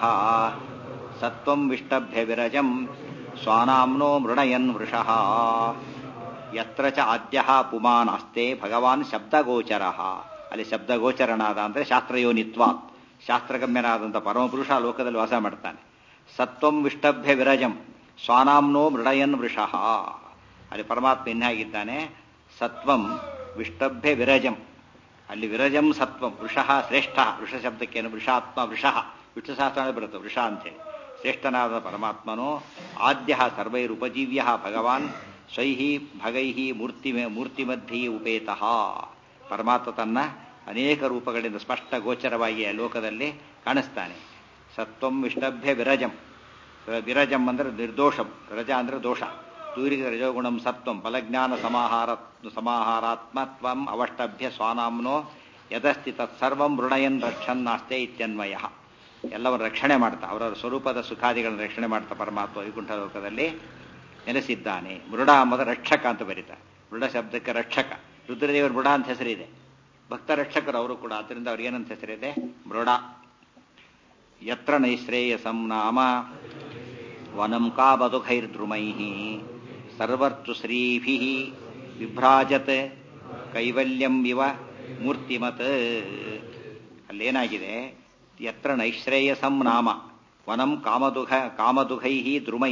ಸತ್ವಂ ವಿಷ್ಟಭ್ಯ ವಿರಜಂ ಸ್ವಾನಾಮ್ನೋ ಮೃಣಯನ್ ವೃಷಃ ಯತ್ರ ಚ ಆದ್ಯ ಪುಮಾನಾಸ್ತೆ ಭಗವಾನ್ ಶಬ್ದಗೋಚರ ಅಲ್ಲಿ ಶಬ್ದಗೋಚರನಾದ ಅಂದರೆ ಶಾಸ್ತ್ರಯೋನಿತ್ವ ಶಾಸ್ತ್ರಗಮ್ಯನಾದಂಥ ಪರಮಪುರುಷ ಲೋಕದಲ್ಲಿ ವಾಸ ಮಾಡ್ತಾನೆ ಸತ್ವಂ ವಿಷ್ಟಭ್ಯ ವಿರಜಂ ಸ್ವಾನಾಮ್ನೋ ಮೃಣಯನ್ ವೃಷಃ ಅಲ್ಲಿ ಪರಮಾತ್ಮ ಇನ್ನಾಗಿದ್ದಾನೆ ಸತ್ವಂ ವಿಷ್ಟಭ್ಯ ವಿರಜಂ ಅಲ್ಲಿ ವಿರಜಂ ಸತ್ವಂ ವೃಷಃ ಶ್ರೇಷ್ಠ ವೃಷ ಶಬ್ದಕ್ಕೇನು ವೃಷಾತ್ಮ ವೃಷಃ ವಿಷ್ಣುಶಾಸ್ತ್ರ ಬರುತ್ತೆ ವೃಷ ಅಂತೇಳಿ ಶ್ರೇಷ್ಠನಾದ ಪರಮಾತ್ಮನು ಆದ್ಯ ಸರ್ವೈರುಪಜೀವ್ಯ ಭಗವಾನ್ ಸ್ವೈಃ ಭಗೈಃ ಮೂರ್ತಿ ಮೂರ್ತಿಮಧ್ಯೆ ಉಪೇತಃ ಪರಮಾತ್ಮ ತನ್ನ ಅನೇಕ ರೂಪಗಳಿಂದ ಸ್ಪಷ್ಟ ಗೋಚರವಾಗಿ ಆ ಲೋಕದಲ್ಲಿ ಕಾಣಿಸ್ತಾನೆ ಸತ್ವಂ ವಿಷ್ಟಭ್ಯ ವಿರಜಂ ವಿರಜಂ ಅಂದರೆ ನಿರ್ದೋಷಂ ರಜ ಅಂದರೆ ದೋಷ ದೂರಿಗೆ ರಜೋಗುಣಂ ಸತ್ವಂ ಫಲಜ್ಞಾನ ಸಮಾಹಾರ ಸಮಾಹಾರಾತ್ಮತ್ವಂ ಅವಷ್ಟಭ್ಯ ಸ್ವಾನಾಮ್ನೋ ಯದಸ್ತಿ ತತ್ಸರ್ವಂ ಋಣಯನ್ ರಕ್ಷನ್ನಾಸ್ತೆ ಇತ್ಯನ್ವಯ ಎಲ್ಲವನ್ನು ರಕ್ಷಣೆ ಮಾಡ್ತಾ ಅವರ ಸ್ವರೂಪದ ಸುಖಾದಿಗಳನ್ನು ರಕ್ಷಣೆ ಮಾಡ್ತಾ ಪರಮಾತ್ಮ ವೈಕುಂಠ ಲೋಕದಲ್ಲಿ ನೆಲೆಸಿದ್ದಾನೆ ಮೃಡ ಎಂಬುದು ರಕ್ಷಕ ಅಂತ ಬರೀತಾರೆ ಮೃಡ ಶಬ್ದಕ್ಕೆ ರಕ್ಷಕ ರುದ್ರದೇವರ ಮೃಡ ಅಂತ ಹೆಸರಿದೆ ಭಕ್ತ ರಕ್ಷಕರು ಅವರು ಕೂಡ ಅದರಿಂದ ಅವ್ರಿಗೇನಂತ ಹೆಸರಿದೆ ಮೃಡ ಯತ್ರ ನೈಶ್ರೇಯಸಂ ನಾಮ ವನಂ ಕಾಬದುಖೈರ್ದ್ರುಮೈ ಸರ್ವರ್ತು ಶ್ರೀಭಿ ವಿಭ್ರಾಜತ್ ಕೈವಲ್ಯಂ ಇವ ಮೂರ್ತಿಮತ್ ಅಲ್ಲೇನಾಗಿದೆ ಯತ್ರ ನೈಶ್ರೇಯಸಂ ನಾಮ ವನಂ ಕಾಮದುಘ ಕಾಮದುಘೈ ದ್ರುಮೈ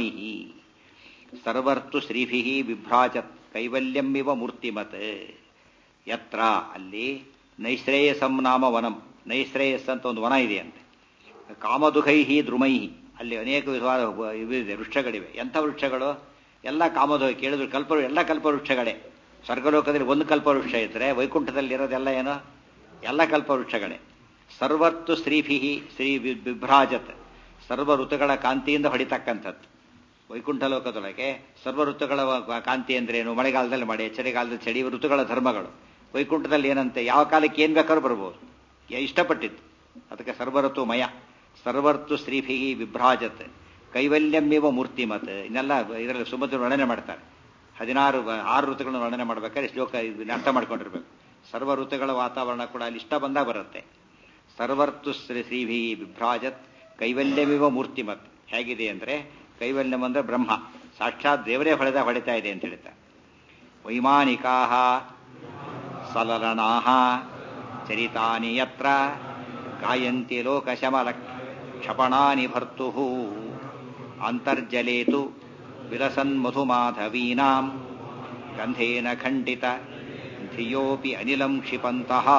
ಸರ್ವರ್ತು ಶ್ರೀಭಿ ವಿಭ್ರಾಜತ್ ಕೈವಲ್ಯಂ ಇವ ಮೂರ್ತಿಮತ್ ಯತ್ರ ಅಲ್ಲಿ ನೈಶ್ರೇಯಸಂ ನಾಮ ವನಂ ನೈಶ್ರೇಯಸ್ ಅಂತ ಒಂದು ವನ ಇದೆ ಅಂತೆ ಕಾಮದುಘೈಹಿ ದ್ರುಮೈಹಿ ಅಲ್ಲಿ ಅನೇಕ ವಿಧವಾದ ಇವಿದೆ ವೃಕ್ಷಗಳಿವೆ ಎಂಥ ವೃಕ್ಷಗಳು ಎಲ್ಲ ಕಾಮದು ಕೇಳಿದ್ರು ಕಲ್ಪ ಎಲ್ಲ ಕಲ್ಪವೃಕ್ಷಗಳೇ ಸ್ವರ್ಗಲೋಕದಲ್ಲಿ ಒಂದು ಕಲ್ಪವೃಕ್ಷ ಇದ್ದರೆ ವೈಕುಂಠದಲ್ಲಿ ಇರೋದೆಲ್ಲ ಏನು ಎಲ್ಲ ಕಲ್ಪವೃಕ್ಷಗಳೇ ಸರ್ವತ್ತು ಶ್ರೀಭಿ ಶ್ರೀ ವಿ- ಬಿಭ್ರಾಜತ್ ಸರ್ವ ಋತುಗಳ ಕಾಂತಿಯಿಂದ ಹೊಡಿತಕ್ಕಂಥದ್ದು ವೈಕುಂಠ ಲೋಕದೊಳಗೆ ಸರ್ವ ಋತುಗಳ ವ- ಕಾಂತಿ ಅಂದ್ರೇನು ಮಳೆಗಾಲದಲ್ಲಿ ಮಳೆ ಚಳಿಗಾಲದಲ್ಲಿ ಚಳಿ ಇವು ಋತುಗಳ ಧರ್ಮಗಳು ವೈಕುಂಠದಲ್ಲಿ ಏನಂತೆ ಯಾವ ಕಾಲಕ್ಕೆ ಏನು ಬೇಕಾದ್ರೂ ಬರ್ಬೋದು ಯ- ಇಷ್ಟಪಟ್ಟಿತ್ತು ಅದಕ್ಕೆ ಸರ್ವಋತು ಮಯ ಸರ್ವರ್ತು ಶ್ರೀಭಿ ವಿಭ್ರಾಜತ್ ಕೈವಲ್ಯಮಿವ ಮೂರ್ತಿಮತ್ ಇನ್ನೆಲ್ಲ ಇದರಲ್ಲಿ ಸುಮಧುರ ವರ್ಣನೆ ಮಾಡ್ತಾರೆ ಹದಿನಾರು ಬ- ಆರು ಋತುಗಳನ್ನು ವರ್ಣನೆ ಮಾಡ್ಬೇಕಾದ್ರೆ ಶ್ಲೋಕ ಇದನ್ನ ಅರ್ಥ ಮಾಡ್ಕೊಂಡಿರ್ಬೇಕು ಸರ್ವ ಋತುಗಳ ವಾತಾವರಣ ಕೂಡ ಅಲ್ಲಿ ಇಷ್ಟ ಬಂದಾಗ ಬರುತ್ತೆ ಸರ್ವರ್ತು ಶ್ರೀ ಶ್ರೀಭಿ ವಿಭ್ರಾಜತ್ ಕೈವಲ್ಯಮಿವ ಮೂರ್ತಿಮತ್ ಹೇಗಿದೆ ಅಂದ್ರೆ ಕೈವಲ್ಯಂ ಅಂದ್ರೆ ಬ್ರಹ್ಮ ಸಾಕ್ಷಾತ್ ದೇವರೇ ಹೊಳೆದ ಹೊಳಿತಾ ಇದೆ ಅಂತ ಹೇಳ್ತಾರೆ ವೈಮಾನಿಕಾ ಸಲಲನಾ ಚರಿತಾನಿ ಯತ್ರ ಗಾಯಂತಿ ಲೋಕಶಮಲ ಕ್ಷಪಣಾನಿ ಭರ್ತು ಅಂತರ್ಜಲೇತು ವಿಲಸನ್ಮಧುಮಾಧವೀನಾಂ ಗಂಧೇನ ಖಂಡಿತ ಧಿಯೋಪಿ ಅನಿಲಂ ಕ್ಷಿಪಂತಹ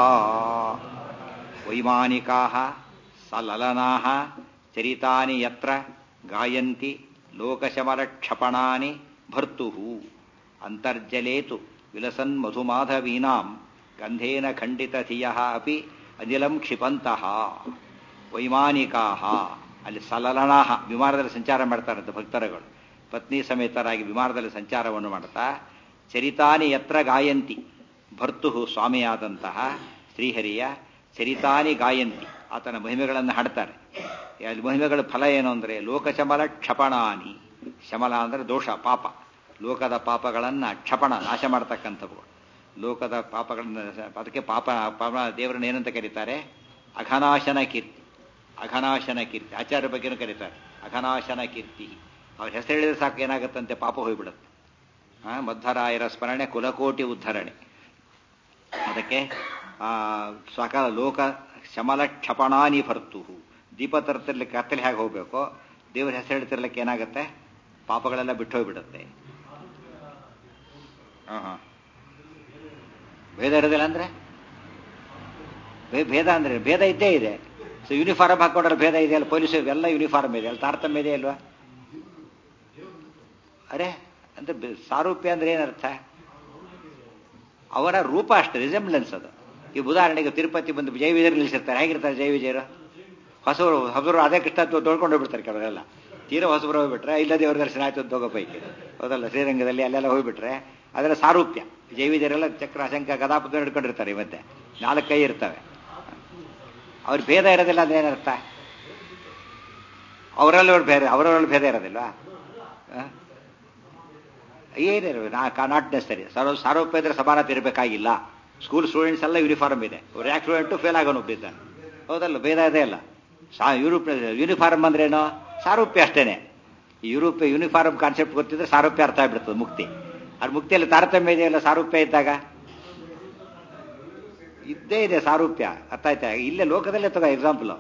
ವೈಮಾನಿಕಾ ಸಲಲನಾ ಚರಿತಾನಿ ಯತ್ರ ಗಾಯಂತಿ ಲೋಕಶಮಲಕ್ಷಪಣಾನಿ ಭರ್ತು ಅಂತರ್ಜಲೇತು ವಿಲಸನ್ ಮಧುಮಾಧವೀನಾಂ ಗಂಧೇನ ಖಂಡಿತ ಧಿಯ ಅಪಿ ಅನಿಲಂ ಕ್ಷಿಪಂತಹ ವೈಮಾನಿಕಾ ಅಲ್ಲಿ ಸಲಲನಾ ವಿಮಾನದಲ್ಲಿ ಸಂಚಾರ ಮಾಡ್ತಾರಂತೆ ಭಕ್ತರುಗಳು ಪತ್ನಿ ಸಮೇತರಾಗಿ ವಿಮಾನದಲ್ಲಿ ಸಂಚಾರವನ್ನು ಮಾಡ್ತಾ ಚರಿತಾನಿ ಯತ್ರ ಗಾಯಂತಿ ಭರ್ತು ಸ್ವಾಮಿಯಾದಂತಹ ಶ್ರೀಹರಿಯ ಚರಿತಾನಿ ಗಾಯಂತಿ ಆತನ ಮಹಿಮೆಗಳನ್ನು ಹಾಡ್ತಾರೆ ಅಲ್ಲಿ ಮಹಿಮೆಗಳ ಫಲ ಏನು ಅಂದರೆ ಲೋಕಶಮಲ ಕ್ಷಪಣಾನಿ ಶಮಲ ಅಂದರೆ ದೋಷ ಪಾಪ ಲೋಕದ ಪಾಪಗಳನ್ನು ಕ್ಷಪಣ ನಾಶ ಮಾಡ್ತಕ್ಕಂಥವು ಲೋಕದ ಪಾಪಗಳನ್ನು ಅದಕ್ಕೆ ಪಾಪ ಪಾಪ ದೇವರನ್ನ ಏನಂತ ಕರೀತಾರೆ ಅಘನಾಶನ ಕೀರ್ತಿ ಅಘನಾಶನ ಕೀರ್ತಿ ಆಚಾರ್ಯ ಬಗ್ಗೆನೂ ಕರೀತಾರೆ ಅಘನಾಶನ ಕೀರ್ತಿ ಅವ್ರ ಹೆಸರು ಹೇಳಿದ್ರೆ ಸಾಕು ಏನಾಗುತ್ತಂತೆ ಪಾಪ ಹೋಗ್ಬಿಡುತ್ತೆ ಆ ಮಧ್ವರಾಯರ ಸ್ಮರಣೆ ಕುಲಕೋಟಿ ಉದ್ಧರಣೆ ಅದಕ್ಕೆ ಆ ಸಕಲ ಲೋಕ ಶಮಲ ಕ್ಷಪಣಾನಿ ಭರ್ತು ದೀಪ ತರ್ತಿರ್ಲಿಕ್ಕೆ ಕತ್ತಲೆ ಹೇಗೆ ಹೋಗ್ಬೇಕು ದೇವ್ರ ಹೆಸರು ಹೇಳ್ತಿರ್ಲಿಕ್ಕೆ ಏನಾಗುತ್ತೆ ಪಾಪಗಳೆಲ್ಲ ಬಿಟ್ಟು ಹೋಗ್ಬಿಡುತ್ತೆ ಹಾಂ ಹಾಂ ಭೇದ ಇರೋದಿಲ್ಲ ಅಂದ್ರೆ ಭೇದ ಅಂದ್ರೆ ಭೇದ ಇದ್ದೇ ಇದೆ ಸೊ ಯೂನಿಫಾರ್ಮ್ ಹಾಕೊಂಡ್ರೆ ಭೇದ ಇದೆಯಲ್ಲ ಪೊಲೀಸ್ ಎಲ್ಲ ಯೂನಿಫಾರ್ಮ್ ಇದೆ ಅಲ್ಲಿ ತಾರತಮ್ಯ ಇದೆ ಅಲ್ವಾ ಅರೆ ಅಂದ್ರೆ ಸಾರೂಪ್ಯ ಅಂದ್ರೆ ಏನರ್ಥ ಅವರ ರೂಪ ಅಷ್ಟೇ ರಿಸೆಂಬ್ಲೆನ್ಸ್ ಅದು ಈ ಉದಾಹರಣೆಗೆ ತಿರುಪತಿ ಬಂದು ಜೈ ವಿಜಯರು ನಿಲ್ಲಿಸಿರ್ತಾರೆ ಹೇಗಿರ್ತಾರೆ ಜೈ ವಿಜಯರು ಹೊಸವರು ಹೊಸವರು ಅದೇ ಕೃಷ್ಣ ತೊಳ್ಕೊಂಡು ಹೋಗ್ಬಿಡ್ತಾರೆ ಕೆಲವರೆಲ್ಲ ತೀರಾ ಹೊಸಬರು ಹೋಗ್ಬಿಟ್ರೆ ಇಲ್ಲ ದೇವ್ರ ದರ್ಶನ ಆಯ್ತು ಅಂತ ಹೋಗೋ ಪೈಕಿ ಹೌದಲ್ಲ ಶ್ರೀರಂಗದಲ್ಲಿ ಅಲ್ಲೆಲ್ಲ ಹೋಗ್ಬಿಟ್ರೆ ಅದರ ಸಾರೂಪ್ಯ ಜೈ ವಿಜಯರೆಲ್ಲ ಚಕ್ರ ಶಂಕ ಗದಾಪದ ಹಿಡ್ಕೊಂಡಿರ್ತಾರೆ ಇವತ್ತೆ ನಾಲ್ಕು ಕೈ ಇರ್ತವೆ ಅವ್ರ ಭೇದ ಇರೋದಿಲ್ಲ ಅಂದ್ರೆ ಏನರ್ಥ ಅವರಲ್ಲಿ ಅವ್ರ ಭೇದ ಅವರವರಲ್ಲಿ ಭೇದ ಇರೋದಿಲ್ವಾ ಏನಿರೋ ನಾಟ್ ನೆಸರಿ ಸರ್ವ ಸಾರೂಪ್ಯ ಇದ್ರೆ ಸಮಾನತೆ ಇರಬೇಕಾಗಿಲ್ಲ ಸ್ಕೂಲ್ ಸ್ಟೂಡೆಂಟ್ಸ್ ಎಲ್ಲ ಯೂನಿಫಾರ್ಮ್ ಇದೆ ಅವ್ರು ಯಾಕೆ ಸ್ಟೂಡೆಂಟು ಫೇಲ್ ಆಗೋನು ಒಬ್ಬಿದ್ದಾನೆ ಹೌದಲ್ಲ ಭೇದ ಇದೆ ಅಲ್ಲ ಸಾ ಯೂರೋಪ್ ಯೂನಿಫಾರ್ಮ್ ಅಂದ್ರೇನು ಸಾರೂಪ್ಯ ಅಷ್ಟೇನೆ ಈ ಯುರೋಪ್ ಯೂನಿಫಾರ್ಮ್ ಕಾನ್ಸೆಪ್ಟ್ ಗೊತ್ತಿದ್ರೆ ಸಾರೂಪ್ಯ ಅರ್ಥ ಆಗ್ಬಿಡ್ತದೆ ಮುಕ್ತಿ ಅದು ಮುಕ್ತಿಯಲ್ಲಿ ತಾರತಮ್ಯ ಇದೆಯಲ್ಲ ಸಾರೂಪ್ಯ ಇದ್ದಾಗ ಇದ್ದೇ ಇದೆ ಸಾರೂಪ್ಯ ಅರ್ಥ ಆಯ್ತಾ ಇಲ್ಲೇ ಲೋಕದಲ್ಲೇ ತಗೋ ಎಕ್ಸಾಂಪಲ್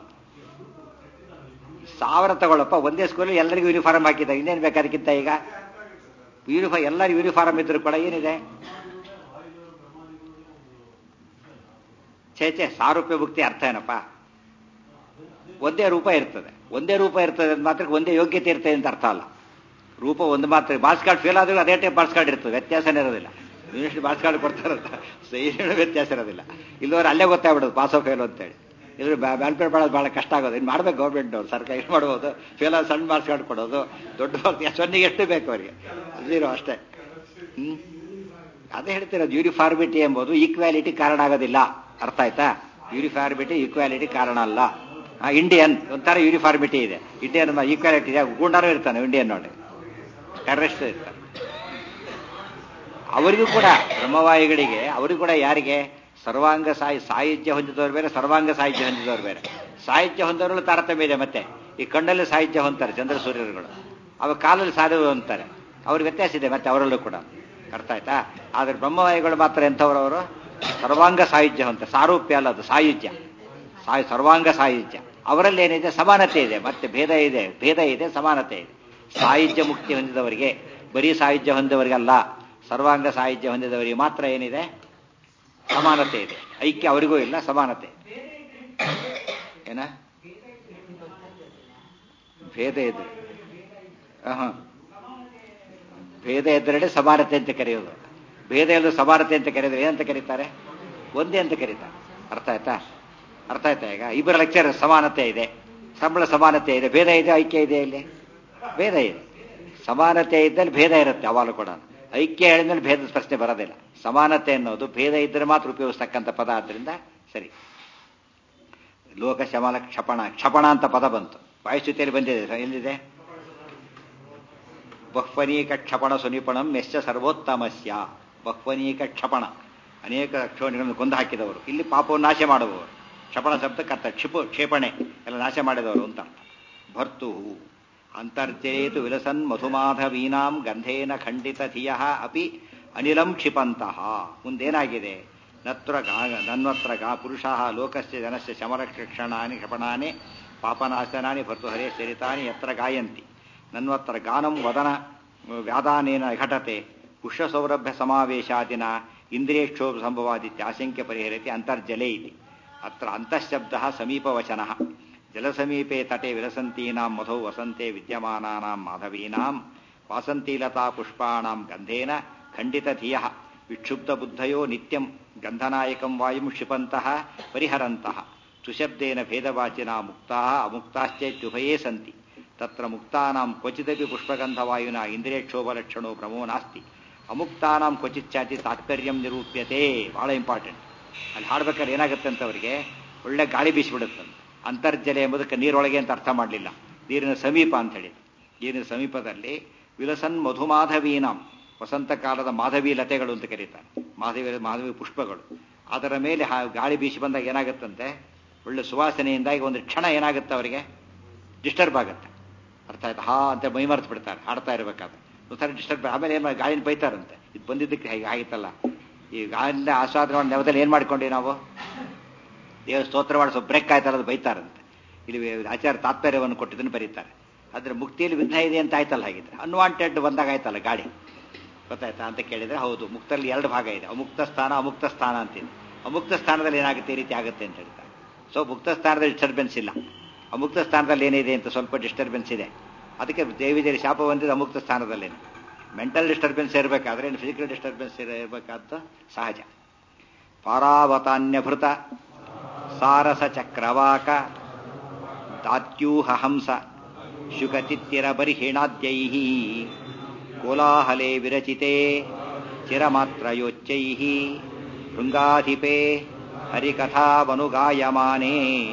ಸಾವಿರ ತಗೊಳ್ಳಪ್ಪ ಒಂದೇ ಸ್ಕೂಲಲ್ಲಿ ಎಲ್ಲರಿಗೂ ಯೂನಿಫಾರ್ಮ್ ಹಾಕಿದ್ದ ಇನ್ನೇನು ಬೇಕು ಅದಕ್ಕಿಂತ ಈಗ ಯೂನಿಫಾರ್ಮ್ ಎಲ್ಲರೂ ಯೂನಿಫಾರ್ಮ್ ಇದ್ರು ಕೂಡ ಏನಿದೆ ಛೇ ಛೇ ಸಾರೂಪ್ಯ ಮುಕ್ತಿ ಅರ್ಥ ಏನಪ್ಪ ಒಂದೇ ರೂಪ ಇರ್ತದೆ ಒಂದೇ ರೂಪ ಇರ್ತದೆ ಮಾತ್ರ ಒಂದೇ ಯೋಗ್ಯತೆ ಇರ್ತದೆ ಅಂತ ಅರ್ಥ ಅಲ್ಲ ರೂಪ ಒಂದು ಮಾತ್ರ ಬಾಸ್ ಕಾರ್ಡ್ ಫೇಲ್ ಆದ್ರೂ ಅದೇ ಟೈಪ್ ಬಾಸ್ ಕಾರ್ಡ್ ಇರ್ತದೆ ವ್ಯತ್ಯಾಸನೇ ಇರೋದಿಲ್ಲ ಯೂನಿವರ್ಸಿಟಿ ಬಾಸ್ ಕಾರ್ಡ್ ಕೊಡ್ತಾರಂತ ಏನು ವ್ಯತ್ಯಾಸ ಇರೋದಿಲ್ಲ ಇಲ್ಲವ್ರು ಅಲ್ಲೇ ಗೊತ್ತಾಗ್ಬಿಡೋದು ಪಾಸ್ ಆಫ್ ಫೇಲ್ ಅಂತೇಳಿ ಇದ್ರ ಬ್ಯಾಲ್ಪೇಟ್ ಮಾಡೋದು ಭಾಳ ಕಷ್ಟ ಆಗೋದು ಇನ್ನು ಮಾಡ್ಬೇಕು ಗೌರ್ಮೆಂಟ್ನವ್ರು ಸರ್ಕಾರ ಏನು ಮಾಡ್ಬೋದು ಫೇಲ್ ಆದ ಸಣ್ಣ ಮಾರ್ಕ್ಸ್ ಕಾರ್ಡ್ ಕೊಡೋದು ದೊಡ್ಡ ಮಾರ್ಕ್ಸ್ ಸೊನ್ನೆಗೆ ಎಷ್ಟು ಬೇಕು ಅವರಿಗೆ ಜೀರೋ ಅಷ್ಟೇ ಹ್ಮ್ ಅದೇ ಹೇಳ್ತಿರೋದು ಯೂನಿಫಾರ್ಮಿಟಿ ಎಂಬುದು ಈಕ್ವಾಲಿಟಿ ಕಾರಣ ಆಗೋದಿಲ್ಲ ಅರ್ಥ ಆಯ್ತಾ ಯೂನಿಫಾರ್ಮಿಟಿ ಈಕ್ವಾಲಿಟಿ ಕಾರಣ ಅಲ್ಲ ಇಂಡಿಯನ್ ಒಂಥರ ಯೂನಿಫಾರ್ಮಿಟಿ ಇದೆ ಇಂಡಿಯನ್ ಈಕ್ವಾಲಿಟಿ ಇದೆ ಗುಂಡಾರು ಇರ್ತಾನೆ ಇಂಡಿಯನ್ ನೋಡಿ ಟೆರರಿಸ್ಟ್ ಇರ್ತಾನೆ ಅವರಿಗೂ ಕೂಡ ಬ್ರಹ್ಮವಾಯುಗಳಿಗೆ ಅವರಿಗೂ ಕೂಡ ಯಾರಿಗೆ ಸರ್ವಾಂಗ ಸಾಹಿ ಸಾಹಿತ್ಯ ಹೊಂದಿದವರು ಬೇರೆ ಸರ್ವಾಂಗ ಸಾಹಿತ್ಯ ಹೊಂದಿದವರು ಬೇರೆ ಸಾಹಿತ್ಯ ಹೊಂದೋರಲ್ಲಿ ತಾರತಮ್ಯ ಇದೆ ಮತ್ತೆ ಈ ಕಣ್ಣಲ್ಲಿ ಸಾಹಿತ್ಯ ಹೊಂತಾರೆ ಚಂದ್ರ ಸೂರ್ಯರುಗಳು ಅವ ಕಾಲಲ್ಲಿ ಸಾಧು ಅಂತಾರೆ ಅವ್ರ ವ್ಯತ್ಯಾಸ ಇದೆ ಮತ್ತೆ ಅವರಲ್ಲೂ ಕೂಡ ಅರ್ಥ ಆಯ್ತಾ ಆದ್ರೆ ಬ್ರಹ್ಮವಾಯುಗಳು ಮಾತ್ರ ಎಂಥವ್ರು ಅವರು ಸರ್ವಾಂಗ ಸಾಹಿತ್ಯ ಹೊಂತ ಸಾರೂಪ್ಯ ಅಲ್ಲ ಅದು ಸಾಹಿತ್ಯ ಸಾಯ್ ಸರ್ವಾಂಗ ಸಾಹಿತ್ಯ ಅವರಲ್ಲಿ ಏನಿದೆ ಸಮಾನತೆ ಇದೆ ಮತ್ತೆ ಭೇದ ಇದೆ ಭೇದ ಇದೆ ಸಮಾನತೆ ಇದೆ ಸಾಹಿತ್ಯ ಮುಕ್ತಿ ಹೊಂದಿದವರಿಗೆ ಬರೀ ಸಾಹಿತ್ಯ ಹೊಂದಿದವರಿಗಲ್ಲ ಸರ್ವಾಂಗ ಸಾಹಿತ್ಯ ಹೊಂದಿದವರಿಗೆ ಮಾತ್ರ ಏನಿದೆ ಸಮಾನತೆ ಇದೆ ಐಕ್ಯ ಅವರಿಗೂ ಇಲ್ಲ ಸಮಾನತೆ ಏನ ಭೇದ ಇದೆ ಹ ಭೇದ ಎದುರಡೆ ಸಮಾನತೆ ಅಂತ ಕರೆಯೋದು ಭೇದ ಎಲ್ಲ ಸಮಾನತೆ ಅಂತ ಕರೆಯೋದು ಏನಂತ ಕರೀತಾರೆ ಒಂದೇ ಅಂತ ಕರೀತಾರೆ ಅರ್ಥ ಆಯ್ತಾ ಅರ್ಥ ಆಯ್ತಾ ಈಗ ಇಬ್ಬರ ಲೆಕ್ಚರ್ ಸಮಾನತೆ ಇದೆ ಸಂಬಳ ಸಮಾನತೆ ಇದೆ ಭೇದ ಇದೆ ಐಕ್ಯ ಇದೆ ಇಲ್ಲಿ ಭೇದ ಇದೆ ಸಮಾನತೆ ಇದ್ದಲ್ಲಿ ಭೇದ ಇರುತ್ತೆ ಅವಾಲು ಕೂಡ ಐಕ್ಯ ಹೇಳಿದ್ಮೇಲೆ ಭೇದದ ಪ್ರಶ್ನೆ ಬರೋದಿಲ್ಲ ಸಮಾನತೆ ಅನ್ನೋದು ಭೇದ ಇದ್ದರೆ ಮಾತ್ರ ಉಪಯೋಗಿಸ್ತಕ್ಕಂಥ ಪದ ಆದ್ರಿಂದ ಸರಿ ಲೋಕ ಶಮಲ ಕ್ಷಪಣ ಕ್ಷಪಣ ಅಂತ ಪದ ಬಂತು ವಾಯುಸ್ಥಿತಿಯಲ್ಲಿ ಬಂದಿದೆ ಎಲ್ಲಿದೆ ಬಹ್ವನೀಕ ಕ್ಷಪಣ ಸುನಿಪಣಂ ಮೆಶ್ಚ ಸರ್ವೋತ್ತಮಸ್ಯ ಬಹ್ವನೀಕ ಕ್ಷಪಣ ಅನೇಕ ಕ್ಷೋಣಿಗಳನ್ನು ಕೊಂದು ಹಾಕಿದವರು ಇಲ್ಲಿ ಪಾಪವನ್ನು ನಾಶ ಮಾಡುವವರು ಕ್ಷಪಣ ಶಬ್ದಕ್ಕೆ ಅರ್ಥ ಕ್ಷಿಪು ಕ್ಷೇಪಣೆ ಎಲ್ಲ ನಾಶ ಮಾಡಿದವರು ಅಂತ ಅರ್ಥ ಭರ್ತು ಅಂತರ್ಜಯೇತು ವಿಲಸನ್ ಮಧುಮಾಧವೀನಾಂ ಗಂಧೇನ ಖಂಡಿತ ಧಿಯ ಅಪಿ ಅನಿಲಂ ಕ್ಷಿಪಂತಹ ಮುಂದೇನಾಗಿದೆ ನತ್ರ ಗಾ ನನ್ವತ್ರ ಗಾ ಪುರುಷ ಲೋಕಸ್ಯ ಜನಸ್ಯ ಶಮರಕ್ಷಣಾನಿ ಕ್ಷಪಣಾನಿ ಪಾಪನಾಶನಾನಿ ಭರ್ತುಹರೇ ಚರಿತಾನಿ ಯತ್ರ ಗಾಯಂತಿ ನನ್ವತ್ರ ಗಾನಂ ವದನ ವ್ಯಾದಾನೇನ ಘಟತೆ ಪುಷ್ಯಸೌರಭ್ಯ ಸಮಾವೇಶಾದಿನ ಇಂದ್ರಿಯಕ್ಷೋಭ ಸಂಭವಾದಿತ್ಯಾಶಂಕ್ಯ ಪರಿಹರತಿ ಅಂತರ್ಜಲೆ ಇತಿ ಅತ್ರ ಅಂತಃಶಬ್ದ ಸಮೀಪವಚನ ಜಲಸಮೀಪೆ ತಟೆ ವಿಲಸಂತೀನಾಂ ಮಧೌ ವಸಂತೆ ವಿದ್ಯಮಾನಾನಾಂ ಮಾಧವೀನಾಂ ವಾಸಂತೀಲತಾ ಪುಷ್ಪಾಣಾಂ ಗಂಧೇನ ಖಂಡಿತ ಧಿಯ ವಿಕ್ಷುಬ್ಧ ಬುದ್ಧಯೋ ನಿತ್ಯಂ ಗಂಧನಾಯಕಂ ವಾಯುಂ ಕ್ಷಿಪಂತಹ ಪರಿಹರಂತಹ ಸುಶಬ್ದೇನ ಭೇದವಾಚಿನ ಮುಕ್ತಾ ಅಮುಕ್ತಾಶ್ಚೇತ್ಯುಭಯೇ ಸಂತಿ ತತ್ರ ಮುಕ್ತಾನಾಂ ಕ್ವಚಿದಪಿ ಪುಷ್ಪಗಂಧವಾಯುನ ಇಂದ್ರಿಯಕ್ಷೋಭಲಕ್ಷಣೋ ಭ್ರಮೋ ನಾಸ್ತಿ ಅಮುಕ್ತಾನಾಂ ಕ್ವಚಿಚ್ಚಾತಿ ತಾತ್ಪರ್ಯಂ ನಿರೂಪ್ಯತೆ ಬಹಳ ಇಂಪಾರ್ಟೆಂಟ್ ಅಲ್ಲಿ ಹಾಡ್ಬೇಕಾದ್ರೆ ಏನಾಗುತ್ತೆ ಅಂತ ಅವರಿಗೆ ಒಳ್ಳೆ ಗಾಳಿ ಬೀಸಿಬಿಡುತ್ತಂತೆ ಅಂತರ್ಜಲ ಎಂಬುದಕ್ಕೆ ನೀರೊಳಗೆ ಅಂತ ಅರ್ಥ ಮಾಡಲಿಲ್ಲ ನೀರಿನ ಸಮೀಪ ಅಂತ ಹೇಳಿ ನೀರಿನ ಸಮೀಪದಲ್ಲಿ ವಿಲಸನ್ ಮಧುಮಾಧವೀನಾಂ ವಸಂತ ಕಾಲದ ಮಾಧವಿ ಲತೆಗಳು ಅಂತ ಕರೀತಾರೆ ಮಾಧವಿ ಮಾಧವಿ ಪುಷ್ಪಗಳು ಅದರ ಮೇಲೆ ಗಾಳಿ ಬೀಸಿ ಬಂದಾಗ ಏನಾಗುತ್ತಂತೆ ಒಳ್ಳೆ ಸುವಾಸನೆಯಿಂದಾಗಿ ಒಂದು ಕ್ಷಣ ಏನಾಗುತ್ತೆ ಅವರಿಗೆ ಡಿಸ್ಟರ್ಬ್ ಆಗುತ್ತೆ ಅರ್ಥ ಆಯ್ತು ಹಾ ಅಂತ ಮೈಮರ್ತು ಬಿಡ್ತಾರೆ ಹಾಡ್ತಾ ಇರಬೇಕಾದ್ರೆ ಒಂದ್ಸರಿ ಡಿಸ್ಟರ್ಬ್ ಆಮೇಲೆ ಏನು ಗಾಳಿನ ಬೈತಾರಂತೆ ಇದು ಬಂದಿದ್ದಕ್ಕೆ ಹೇಗೆ ಆಗಿತ್ತಲ್ಲ ಈ ಗಾಳಿಯಿಂದ ಆಸ್ವಾದನೆ ಮಾಡಿ ನೆವದಲ್ಲಿ ಏನು ಮಾಡ್ಕೊಂಡ್ವಿ ನಾವು ದೇವ ಸ್ತೋತ್ರ ಮಾಡಿ ಸ್ವಲ್ಪ ಬ್ರೇಕ್ ಆಯ್ತಲ್ಲ ಅದು ಬೈತಾರಂತೆ ಇಲ್ಲಿ ಆಚಾರ ತಾತ್ಪರ್ಯವನ್ನು ಕೊಟ್ಟಿದ್ದನ್ನು ಬರೀತಾರೆ ಆದರೆ ಮುಕ್ತಿಯಲ್ಲಿ ವಿಘ್ನ ಇದೆ ಅಂತ ಆಯ್ತಲ್ಲ ಹಾಗಿದ್ರೆ ಅನ್ವಾಂಟೆಡ್ ಬಂದಾಗ ಆಯ್ತಲ್ಲ ಗಾಳಿ ಗೊತ್ತಾಯ್ತಾ ಅಂತ ಕೇಳಿದ್ರೆ ಹೌದು ಮುಕ್ತಲ್ಲಿ ಎರಡು ಭಾಗ ಇದೆ ಅಮುಕ್ತ ಸ್ಥಾನ ಅಮುಕ್ತ ಸ್ಥಾನ ಅಂತಿದೆ ಅಮುಕ್ತ ಸ್ಥಾನದಲ್ಲಿ ಏನಾಗುತ್ತೆ ಈ ರೀತಿ ಆಗುತ್ತೆ ಅಂತ ಹೇಳ್ತಾರೆ ಸೊ ಮುಕ್ತ ಸ್ಥಾನದಲ್ಲಿ ಡಿಸ್ಟರ್ಬೆನ್ಸ್ ಇಲ್ಲ ಅಮುಕ್ತ ಸ್ಥಾನದಲ್ಲಿ ಏನಿದೆ ಅಂತ ಸ್ವಲ್ಪ ಡಿಸ್ಟರ್ಬೆನ್ಸ್ ಇದೆ ಅದಕ್ಕೆ ದೇವಿದೇರಿ ಶಾಪ ಬಂದಿದ್ದು ಅಮುಕ್ತ ಸ್ಥಾನದಲ್ಲೇನೆ ಮೆಂಟಲ್ ಡಿಸ್ಟರ್ಬೆನ್ಸ್ ಇರಬೇಕಾದ್ರೆ ಇನ್ನು ಫಿಸಿಕಲ್ ಡಿಸ್ಟರ್ಬೆನ್ಸ್ ಇರಬೇಕಾದ ಸಹಜ ಪಾರಾವತಾನ್ಯಭೃತ ಸಾರಸ ಚಕ್ರವಾಕ ದಾತ್ಯೂಹ ಹಂಸ ಶುಕತಿತ್ತಿರ ಬರ್ಹಿಣಾದ್ಯೈ ಕೋಲಾಹಲೆ ವಿರಚಿತೆ ಚಿರಮಾತ್ರಯೋಚ್ಚೈ ಶೃಂಗಾಧಿಪೆ ಹರಿಕಥಾವನುಗಾಯಮಾನೇ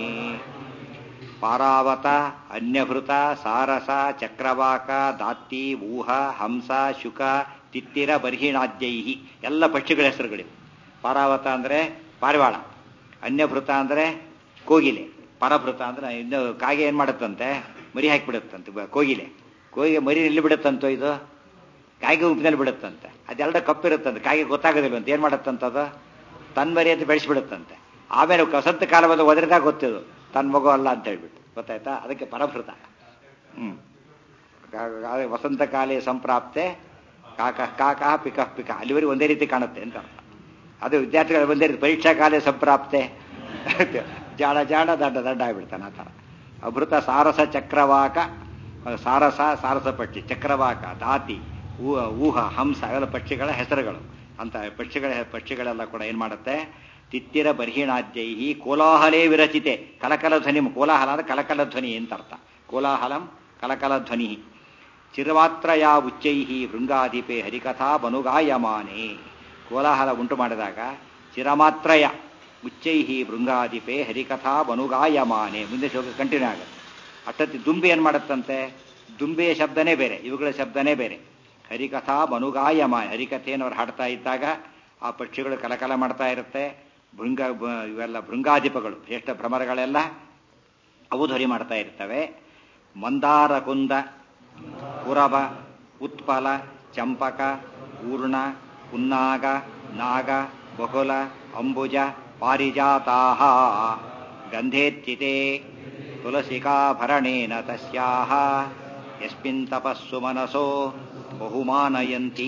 ಪಾರಾವತ ಅನ್ಯಭೃತ ಸಾರಸ ಚಕ್ರವಾಕ ದಾತ್ತಿ ಊಹ ಹಂಸ ಶುಕ ತಿತ್ತಿರ ಬರ್ಹಿಣಾದ್ಯೈ ಎಲ್ಲ ಪಕ್ಷಿಗಳ ಹೆಸರುಗಳಿವೆ ಪಾರಾವತ ಅಂದರೆ ಪಾರಿವಾಳ ಅನ್ಯಭೃತ ಅಂದರೆ ಕೋಗಿಲೆ ಪರಭೃತ ಅಂದ್ರೆ ಇನ್ನು ಕಾಗೆ ಏನು ಮಾಡುತ್ತಂತೆ ಮರಿ ಹಾಕಿಬಿಡುತ್ತಂತೆ ಕೋಗಿಲೆ ಕೋಗಿಲೆ ಮರಿ ಎಲ್ಲಿ ಬಿಡುತ್ತಂತೋ ಇದು ಕಾಗೆ ಗುಂಪಿನಲ್ಲಿ ಬಿಡುತ್ತಂತೆ ಅದೆರಡ ಕಪ್ಪಿರುತ್ತಂತೆ ಕಾಗೆ ಗೊತ್ತಾಗೋದಿಲ್ಲ ಅಂತ ಏನು ಮಾಡುತ್ತಂತದು ತನ್ನ ಮರಿ ಅಂತ ಬೆಳೆಸಿಬಿಡುತ್ತಂತೆ ಆಮೇಲೆ ವಸಂತ ಕಾಲವನ್ನು ಒದರಿದಾಗ ಗೊತ್ತಿದ್ದು ತನ್ನ ಮಗು ಅಲ್ಲ ಅಂತ ಹೇಳ್ಬಿಟ್ಟು ಗೊತ್ತಾಯ್ತಾ ಅದಕ್ಕೆ ಪರಭೃತ ಹ್ಮ್ ವಸಂತ ಕಾಲೇ ಸಂಪ್ರಾಪ್ತೆ ಕಾಕ ಕಾಕ ಪಿಕ ಪಿಕ ಅಲ್ಲಿವರೆಗೆ ಒಂದೇ ರೀತಿ ಕಾಣುತ್ತೆ ಅಂತ ಅರ್ಥ ಅದು ವಿದ್ಯಾರ್ಥಿಗಳು ಒಂದೇ ರೀತಿ ಪರೀಕ್ಷಾ ಕಾಲೇ ಸಂಪ್ರಾಪ್ತೆ ಜಾಡ ಜಾಡ ದಂಡ ದಂಡ ಆಗಿಬಿಡ್ತಾನೆ ಆ ಥರ ಅಭೃತ ಸಾರಸ ಚಕ್ರವಾಕ ಸಾರಸ ಸಾರಸ ಪಕ್ಷಿ ಚಕ್ರವಾಕ ದಾತಿ ಊಹ ಹಂಸ ಅವೆಲ್ಲ ಪಕ್ಷಿಗಳ ಹೆಸರುಗಳು ಅಂತ ಪಕ್ಷಿಗಳ ಪಕ್ಷಿಗಳೆಲ್ಲ ಕೂಡ ಏನು ಮಾಡುತ್ತೆ ತಿತ್ತಿರ ಬರ್ಹಿಣಾದ್ಯೈ ಕೋಲಾಹಲೇ ವಿರಚಿತೆ ಕಲಕಲ ಧ್ವನಿ ಕೋಲಾಹಲ ಅಂದ್ರೆ ಕಲಕಲ ಧ್ವನಿ ಅಂತ ಅರ್ಥ ಕೋಲಾಹಲಂ ಕಲಕಲ ಧ್ವನಿ ಚಿರಮಾತ್ರಯ ಉಚ್ಚೈ ಭೃಂಗಾಧಿಪೆ ಹರಿಕಥಾ ಬನುಗಾಯಮಾನೆ ಕೋಲಾಹಲ ಉಂಟು ಮಾಡಿದಾಗ ಚಿರಮಾತ್ರಯ ಉಚ್ಚೈ ಭೃಂಗಾಧಿಪೆ ಹರಿಕಥಾ ಬನುಗಾಯಮಾನೆ ಮುಂದೆ ಶೋಕ ಕಂಟಿನ್ಯೂ ಆಗುತ್ತೆ ಅಷ್ಟೊತ್ತಿ ದುಂಬಿ ಏನು ಮಾಡುತ್ತಂತೆ ದುಂಬೆಯ ಶಬ್ದನೇ ಬೇರೆ ಇವುಗಳ ಶಬ್ದನೇ ಬೇರೆ ಹರಿಕಥಾ ಬನುಗಾಯಮಾನೆ ಹರಿಕಥೆಯನ್ನು ಅವ್ರು ಹಾಡ್ತಾ ಇದ್ದಾಗ ಆ ಪಕ್ಷಿಗಳು ಕಲಕಲ ಮಾಡ್ತಾ ಇರುತ್ತೆ ಭೃಂಗ ಇವೆಲ್ಲ ಭೃಂಗಾಧಿಪಗಳು ಶ್ರೇಷ್ಠ ಭ್ರಮರಗಳೆಲ್ಲ ಅವು ಧ್ವನಿ ಮಾಡ್ತಾ ಇರ್ತವೆ ಮಂದಾರ ಕುಂದ ಕುರಬ ಉತ್ಪಲ ಚಂಪಕ ಪೂರ್ಣ ಪುನ್ನಾಗ ನಾಗ ಬಕುಲ ಅಂಬುಜ ಪಾರಿಜಾತಾಹ ಗಂಧೇಚ್ಚಿತೆ ತುಲಸಿಕಾಭರಣೇನ ತಸ್ಯಾಹ ಯಸ್ಮಿನ್ ತಪಸ್ಸು ಮನಸೋ ಬಹುಮಾನಯಂತೀ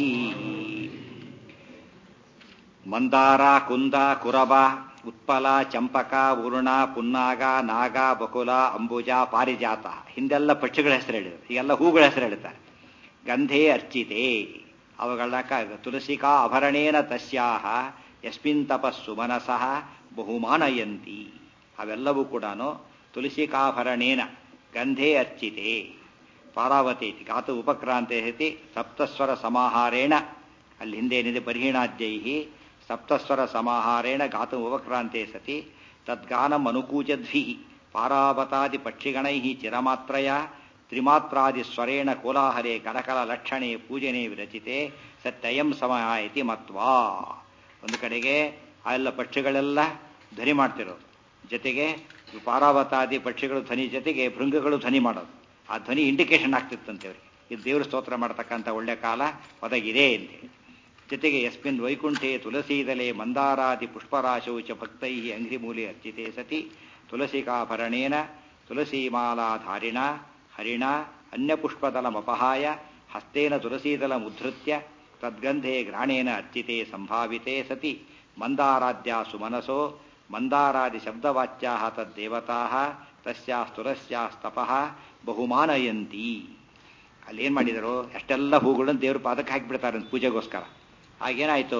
ಮಂದಾರ ಕುಂದ ಕುರಬ ಉತ್ಪಲ ಚಂಪಕ ಉರುಣ ಪುನ್ನಾಗ ನಾಗ ಬಕುಲ ಅಂಬುಜ ಪಾರಿಜಾತ ಹಿಂದೆಲ್ಲ ಪಕ್ಷಿಗಳ ಹೆಸರು ಹೇಳಿದ್ರು ಈಗೆಲ್ಲ ಹೂಗಳ ಹೆಸರು ಹೇಳ್ತಾರೆ ಗಂಧೇ ಅರ್ಚಿತೆ ಅವುಗಳ ತುಳಸಿಕಾ ಅಭರಣೇನ ತಸ್ಯಾಹ ಯಸ್ಮಿನ್ ತಪಸ್ಸು ಮನಸಃ ಬಹುಮಾನಯಂತಿ ಅವೆಲ್ಲವೂ ಕೂಡ ತುಳಸಿಕಾಭರಣೇನ ಗಂಧೇ ಅರ್ಚಿತೆ ಪಾರಾವತಿ ಗಾತು ಉಪಕ್ರಾಂತೆ ಹತಿ ಸಪ್ತಸ್ವರ ಸಮಾಹಾರೇಣ ಅಲ್ಲಿ ಹಿಂದೇನಿದೆ ಬರ್ಹಿಣಾದ್ಯೈ ಸಪ್ತಸ್ವರ ಸಮಾಹಾರೇಣ ಗಾತು ಉಪಕ್ರಾಂತೆ ಸತಿ ತದ್ಗಾನಂ ಅನುಕೂಚದ್ಭಿ ಪಾರಾವತಾದಿ ಪಕ್ಷಿಗಣೈ ಚಿರಮಾತ್ರಯ ತ್ರಿಮಾತ್ರಾದಿ ಸ್ವರೇಣ ಕೋಲಾಹಲೆ ಕಡಕಲ ಲಕ್ಷಣೆ ಪೂಜನೆ ವಿರಚಿತೆ ಸತ್ಯಯಂ ಸಮಯ ಇತಿ ಮತ್ವಾ ಒಂದು ಕಡೆಗೆ ಆ ಎಲ್ಲ ಪಕ್ಷಿಗಳೆಲ್ಲ ಧ್ವನಿ ಮಾಡ್ತಿರೋದು ಜೊತೆಗೆ ಪಾರಾವತಾದಿ ಪಕ್ಷಿಗಳು ಧ್ವನಿ ಜೊತೆಗೆ ಭೃಂಗಗಳು ಧ್ವನಿ ಮಾಡೋದು ಆ ಧ್ವನಿ ಇಂಡಿಕೇಶನ್ ಆಗ್ತಿತ್ತಂತೆ ಅವರಿಗೆ ಇದು ದೇವರು ಸ್ತೋತ್ರ ಮಾಡತಕ್ಕಂಥ ಒಳ್ಳೆ ಕಾಲ ಒದಗಿದೆ ಅಂತೇಳಿ ಜೊತೆಗೆ ಯಸ್ಮಿನ್ ವೈಕುಂಠೆ ತುಳಸೀದಲೆ ಮಂದಾರಾದಿ ಪುಷ್ಪರಾಶೌ ಚ ಭಕ್ತೈ ಅಂಘ್ರಿಮೂಲೆ ಅರ್ಚಿತೆ ಸತಿ ತುಳಸಿಕಾಭರಣೇನ ತುಳಸೀಮಾಲಾಧಾರಿಣ ಹರಿಣ ಅನ್ಯಪುಷ್ಪದಲಮಪಹಾಯ ಹಸ್ತೇನ ತುಳಸೀದಲಮುದ್ಧೃತ್ಯ ತದ್ಗಂಧೆ ಗ್ರಾಣೇನ ಅರ್ಚಿತೆ ಸಂಭಾವಿತೆ ಸತಿ ಮಂದಾರಾದ್ಯಾಸು ಮನಸೋ ಮಂದಾರಾದಿ ಶಬ್ದವಾಚ್ಯಾ ತದ್ದೇವತಾ ತಸ್ಯಾಸ್ತುರಸ್ಯಾಸ್ತಪಃ ಬಹುಮಾನಯಂತಿ ಅಲ್ಲೇನು ಮಾಡಿದರು ಅಷ್ಟೆಲ್ಲ ಹೂಗಳನ್ನು ದೇವ್ರ ಪಾದಕ್ಕೆ ಹಾಕಿಬಿಡ್ತಾರೆ ಪೂಜೆಗೋಸ್ಕರ ಆಗೇನಾಯಿತು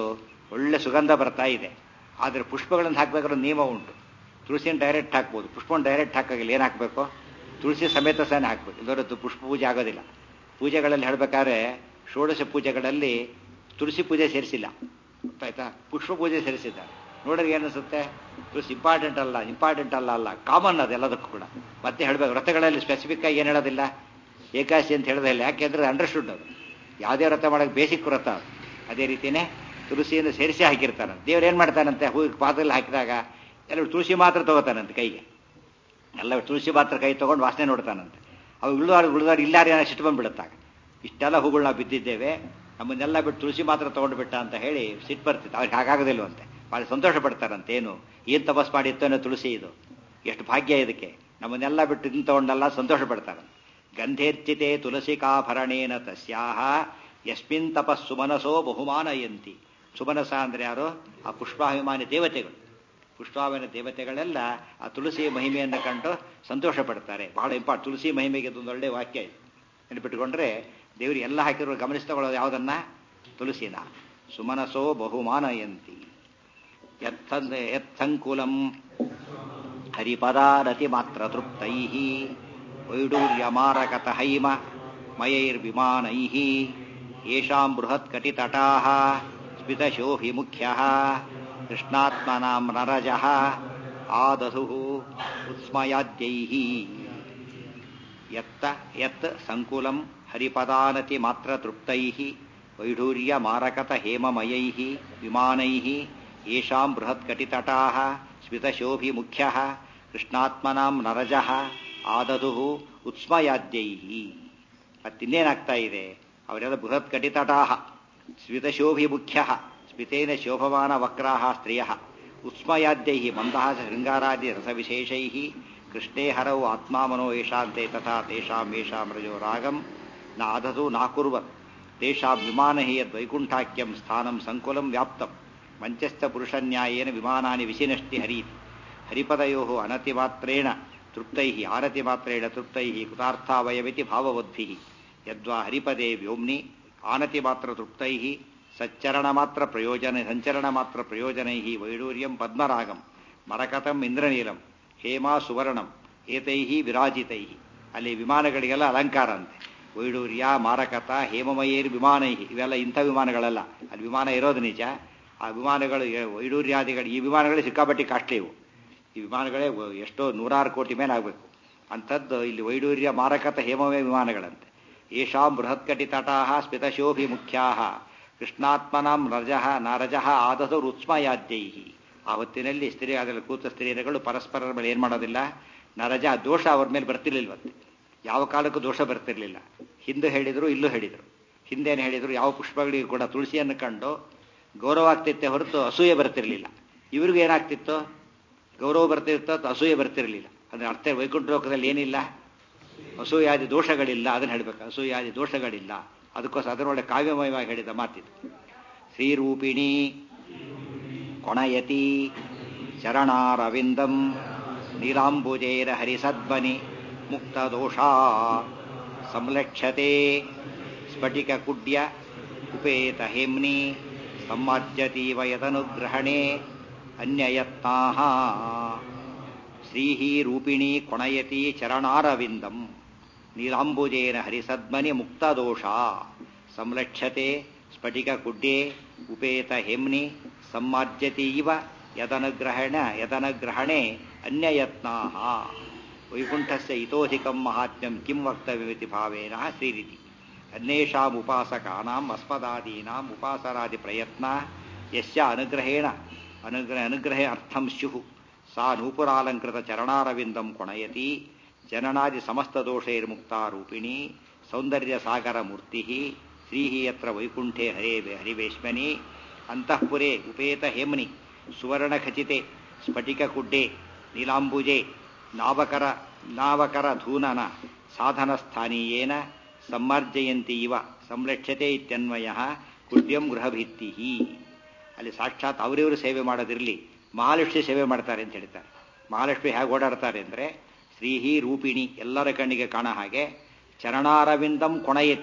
ಒಳ್ಳೆ ಸುಗಂಧ ಬರ್ತಾ ಇದೆ ಆದರೆ ಪುಷ್ಪಗಳನ್ನು ಹಾಕಬೇಕಾದ್ರೆ ನಿಯಮ ಉಂಟು ತುಳಸಿಯನ್ನು ಡೈರೆಕ್ಟ್ ಹಾಕ್ಬೋದು ಪುಷ್ಪವನ್ನು ಡೈರೆಕ್ಟ್ ಹಾಕಾಗಿಲ್ಲ ಏನು ಹಾಕಬೇಕು ತುಳಸಿ ಸಮೇತ ಸಹ ಹಾಕ್ಬೇಕು ಇದರದ್ದು ಪುಷ್ಪ ಪೂಜೆ ಆಗೋದಿಲ್ಲ ಪೂಜೆಗಳಲ್ಲಿ ಹೇಳಬೇಕಾದ್ರೆ ಷೋಡಶ ಪೂಜೆಗಳಲ್ಲಿ ತುಳಸಿ ಪೂಜೆ ಸೇರಿಸಿಲ್ಲ ಗೊತ್ತಾಯ್ತಾ ಪುಷ್ಪ ಪೂಜೆ ಸೇರಿಸಿದ್ದಾರೆ ನೋಡಿದ್ರೆ ಏನಿಸುತ್ತೆ ತುಳಸಿ ಇಂಪಾರ್ಟೆಂಟ್ ಅಲ್ಲ ಇಂಪಾರ್ಟೆಂಟ್ ಅಲ್ಲ ಅಲ್ಲ ಕಾಮನ್ ಅದು ಎಲ್ಲದಕ್ಕೂ ಕೂಡ ಮತ್ತೆ ಹೇಳಬೇಕು ವ್ರತಗಳಲ್ಲಿ ಸ್ಪೆಸಿಫಿಕ್ ಆಗಿ ಏನು ಹೇಳೋದಿಲ್ಲ ಏಕಾಶಿ ಅಂತ ಹೇಳೋದಿಲ್ಲ ಯಾಕೆಂದ್ರೆ ಅಂಡರ್ಸ್ಟುಡ್ ಅದು ಯಾವುದೇ ವ್ರತ ಮಾಡೋಕ್ಕೆ ಬೇಸಿಕ್ ವ್ರತ ಅದು ಅದೇ ರೀತಿಯೇ ತುಳಸಿಯನ್ನು ಸೇರಿಸಿ ಹಾಕಿರ್ತಾನೆ ದೇವ್ರು ಏನು ಮಾಡ್ತಾನಂತೆ ಹೂ ಪಾತ್ರದಲ್ಲಿ ಹಾಕಿದಾಗ ಎಲ್ಲರೂ ತುಳಸಿ ಮಾತ್ರ ತಗೋತಾನಂತೆ ಕೈಗೆ ಎಲ್ಲ ತುಳಸಿ ಮಾತ್ರ ಕೈ ತೊಗೊಂಡು ವಾಸನೆ ನೋಡ್ತಾನಂತೆ ಅವು ಉಳಿದಾರು ಉಳಿದಾರು ಇಲ್ಲಾರು ಏನೋ ಸಿಟ್ಟು ಬಂದ್ಬಿಡುತ್ತಾಗ ಇಷ್ಟೆಲ್ಲ ಹೂಗಳು ನಾವು ಬಿದ್ದಿದ್ದೇವೆ ನಮ್ಮನ್ನೆಲ್ಲ ಬಿಟ್ಟು ತುಳಸಿ ಮಾತ್ರ ತೊಗೊಂಡು ಬಿಟ್ಟ ಅಂತ ಹೇಳಿ ಸಿಟ್ಟು ಬರ್ತಿತ್ತು ಅವ್ರಿಗೆ ಹಾಗಾಗೋದಿಲ್ವಂತೆ ಭಾಳ ಸಂತೋಷ ಪಡ್ತಾರಂತೆ ಏನು ಏನು ತಪಸ್ ಮಾಡಿತ್ತೇನೋ ತುಳಸಿ ಇದು ಎಷ್ಟು ಭಾಗ್ಯ ಇದಕ್ಕೆ ನಮ್ಮನ್ನೆಲ್ಲ ಬಿಟ್ಟು ಇದನ್ನು ತಗೊಂಡೆಲ್ಲ ಸಂತೋಷ ಪಡ್ತಾರಂತೆ ಗಂಧೇರ್ಚಿತೆ ತುಳಸಿಕಾಭರಣೇನ ತಸ್ಯಾಹ ಯಸ್ಮಿನ್ ತಪಸ್ ಸುಮನಸೋ ಬಹುಮಾನಯಂತಿ ಸುಮನಸ ಅಂದ್ರೆ ಯಾರು ಆ ಪುಷ್ಪಾಭಿಮಾನಿ ದೇವತೆಗಳು ಪುಷ್ಪಾಭಿಮಾನಿ ದೇವತೆಗಳೆಲ್ಲ ಆ ತುಳಸಿ ಮಹಿಮೆಯನ್ನು ಕಂಡು ಸಂತೋಷ ಪಡ್ತಾರೆ ಬಹಳ ಇಂಪಾರ್ಟ್ ತುಳಸಿ ಮಹಿಮೆಗೆ ಒಂದು ಒಳ್ಳೆ ವಾಕ್ಯ ಇದೆ ನೆನಪಿಟ್ಕೊಂಡ್ರೆ ದೇವರು ಎಲ್ಲ ಹಾಕಿರೋ ಗಮನಿಸ್ತಗೊಳ್ಳೋದು ಯಾವುದನ್ನ ತುಳಸಿನ ಸುಮನಸೋ ಬಹುಮಾನಯಂತಿ ಯತ್ಸಂದ ಯತ್ಸಂಕುಲಂ ಹರಿಪದಾರತಿ ಮಾತ್ರ ತೃಪ್ತೈ ವೈಡೂರ್ಯಮಾರಕತ ಹೈಮ ಮಯೈರ್ವಿಮಾನೈ ಯೇಷಾಂ ಬೃಹತ್ಕಟಿತಟಾ ಸ್ಮಿತಶೋಹಿ ಮುಖ್ಯ ಕೃಷ್ಣಾತ್ಮನಾಂ ನರಜ ಆದಧು ಉತ್ಸ್ಮಯಾದ್ಯೈ ಯತ್ತ ಯತ್ ಸಂಕುಲಂ ಹರಿಪದಾನತಿ ಮಾತ್ರ ತೃಪ್ತೈ ವೈಢೂರ್ಯ ಮಾರಕತ ಹೇಮಮಯೈ ವಿಮಾನೈ ಯೇಷಾಂ ಬೃಹತ್ಕಟಿತಟಾ ಸ್ಮಿತಶೋಭಿ ಮುಖ್ಯ ಕೃಷ್ಣಾತ್ಮನಾಂ ನರಜ ಆದದು ಉತ್ಸ್ಮಯಾದ್ಯೈ ಮತ್ತಿನ್ನೇನಾಗ್ತಾ ಇದೆ ಅವರೆಲ್ಲ ಬೃಹತ್ ಕಟಿತಟಾ ಸ್ಮಿತಶೋಭಿ ಮುಖ್ಯ ಸ್ಮಿತೇನ ಶೋಭಮಾನ ವಕ್ರಾ ಸ್ತ್ರಿಯ ಉತ್ಸ್ಮಯಾದ್ಯೈ ಮಂದಹಾಸ ಶೃಂಗಾರಾದಿ ರಸವಿಶೇಷೈ ಕೃಷ್ಣೇ ಹರವು ಆತ್ಮಾ ಮನೋ ಯಶಾಂತೆ ತಥಾ ತೇಷಾಂ ಯೇಷಾಂ ರಜೋ ರಾಗಂ ನ ಆದದು ನಾಕುರ್ವತ್ ತೇಷಾಂ ವಿಮಾನ ಹಿ ಯದ್ವೈಕುಂಠಾಖ್ಯಂ ಸ್ಥಾನಂ ಸಂಕುಲಂ ವ್ಯಾಪ್ತಂ ಮಂಚಸ್ಥ ಪುರುಷನ್ಯಾಯೇನ ವಿಮಾನಾನಿ ವಿಶಿನಷ್ಟಿ ಹರೀತಿ ಹರಿಪದಯೋ ಅನತಿಮಾತ್ರೇಣ ತೃಪ್ತೈ ಆನತಿಮಾತ್ರೇಣ ತೃಪ್ತೈ ಕೃತಾರ್ಥಾವಯವಿತಿ ಭಾವವದ್ಭಿ ಯದ್ವಾ ಹರಿಪದೇ ವ್ಯೋಮ್ನಿ ಆನತಿಮಾತ್ರ ತೃಪ್ತೈ ಸಚ್ಚರಣಮಾತ್ರ ಪ್ರಯೋಜನ ಸಂಚರಣಮಾತ್ರ ಪ್ರಯೋಜನೈ ವೈಡೂರ್ಯಂ ಪದ್ಮರಾಗಂ ಮರಕತಂ ಇಂದ್ರನೀಲಂ ಹೇಮಾ ಸುವರ್ಣಂ ಏತೈ ವಿರಾಜಿತೈ ಅಲ್ಲಿ ವಿಮಾನಗಳಿಗೆಲ್ಲ ಅಲಂಕಾರ ಅಂತೆ ವೈಡೂರ್ಯ ಮಾರಕತ ಹೇಮಮಯೇರ್ ವಿಮಾನೈ ಇವೆಲ್ಲ ಇಂಥ ವಿಮಾನಗಳಲ್ಲ ಅಲ್ಲಿ ವಿಮಾನ ಇರೋದು ನಿಜ ಆ ವಿಮಾನಗಳು ವೈಡೂರ್ಯಾದಿಗಳು ಈ ವಿಮಾನಗಳೇ ಸಿಕ್ಕಾಪಟ್ಟಿ ಕಾಸ್ಟ್ಲಿ ಇವು ಈ ವಿಮಾನಗಳೇ ಎಷ್ಟೋ ನೂರಾರು ಕೋಟಿ ಮೇಲೆ ಆಗಬೇಕು ಅಂಥದ್ದು ಇಲ್ಲಿ ವೈಡೂರ್ಯ ಮಾರಕತ ಹೇಮಮಯ ವಿಮಾನಗಳಂತೆ ಯಶಾಂ ಬೃಹತ್ಕಟಿತಟಾ ಸ್ಮಿತಶೋಭಿ ಮುಖ್ಯಾ ಕೃಷ್ಣಾತ್ಮನಾಂ ರಜಃ ನರಜಃ ಆದದು ರುತ್ಸ್ಮಯಾದ್ಯೈ ಆ ಹೊತ್ತಿನಲ್ಲಿ ಸ್ತ್ರೀ ಅದರಲ್ಲಿ ಕೂತ ಸ್ತ್ರೀಯರುಗಳು ಪರಸ್ಪರರ ಮೇಲೆ ಏನು ಮಾಡೋದಿಲ್ಲ ನರಜ ದೋಷ ಅವ್ರ ಮೇಲೆ ಬರ್ತಿರ್ಲಿಲ್ವಂತೆ ಯಾವ ಕಾಲಕ್ಕೂ ದೋಷ ಬರ್ತಿರ್ಲಿಲ್ಲ ಹಿಂದೆ ಹೇಳಿದ್ರು ಇಲ್ಲೂ ಹೇಳಿದರು ಹಿಂದೇನು ಹೇಳಿದ್ರು ಯಾವ ಪುಷ್ಪಗಳಿಗೆ ಕೂಡ ತುಳಸಿಯನ್ನು ಕಂಡು ಗೌರವ ಆಗ್ತಿತ್ತೆ ಹೊರತು ಅಸೂಯೆ ಬರ್ತಿರ್ಲಿಲ್ಲ ಇವ್ರಿಗೂ ಏನಾಗ್ತಿತ್ತು ಗೌರವ ಬರ್ತಿರ್ತ ಅಸೂಯೆ ಬರ್ತಿರಲಿಲ್ಲ ಅಂದ್ರೆ ಅರ್ಥ ವೈಕುಂಠ ಲೋಕದಲ್ಲಿ ಏನಿಲ್ಲ ಅಸೂಯಾದಿ ದೋಷಗಳಿಲ್ಲ ಅದನ್ನ ಹೇಳಬೇಕು ಅಸೂಯಾದಿ ದೋಷಗಳಿಲ್ಲ ಅದಕ್ಕೋಸ್ಕರ ಅದರೊಳಗೆ ಕಾವ್ಯಮಯವಾಗಿ ಹೇಳಿದ ಮಾತಿದು ಶ್ರೀರೂಪಿಣಿ ಕೊಣಯತಿ ಚರಣಾರವಿಂದಂ ನೀಲಾಂಬುಜೇರ ಹರಿಸದ್ಬನಿ ಮುಕ್ತದೋಷ ಸಂಲಕ್ಷ್ಯತೆ ಸ್ಫಟಿಕ ಕುಡ್ಯ ಉಪೇತ ಹೇಮ್ನಿ ಸಮ್ಮಾಜ್ಯತೀವ ಯದನುಗ್ರಹಣೆ ಅನ್ಯಯತ್ನಾ ಶ್ರೀಹಿ ರೂಪಿಣಿ ಕೊಣಯತಿ ಚರಣಾರವಿಂದಂ ನೀಲಾಂಬುಜೇನ ಹರಿಸದ್ಮನಿ ಮುಕ್ತದೋಷ ಸಂಲಕ್ಷ್ಯತೆ ಸ್ಫಟಿಕ ಕುಡ್ಯೆ ಉಪೇತ ಹೇಮ್ನಿ ಸಮ್ಮಾರ್ಜತಿ ಇವ ಯದನುಗ್ರಹಣ ಯದನುಗ್ರಹಣೆ ಅನ್ಯಯತ್ನಾ ವೈಕುಂಠಸ್ಯ ಇತೋಧಿಕಂ ಮಹಾತ್ಮ್ಯಂ ಕಿಂ ವಕ್ತವ್ಯಮಿತಿ ಭಾವೇನ ಶ್ರೀರಿತಿ ಅನ್ಯೇಷಾಂ ಉಪಾಸಕಾನಾಂ ಅಸ್ಮದಾದೀನಾಂ ಉಪಾಸನಾದಿ ಪ್ರಯತ್ನ ಯಸ್ಯ ಅನುಗ್ರಹೇಣ ಅನುಗ್ರಹ ಅನುಗ್ರಹೇ ಅರ್ಥಂ ಸ್ಯುಃ ಸಾ ನೂಪುರಾಲಂಕೃತ ಚರಣಾರವಿಂದಂ ಕೊಣಯತಿ ಜನನಾದಿ ಸಮಸ್ತದೋಷೈರ್ಮುಕ್ತಾ ರೂಪಿಣಿ ಸೌಂದರ್ಯ ಸಾಗರ ಮೂರ್ತಿ ಶ್ರೀ ಯತ್ರ ವೈಕುಂಠೆ ಹರೇ ಹರಿವೇಶ್ಮನಿ ಅಂತಃಪುರೇ ಉಪೇತ ಹೇಮ್ನಿ ಸುವರ್ಣಖಚಿತೆ ಸ್ಫಟಿಕಕುಡ್ಡೆ ನೀಲಾಂಬುಜೆ ನಾವಕರ ನಾವಕರ ಧೂನನ ಸಾಧನಸ್ಥಾನೀಯೇನ ಸಮ್ಮರ್ಜಯಂತಿ ಇವ ಸಂರಕ್ಷತೆ ಇತ್ಯನ್ವಯ ಕುಡ್ಯಂ ಗೃಹಭಿತ್ತಿ ಅಲ್ಲಿ ಸಾಕ್ಷಾತ್ ಅವರಿವರು ಸೇವೆ ಮಾಡೋದಿರಲಿ ಮಹಾಲಕ್ಷ್ಮಿ ಸೇವೆ ಮಾಡ್ತಾರೆ ಅಂತ ಹೇಳ್ತಾರೆ ಮಹಾಲಕ್ಷ್ಮಿ ಹೇಗೆ ಓಡಾಡ್ತಾರೆ ಅಂದರೆ ಶ್ರೀಹಿ ರೂಪಿಣಿ ಎಲ್ಲರ ಕಣ್ಣಿಗೆ ಕಾಣ ಹಾಗೆ ಚರಣಾರವಿಂದಂ ಕೊಣಯತಿ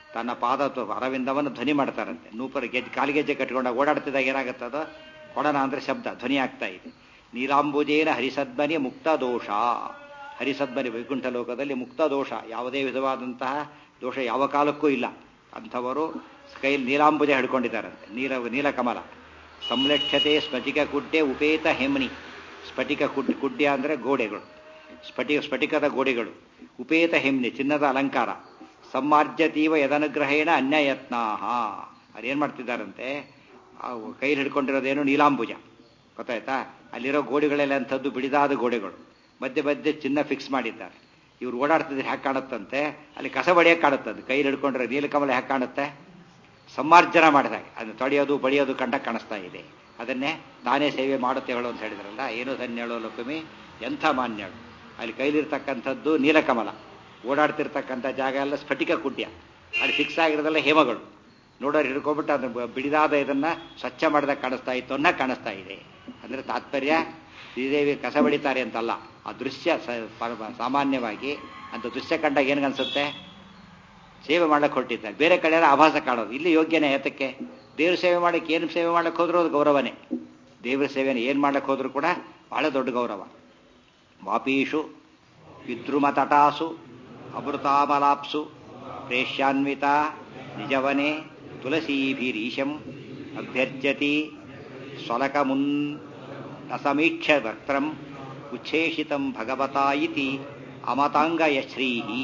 ತನ್ನ ಪಾದ ತು- ಅರವಿಂದವನ್ನು ಧ್ವನಿ ಮಾಡ್ತಾರಂತೆ ನೂಪರ ಗೆಜ್ಜೆ ಕಾಲಿಗೆಜ್ಜೆ ಕಟ್ಕೊಂಡಾಗ ಓಡಾಡ್ತಿದ್ದಾಗ ಏನಾಗುತ್ತದೋ ಕೊಡನ ಅಂದ್ರೆ ಶಬ್ದ ಧ್ವನಿ ಆಗ್ತಾ ಇದೆ ನೀಲಾಂಬುಜೇನ ಹರಿಸದ್ಮನಿ ಮುಕ್ತ ದೋಷ ಹರಿಸದ್ಮನಿ ವೈಕುಂಠ ಲೋಕದಲ್ಲಿ ಮುಕ್ತ ದೋಷ ಯಾವುದೇ ವಿಧವಾದಂತಹ ದೋಷ ಯಾವ ಕಾಲಕ್ಕೂ ಇಲ್ಲ ಅಂಥವರು ಕೈಯಲ್ಲಿ ನೀಲಾಂಬುಜ ಹಿಡ್ಕೊಂಡಿದ್ದಾರಂತೆ ನೀಲ ನೀಲಕಮಲ ಸಂಲಕ್ಷತೆ ಸ್ಫಟಿಕ ಕುಡ್ಡೆ ಉಪೇತ ಹೆಮ್ನಿ ಸ್ಫಟಿಕ ಕುಡ್ ಕುಡ್ಯ ಅಂದರೆ ಗೋಡೆಗಳು ಸ್ಫಟಿಕ ಸ್ಫಟಿಕದ ಗೋಡೆಗಳು ಉಪೇತ ಹೆಮ್ನಿ ಚಿನ್ನದ ಅಲಂಕಾರ ಸಮ್ಮಾರ್ಜತೀವ ಯದನುಗ್ರಹೇಣ ಅನ್ಯಯತ್ನಾಹ ಅದೇನು ಮಾಡ್ತಿದ್ದಾರಂತೆ ಆ ಕೈಲಿ ಹಿಡ್ಕೊಂಡಿರೋದೇನು ನೀಲಾಂಬುಜ ಗೊತ್ತಾಯ್ತಾ ಅಲ್ಲಿರೋ ಗೋಡೆಗಳೆಲ್ಲ ಅಂಥದ್ದು ಬಿಡಿದಾದ ಗೋಡೆಗಳು ಮಧ್ಯೆ ಮಧ್ಯೆ ಚಿನ್ನ ಫಿಕ್ಸ್ ಮಾಡಿದ್ದಾರೆ ಇವ್ರು ಓಡಾಡ್ತಿದ್ರೆ ಹ್ಯಾಕೆ ಕಾಣುತ್ತಂತೆ ಅಲ್ಲಿ ಕಸ ಬಡಿಯಕ್ಕೆ ಕಾಣುತ್ತದು ಕೈಲಿ ಹಿಡ್ಕೊಂಡ್ರೆ ನೀಲಕಮಲ ಹ್ಯಾಕೆ ಕಾಣುತ್ತೆ ಸಂಮಾರ್ಜನ ಮಾಡಿದಾಗ ಅದನ್ನು ತೊಳೆಯೋದು ಬಳಿಯೋದು ಕಂಡ ಕಾಣಿಸ್ತಾ ಇದೆ ಅದನ್ನೇ ತಾನೇ ಸೇವೆ ಮಾಡುತ್ತೆ ಹೇಳು ಅಂತ ಹೇಳಿದ್ರಲ್ಲ ಏನು ಧನ್ಯ ಹೇಳೋ ಲಕ್ಷ್ಮಿ ಎಂಥ ಮಾನ್ಯಳು ಅಲ್ಲಿ ಕೈಲಿರ್ತಕ್ಕಂಥದ್ದು ನೀಲಕಮಲ ಓಡಾಡ್ತಿರ್ತಕ್ಕಂಥ ಜಾಗ ಎಲ್ಲ ಸ್ಫಟಿಕ ಕುಡ್ಯ ಅಲ್ಲಿ ಫಿಕ್ಸ್ ಆಗಿರೋದೆಲ್ಲ ಹೇಮಗಳು ನೋಡೋರು ಹಿಡ್ಕೊಂಡ್ಬಿಟ್ಟು ಅದು ಬ- ಬಿಡಿದಾದ ಇದನ್ನ ಸ್ವಚ್ಛ ಮಾಡಿದಾಗ ಕಾಣಿಸ್ತಾ ಇತ್ತು ಅನ್ನೋ ಕಾಣಿಸ್ತಾ ಇದೆ ಅಂದ್ರೆ ತಾತ್ಪರ್ಯ ಶ್ರೀದೇವಿ ಕಸ ಬಡಿತಾರೆ ಅಂತಲ್ಲ ಆ ದೃಶ್ಯ ಸ- ಪರ- ಸಾಮಾನ್ಯವಾಗಿ ಅಂತ ದೃಶ್ಯ ಕಂಡಾಗ ಏನ್ಗನ್ಸುತ್ತೆ ಸೇವೆ ಮಾಡಕ್ಕೆ ಹೊರಟಿದ್ದಾರೆ ಬೇರೆ ಕಡೆ ಎಲ್ಲ ಆಭಾಸ ಕಾಣೋದು ಇಲ್ಲಿ ಯೋಗ್ಯನೇ ಏತಕ್ಕೆ ದೇವ್ರ ಸೇವೆ ಮಾಡಕ್ಕೆ ಏನು ಸೇವೆ ಮಾಡಕ್ಕೆ ಹೋದ್ರೂ ಅದು ಗೌರವನೇ ದೇವ್ರ ಸೇವೆನ ಏನು ಮಾಡಕ್ಕೆ ಹೋದ್ರೂ ಕೂಡ ಬಹಳ ದೊಡ್ಡ ಗೌರವ ವಾಪೀಷು ವಿದ್ರುಮ ತಟಾಸು ಅಮೃತಾಮಲಾಪ್ಸು ಪ್ರೇಷ್ಯಾನ್ವಿತ ನಿಜವನೆ ತುಳಸೀಭಿರೀಶಂ ಅಭ್ಯರ್ಜತಿ ಸ್ವಲಕಮುನ್ ಅಸಮೀಕ್ಷ ವಕ್ತ್ರಂ ಉಚ್ಛೇಷಿತಂ ಭಗವತಾ ಇತಿ ಅಮತಾಂಗಯಶ್ರೀಹಿ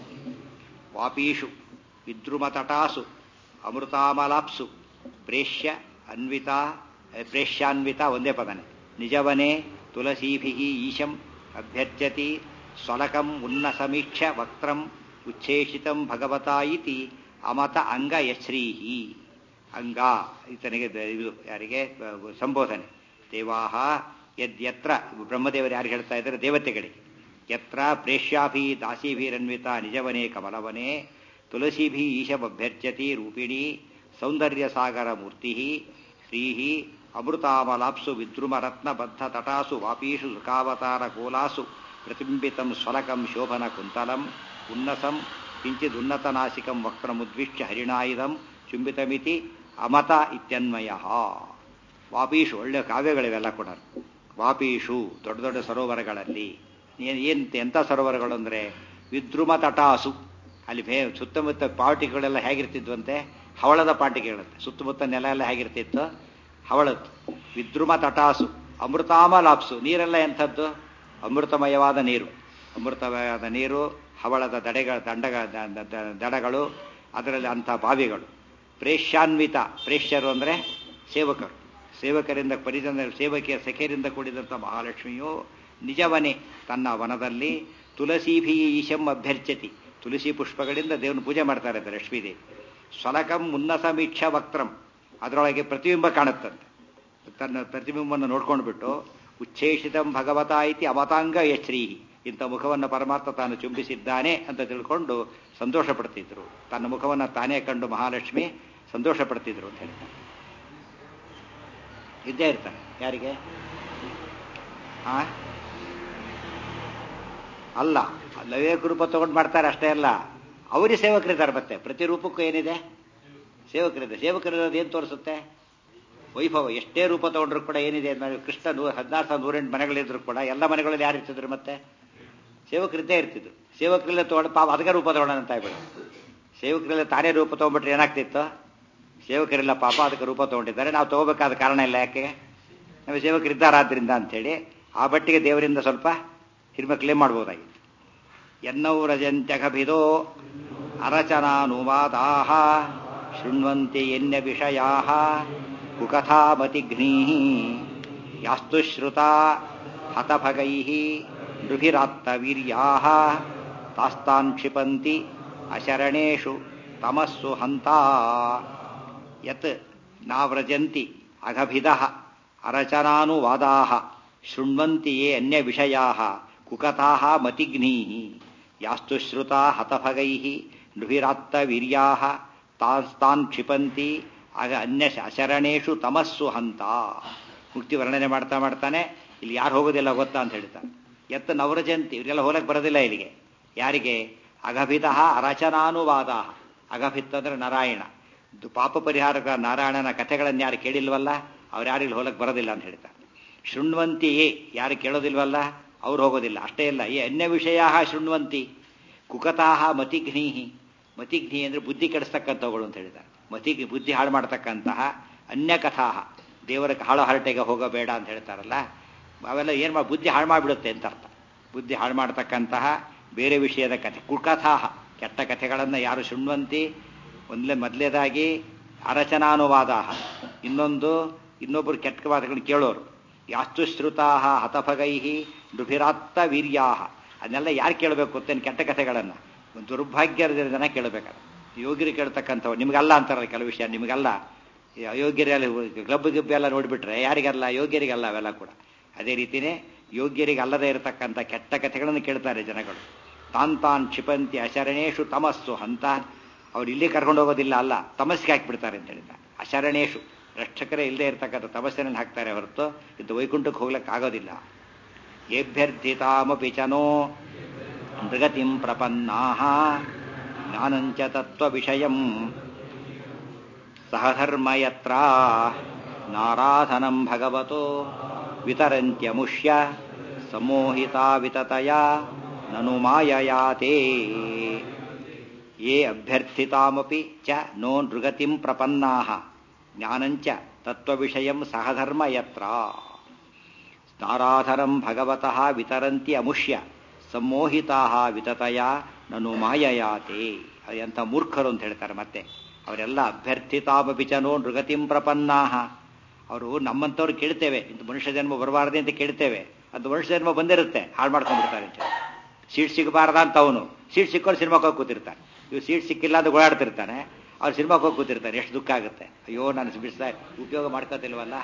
ವಾಪೀಷು ವಿದ್ರುಮತಟಾಸು ಅಮೃತಾಮಲಾಪ್ಸು ಪ್ರೇಷ್ಯ ಅನ್ವಿತ ಪ್ರೇಷ್ಯಾನ್ವಿತ ಒಂದೇ ಪದನೆ ನಿಜವನೇ ತುಳಸೀಭಿ ಈಶಂ ಅಭ್ಯರ್ಚತಿ ಸ್ವಲಕಂ ಉನ್ನಸಮೀಕ್ಷ ವಕ್ತ್ರಂ ಉಚ್ಛೇಷಿತಂ ಭಗವತಾ ಇತಿ ಅಮತ ಅಂಗ ಯಶ್ರೀಹಿ ಅಂಗ ಈತನಿಗೆ ದ- ಇದು ಯಾರಿಗೆ ಬ- ಸಂಬೋಧನೆ ದೇವಾಹ ಯದ್ಯತ್ರ ಬ್ರಹ್ಮದೇವರು ಯಾರು ಹೇಳ್ತಾ ಇದ್ದಾರೆ ದೇವತೆಗಳಿಗೆ ಯತ್ರ ಪ್ರೇಷ್ಯಾಭಿ ದಾಸೀಭಿರನ್ವಿತ ನಿಜವನೇ ಕಮಲವನೇ ತುಳಸೀಭಿ ಈಶಮಭ್ಯರ್ಚತಿ ರೂಪಿಣಿ ಸೌಂದರ್ಯ ಸಾಗರ ಮೂರ್ತಿ ಶ್ರೀ ಅಮೃತಾಮಲಾಪ್ಸು ವಿದ್ರುಮರತ್ನ ಬದ್ಧ ತಟಾಸು ವಾಪೀಷು ಸುಖಾವತಾರ ಕೋಲಾಸು ಪ್ರತಿಬಿಂಬಿತಂ ಸ್ವಲಕಂ ಶೋಭನ ಕುಂತಲಂ ಉನ್ನಸಂ ಕಿಂಚಿದುನ್ನತನಾಸಿಕಂ ವಕ್ರಮುದ್ವಿಷ್ಯ ಹರಿಣಾಯುಧಂ ಚುಂಬಿತಮಿತಿ ಅಮತ ಇತ್ಯನ್ವಯ ವಾಪೀಷು ಒಳ್ಳೆ ಕಾವ್ಯಗಳಿವೆಲ್ಲ ಕೂಡ ವಾಪೀಷು ದೊಡ್ಡ ದೊಡ್ಡ ಸರೋವರಗಳಲ್ಲಿ ಏನ್ ಏನ್ ಎಂಥ ಸರೋವರಗಳು ಅಂದರೆ ವಿದ್ರುಮ ತಟಾಸು ಅಲ್ಲಿ ಭೇ ಸುತ್ತಮುತ್ತ ಪಾಟಿಗಳೆಲ್ಲ ಹೇಗಿರ್ತಿದ್ವಂತೆ ಹವಳದ ಪಾಟಿಗೆಗಳಂತೆ ಸುತ್ತಮುತ್ತ ನೆಲ ಎಲ್ಲ ಹೇಗಿರ್ತಿತ್ತು ಹವಳದ್ದು ವಿದ್ರುಮ ತಟಾಸು ಅಮೃತಾಮಲಾಪ್ಸು ನೀರೆಲ್ಲ ಎಂಥದ್ದು ಅಮೃತಮಯವಾದ ನೀರು ಅಮೃತಮಯವಾದ ನೀರು ಹವಳದ ದಡೆಗಳ ದಂಡಗ ದ- ದ- ದ- ದಡಗಳು ಅದರಲ್ಲಿ ಅಂಥ ಬಾವಿಗಳು ಪ್ರೇಷ್ಯಾನ್ವಿತ ಪ್ರೇಷ್ಯರು ಅಂದರೆ ಸೇವಕರು ಸೇವಕರಿಂದ ಪರಿಜನ ಸೇವಕಿಯ ಸಖೆಯರಿಂದ ಕೂಡಿದಂಥ ಮಹಾಲಕ್ಷ್ಮಿಯು ನಿಜವನೇ ತನ್ನ ವನದಲ್ಲಿ ತುಳಸೀಭಿ ಈಶಂ ಅಭ್ಯರ್ಚತಿ ತುಳಸಿ ಪುಷ್ಪಗಳಿಂದ ದೇವನ ಪೂಜೆ ಮಾಡ್ತಾರೆ ಅಂತ ಲಕ್ಷ್ಮೀದೇವಿ ಸ್ವಲಕಂ ಉನ್ನಸಮೀಕ್ಷ ವಕ್ತ್ರಂ ಅದರೊಳಗೆ ಪ್ರತಿಬಿಂಬ ಕಾಣುತ್ತಂತೆ ತನ್ನ ಪ್ರತಿಬಿಂಬವನ್ನು ನೋಡ್ಕೊಂಡು ಬಿಟ್ಟು ಉಚ್ಛೇಷಿತಂ ಭಗವತ ಇತಿ ಅಮತಾಂಗ ಯಶ್ರೀಹಿ ಇಂಥ ಮುಖವನ್ನು ಪರಮಾತ್ಮ ತಾನು ಚುಂಬಿಸಿದ್ದಾನೆ ಅಂತ ತಿಳ್ಕೊಂಡು ಸಂತೋಷ ಪಡ್ತಿದ್ರು ತನ್ನ ಮುಖವನ್ನು ತಾನೇ ಕಂಡು ಮಹಾಲಕ್ಷ್ಮಿ ಸಂತೋಷ ಪಡ್ತಿದ್ರು ಅಂತ ಹೇಳ್ತಾರೆ ಇದ್ದೇ ಇರ್ತಾನೆ ಯಾರಿಗೆ ಆ ಅಲ್ಲ ಲವೇಕ ರೂಪ ತಗೊಂಡು ಮಾಡ್ತಾರೆ ಅಷ್ಟೇ ಅಲ್ಲ ಅವರಿಗೆ ಸೇವಕರಿದ್ದಾರೆ ಮತ್ತೆ ಪ್ರತಿ ರೂಪಕ್ಕೂ ಏನಿದೆ ಸೇವಕರಿದೆ ಸೇವಕರಿರೋದು ಏನು ತೋರಿಸುತ್ತೆ ವೈಭವ ಎಷ್ಟೇ ರೂಪ ತಗೊಂಡ್ರು ಕೂಡ ಏನಿದೆ ಅಂದ್ರೆ ಕೃಷ್ಣ ನೂ ಹದಿನಾರು ಸಾವಿರ ನೂರೆಂಟು ಮನೆಗಳಿದ್ರು ಕೂಡ ಎಲ್ಲ ಮನೆಗಳಲ್ಲಿ ಯಾರು ಇರ್ತಿದ್ರು ಮತ್ತೆ ಸೇವಕರಿದ್ದೇ ಇರ್ತಿದ್ರು ಸೇವಕರಲ್ಲೇ ತಗೊಂಡು ಪಾಪ ಅದಕ್ಕೆ ರೂಪ ತಗೊಳ್ಳೋಣ ಅಂತ ಆಗ್ಬಿಡು ಸೇವಕರಲ್ಲೇ ತಾನೇ ರೂಪ ತಗೊಂಡ್ಬಿಟ್ರೆ ಏನಾಗ್ತಿತ್ತು ಸೇವಕರಿಲ್ಲ ಪಾಪ ಅದಕ್ಕೆ ರೂಪ ತಗೊಂಡಿದ್ದಾರೆ ನಾವು ತಗೋಬೇಕಾದ ಕಾರಣ ಇಲ್ಲ ಯಾಕೆ ನಾವು ಸೇವಕರಿದ್ದಾರಾದ್ರಿಂದ ಅಂಥೇಳಿ ಆ ಬಟ್ಟಿಗೆ ದೇವರಿಂದ ಸ್ವಲ್ಪ ಹಿರಿಮೆ ಕ್ಲೇಮ್ ಮಾಡ್ಬೋದಾಗಿತ್ತು ಎನ್ನೌರಜಂತ್ಯಗಭಿದೋ ಅರಚನಾನುವಾದಾಹ ಶೃಣ್ವಂತಿ ಎನ್ಯ ವಿಷಯಾ ಕುಕಥಾಮತಿಘ್ನೀ ಯಾಸ್ತು ಶ್ರುತಾ ಹತಭಗೈ ನೃಭಿರಾತ್ತವೀರ್ಯಾ ತಾಸ್ತಾನ್ ಕ್ಷಿಪಂತಿ ಅಶರಣೇಷು ತಮಸ್ಸು ಹಂತಾ ಯತ್ ನಾವ್ರಜಂತಿ ಅಗಭಿದ ಅರಚನಾನುವಾದಾ ಶೃಣ್ವಂತಿ ಯೇ ಅನ್ಯ ವಿಷಯಾ ಕುಕಥಾ ಮತಿಘ್ನೀ ಯಾಸ್ತು ಶ್ರುತಾ ಹತಭಗೈ ನೃಭಿರಾತ್ತವೀರ್ಯಾ ತಾಸ್ತಾನ್ ಕ್ಷಿಪಂತಿ ಆಗ ಅನ್ಯ ಅಶರಣೇಶು ತಮಸ್ಸು ಹಂತ ಮುಕ್ತಿ ವರ್ಣನೆ ಮಾಡ್ತಾ ಮಾಡ್ತಾನೆ ಇಲ್ಲಿ ಯಾರು ಹೋಗೋದಿಲ್ಲ ಗೊತ್ತಾ ಅಂತ ಹೇಳ್ತಾರೆ ಎತ್ತ ನವರಜಂತಿ ಇವರೆಲ್ಲ ಹೋಗಕ್ಕೆ ಬರೋದಿಲ್ಲ ಇಲ್ಲಿಗೆ ಯಾರಿಗೆ ಅಗಭಿದ ಅರಚನಾನುವಾದ ಅಗಭಿತ್ ಅಂದ್ರೆ ನಾರಾಯಣ ಇದು ಪಾಪ ಪರಿಹಾರಕ ನಾರಾಯಣನ ಕಥೆಗಳನ್ನು ಯಾರು ಕೇಳಿಲ್ವಲ್ಲ ಅವ್ರು ಯಾರು ಇಲ್ಲಿ ಹೋಲಕ್ಕೆ ಬರೋದಿಲ್ಲ ಅಂತ ಹೇಳ್ತಾರೆ ಶೃಣ್ವಂತಿ ಯಾರು ಕೇಳೋದಿಲ್ವಲ್ಲ ಅವ್ರು ಹೋಗೋದಿಲ್ಲ ಅಷ್ಟೇ ಇಲ್ಲ ಈ ಅನ್ಯ ವಿಷಯ ಶೃಣ್ವಂತಿ ಕುಕತಾಹ ಮತಿಘ್ನೀಹಿ ಮತಿಘ್ನಿ ಅಂದ್ರೆ ಬುದ್ಧಿ ಕೆಡಿಸ್ತಕ್ಕಂಥವುಗಳು ಅಂತ ಹೇಳಿದ್ದಾರೆ ಮತಿ ಬುದ್ಧಿ ಹಾಳು ಮಾಡ್ತಕ್ಕಂತಹ ಅನ್ಯ ಕಥಾಹ ದೇವರ ಹಾಳು ಹರಟೆಗೆ ಹೋಗಬೇಡ ಅಂತ ಹೇಳ್ತಾರಲ್ಲ ಅವೆಲ್ಲ ಏನು ಮಾಡಿ ಬುದ್ಧಿ ಹಾಳು ಮಾಡಿಬಿಡುತ್ತೆ ಅಂತ ಅರ್ಥ ಬುದ್ಧಿ ಹಾಳು ಮಾಡ್ತಕ್ಕಂತಹ ಬೇರೆ ವಿಷಯದ ಕಥೆ ಕುಕಥಾಹ ಕೆಟ್ಟ ಕಥೆಗಳನ್ನು ಯಾರು ಶೃಣ್ವಂತಿ ಒಂದಲೇ ಮೊದಲೇದಾಗಿ ಅರಚನಾನುವಾದ ಇನ್ನೊಂದು ಇನ್ನೊಬ್ಬರು ಕೆಟ್ಟ ಮಾತುಗಳನ್ನು ಕೇಳೋರು ಯಾಸ್ತು ಶ್ರುತಾ ಹತಭಗೈಹಿ ಡುಭಿರಾತ್ತ ವೀರ್ಯಾಹ ಅದನ್ನೆಲ್ಲ ಯಾರು ಕೇಳಬೇಕು ಗೊತ್ತೇನು ಕೆಟ್ಟ ಕಥೆಗಳನ್ನು ದುರ್ಭಾಗ್ಯದ ಜನ ಕೇಳಬೇಕಾದ್ರೆ ಯೋಗ್ಯರು ಕೇಳ್ತಕ್ಕಂಥವ್ರು ನಿಮಗಲ್ಲ ಅಂತಾರಲ್ಲ ಕೆಲವು ವಿಷಯ ನಿಮಗಲ್ಲ ಈ ಅಯೋಗ್ಯರೆಲ್ಲ ಕ್ಲಬ್ ಗಿಬ್ ಎಲ್ಲ ನೋಡಿಬಿಟ್ರೆ ಯಾರಿಗಲ್ಲ ಯೋಗ್ಯರಿಗಲ್ಲ ಅವೆಲ್ಲ ಕೂಡ ಅದೇ ರೀತಿಯೇ ಯೋಗ್ಯರಿಗೆ ಅಲ್ಲದೆ ಇರತಕ್ಕಂಥ ಕೆಟ್ಟ ಕಥೆಗಳನ್ನು ಕೇಳ್ತಾರೆ ಜನಗಳು ತಾನ್ ತಾನ್ ಕ್ಷಿಪಂತಿ ಅಶರಣೇಶು ತಮಸ್ಸು ಅಂತ ಅವ್ರು ಇಲ್ಲಿ ಕರ್ಕೊಂಡು ಹೋಗೋದಿಲ್ಲ ಅಲ್ಲ ತಮಸ್ಸಿಗೆ ಹಾಕಿಬಿಡ್ತಾರೆ ಅಂತ ಹೇಳಿದ ಅಶರಣೇಶು ರಕ್ಷಕರೇ ಇಲ್ಲದೆ ಇರತಕ್ಕಂಥ ತಮಸ್ಸಿನಲ್ಲಿ ಹಾಕ್ತಾರೆ ಹೊರತು ಇದು ವೈಕುಂಠಕ್ಕೆ ಹೋಗ್ಲಿಕ್ಕೆ ಆಗೋದಿಲ್ಲ ಏಭ್ಯರ್ಥಿತಾಮಪಿ ಚನೋ ಮೃಗತಿಂ ಪ್ರಪನ್ನಾ ಜ್ಞಾನಂಚ ತತ್ವವಿಷಯಂ ಸಹಧರ್ಮಯತ್ರ ನಾರಾಧನಂ ಭಗವತೋ ವಿತರಂತ್ಯಮುಷ್ಯ ಸಮೋಹಿತಾ ವಿತತಯ ನನು ಮಾಯಯಾತೆ ಯೇ ಅಭ್ಯರ್ಥಿತಾಮಪಿ ಚ ನೋ ನೃಗತಿಂ ಪ್ರಪನ್ನಾ ಜ್ಞಾನಂಚ ತತ್ವವಿಷಯಂ ಸಹಧರ್ಮ ಯತ್ರ ನಾರಾಧನಂ ಭಗವತಃ ವಿತರಂತಿ ಅಮುಷ್ಯ ಸಮೋಹಿತಾ ವಿತತಯ ನನು ಮಾಯಯಾತೆ ಎಂಥ ಮೂರ್ಖರು ಅಂತ ಹೇಳ್ತಾರೆ ಮತ್ತೆ ಅವರೆಲ್ಲ ಅಭ್ಯರ್ಥಿತಾಮಪಿ ಚ ನೋ ನೃಗತಿಂ ಪ್ರಪನ್ನಾ ಅವರು ನಮ್ಮಂಥವ್ರು ಕೇಳ್ತೇವೆ ಇಂಥ ಮನುಷ್ಯ ಜನ್ಮ ಬರಬಾರದೆ ಅಂತ ಕೇಳ್ತೇವೆ ಅದು ಮನುಷ್ಯ ಜನ್ಮ ಬಂದಿರುತ್ತೆ ಹಾಳು ಮಾಡ್ಕೊಂಡ್ಬಿಡ್ತಾರೆ ಅಂತ ಸೀಟ್ ಸಿಗಬಾರ್ದ ಅಂತ ಅವನು ಸೀಟ್ ಸಿಕ್ಕೊಂಡು ಸಿನಿಮಾಕ್ಕೆ ಹೋಗಿ ಕೂತಿರ್ತಾನೆ ಇವು ಸೀಟ್ ಸಿಕ್ಕಿಲ್ಲ ಅಂತ ಓಡಾಡ್ತಿರ್ತಾನೆ ಅವ್ರು ಸಿನಿಮಾಕ್ಕೆ ಹೋಗಿ ಕೂತಿರ್ತಾನೆ ಎಷ್ಟು ದುಃಖ ಆಗುತ್ತೆ ಅಯ್ಯೋ ನಾನು ಬಿಡಿಸ್ತಾ ಉಪಯೋಗ ಮಾಡ್ಕೋತಿಲ್ವಲ್ಲ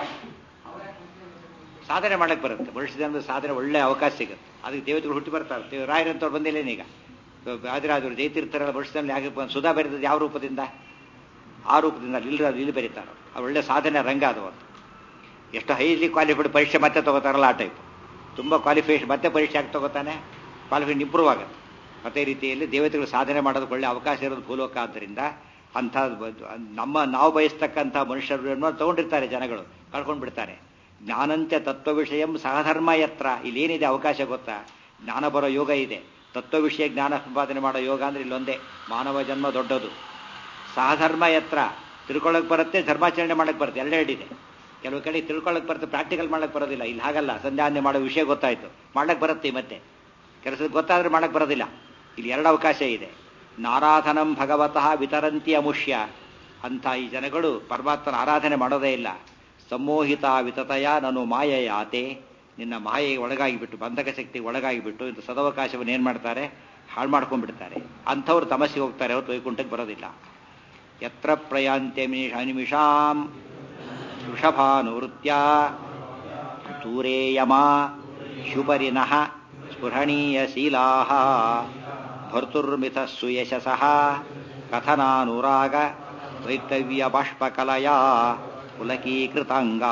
ಸಾಧನೆ ಮಾಡಕ್ಕೆ ಬರುತ್ತೆ ಮನುಷ್ಯ ಜನ್ಮದ ಸಾಧನೆ ಒಳ್ಳೆ ಅವಕಾಶ ಸಿಗುತ್ತೆ ಅದಕ್ಕೆ ದೇವತೆಗಳು ಹುಟ್ಟಿ ಬರ್ತಾರೆ ರಾಯರಂತವ್ರು ಬಂದಿಲ್ಲೇನೀಗ ಆದಿರಾಜರು ಜೈತಿರ್ತಾರಲ್ಲ ಮನುಷ್ಯನಲ್ಲಿ ಯಾಕೆ ಸುಧಾ ಬರೆದದ್ದು ಯಾವ ರೂಪದಿಂದ ಆ ರೂಪದಿಂದ ಇಲ್ಲಿ ಇಲ್ಲಿ ಬರೀತಾರೆ ಅವ್ರು ಒಳ್ಳೆ ಸಾಧನೆ ರಂಗ ಅದು ಒಂದು ಎಷ್ಟು ಹೈಲಿ ಕ್ವಾಲಿಫೈಡ್ ಪರೀಕ್ಷೆ ಮತ್ತೆ ತಗೋತಾರಲ್ಲ ಆ ಟೈಪ್ ತುಂಬ ಕ್ವಾಲಿಫಿಕೇಶನ್ ಮತ್ತೆ ಪರೀಕ್ಷೆ ಆಗಿ ತಗೋತಾನೆ ಕ್ವಾಲಿಫಿಕೇಶನ್ ಇಂಪ್ರೂವ್ ಆಗುತ್ತೆ ಅದೇ ರೀತಿಯಲ್ಲಿ ದೇವತೆಗಳು ಸಾಧನೆ ಮಾಡೋದಕ್ಕೆ ಒಳ್ಳೆ ಅವಕಾಶ ಇರೋದು ಭೂಲೋಕ ಆದ್ದರಿಂದ ಅಂಥ ನಮ್ಮ ನಾವು ಬಯಸ್ತಕ್ಕಂಥ ಮನುಷ್ಯರನ್ನು ತಗೊಂಡಿರ್ತಾರೆ ಜನಗಳು ಕಳ್ಕೊಂಡು ಬಿಡ್ತಾರೆ ಜ್ಞಾನಂತ್ಯ ತತ್ವ ವಿಷಯಂ ಸಹಧರ್ಮ ಯತ್ರ ಇಲ್ಲೇನಿದೆ ಅವಕಾಶ ಗೊತ್ತಾ ಜ್ಞಾನ ಬರೋ ಯೋಗ ಇದೆ ತತ್ವ ವಿಷಯ ಜ್ಞಾನ ಸಂಪಾದನೆ ಮಾಡೋ ಯೋಗ ಅಂದ್ರೆ ಇಲ್ಲೊಂದೇ ಮಾನವ ಜನ್ಮ ದೊಡ್ಡದು ಸಹಧರ್ಮ ಯತ್ರ ತಿಳ್ಕೊಳ್ಳೋಕೆ ಬರುತ್ತೆ ಧರ್ಮಾಚರಣೆ ಮಾಡಕ್ಕೆ ಬರುತ್ತೆ ಎರಡೆರಡಿದೆ ಕೆಲವು ಕಡೆ ತಿಳ್ಕೊಳ್ಳೋಕೆ ಬರುತ್ತೆ ಪ್ರಾಕ್ಟಿಕಲ್ ಮಾಡಕ್ಕೆ ಬರೋದಿಲ್ಲ ಇಲ್ಲಿ ಹಾಗಲ್ಲ ಸಂಧ್ಯಾನೆ ಮಾಡೋ ವಿಷಯ ಗೊತ್ತಾಯ್ತು ಮಾಡಕ್ಕೆ ಬರುತ್ತೆ ಮತ್ತೆ ಕೆಲಸದ ಗೊತ್ತಾದ್ರೆ ಮಾಡಕ್ಕೆ ಬರೋದಿಲ್ಲ ಇಲ್ಲಿ ಎರಡು ಅವಕಾಶ ಇದೆ ನಾರಾಧನಂ ಭಗವತಃ ವಿತರಂತಿ ಅಮುಷ್ಯ ಅಂತ ಈ ಜನಗಳು ಪರಮಾತ್ಮನ ಆರಾಧನೆ ಮಾಡೋದೇ ಇಲ್ಲ ಸಮೋಹಿತ ವಿತತಯ ನಾನು ಮಾಯಯಾತೆ ನಿನ್ನ ಮಾಯೆಗೆ ಒಳಗಾಗಿಬಿಟ್ಟು ಬಂಧಕ ಶಕ್ತಿಗೆ ಒಳಗಾಗಿಬಿಟ್ಟು ಇಂಥ ಸದವಕಾಶವನ್ನು ಏನು ಮಾಡ್ತಾರೆ ಹಾಳು ಮಾಡ್ಕೊಂಡ್ಬಿಡ್ತಾರೆ ಅಂಥವ್ರು ತಮಸ್ಸಿಗೆ ಹೋಗ್ತಾರೆ ಹೊರತು ವೈಕುಂಠಕ್ಕೆ ಬರೋದಿಲ್ಲ ಯತ್ರ ಪ್ರಯಾಂತ್ಯ ನಿಮಿಷಾಂ ವೃಷಭಾನುವೃತ್ಯ ದೂರೇ ಯಮ ಶುಪರಿನಃ ಸ್ಪೃಹಣೀಯಶೀಲಾ ಭರ್ತುರ್ಮಿತ ಸುಯಶಸಃ ಕಥನಾನುರಾಗ ವೈಕವ್ಯ ಬಾಷ್ಪಕಲಯ ಪುಲಕೀಕೃತಾಂಗಾ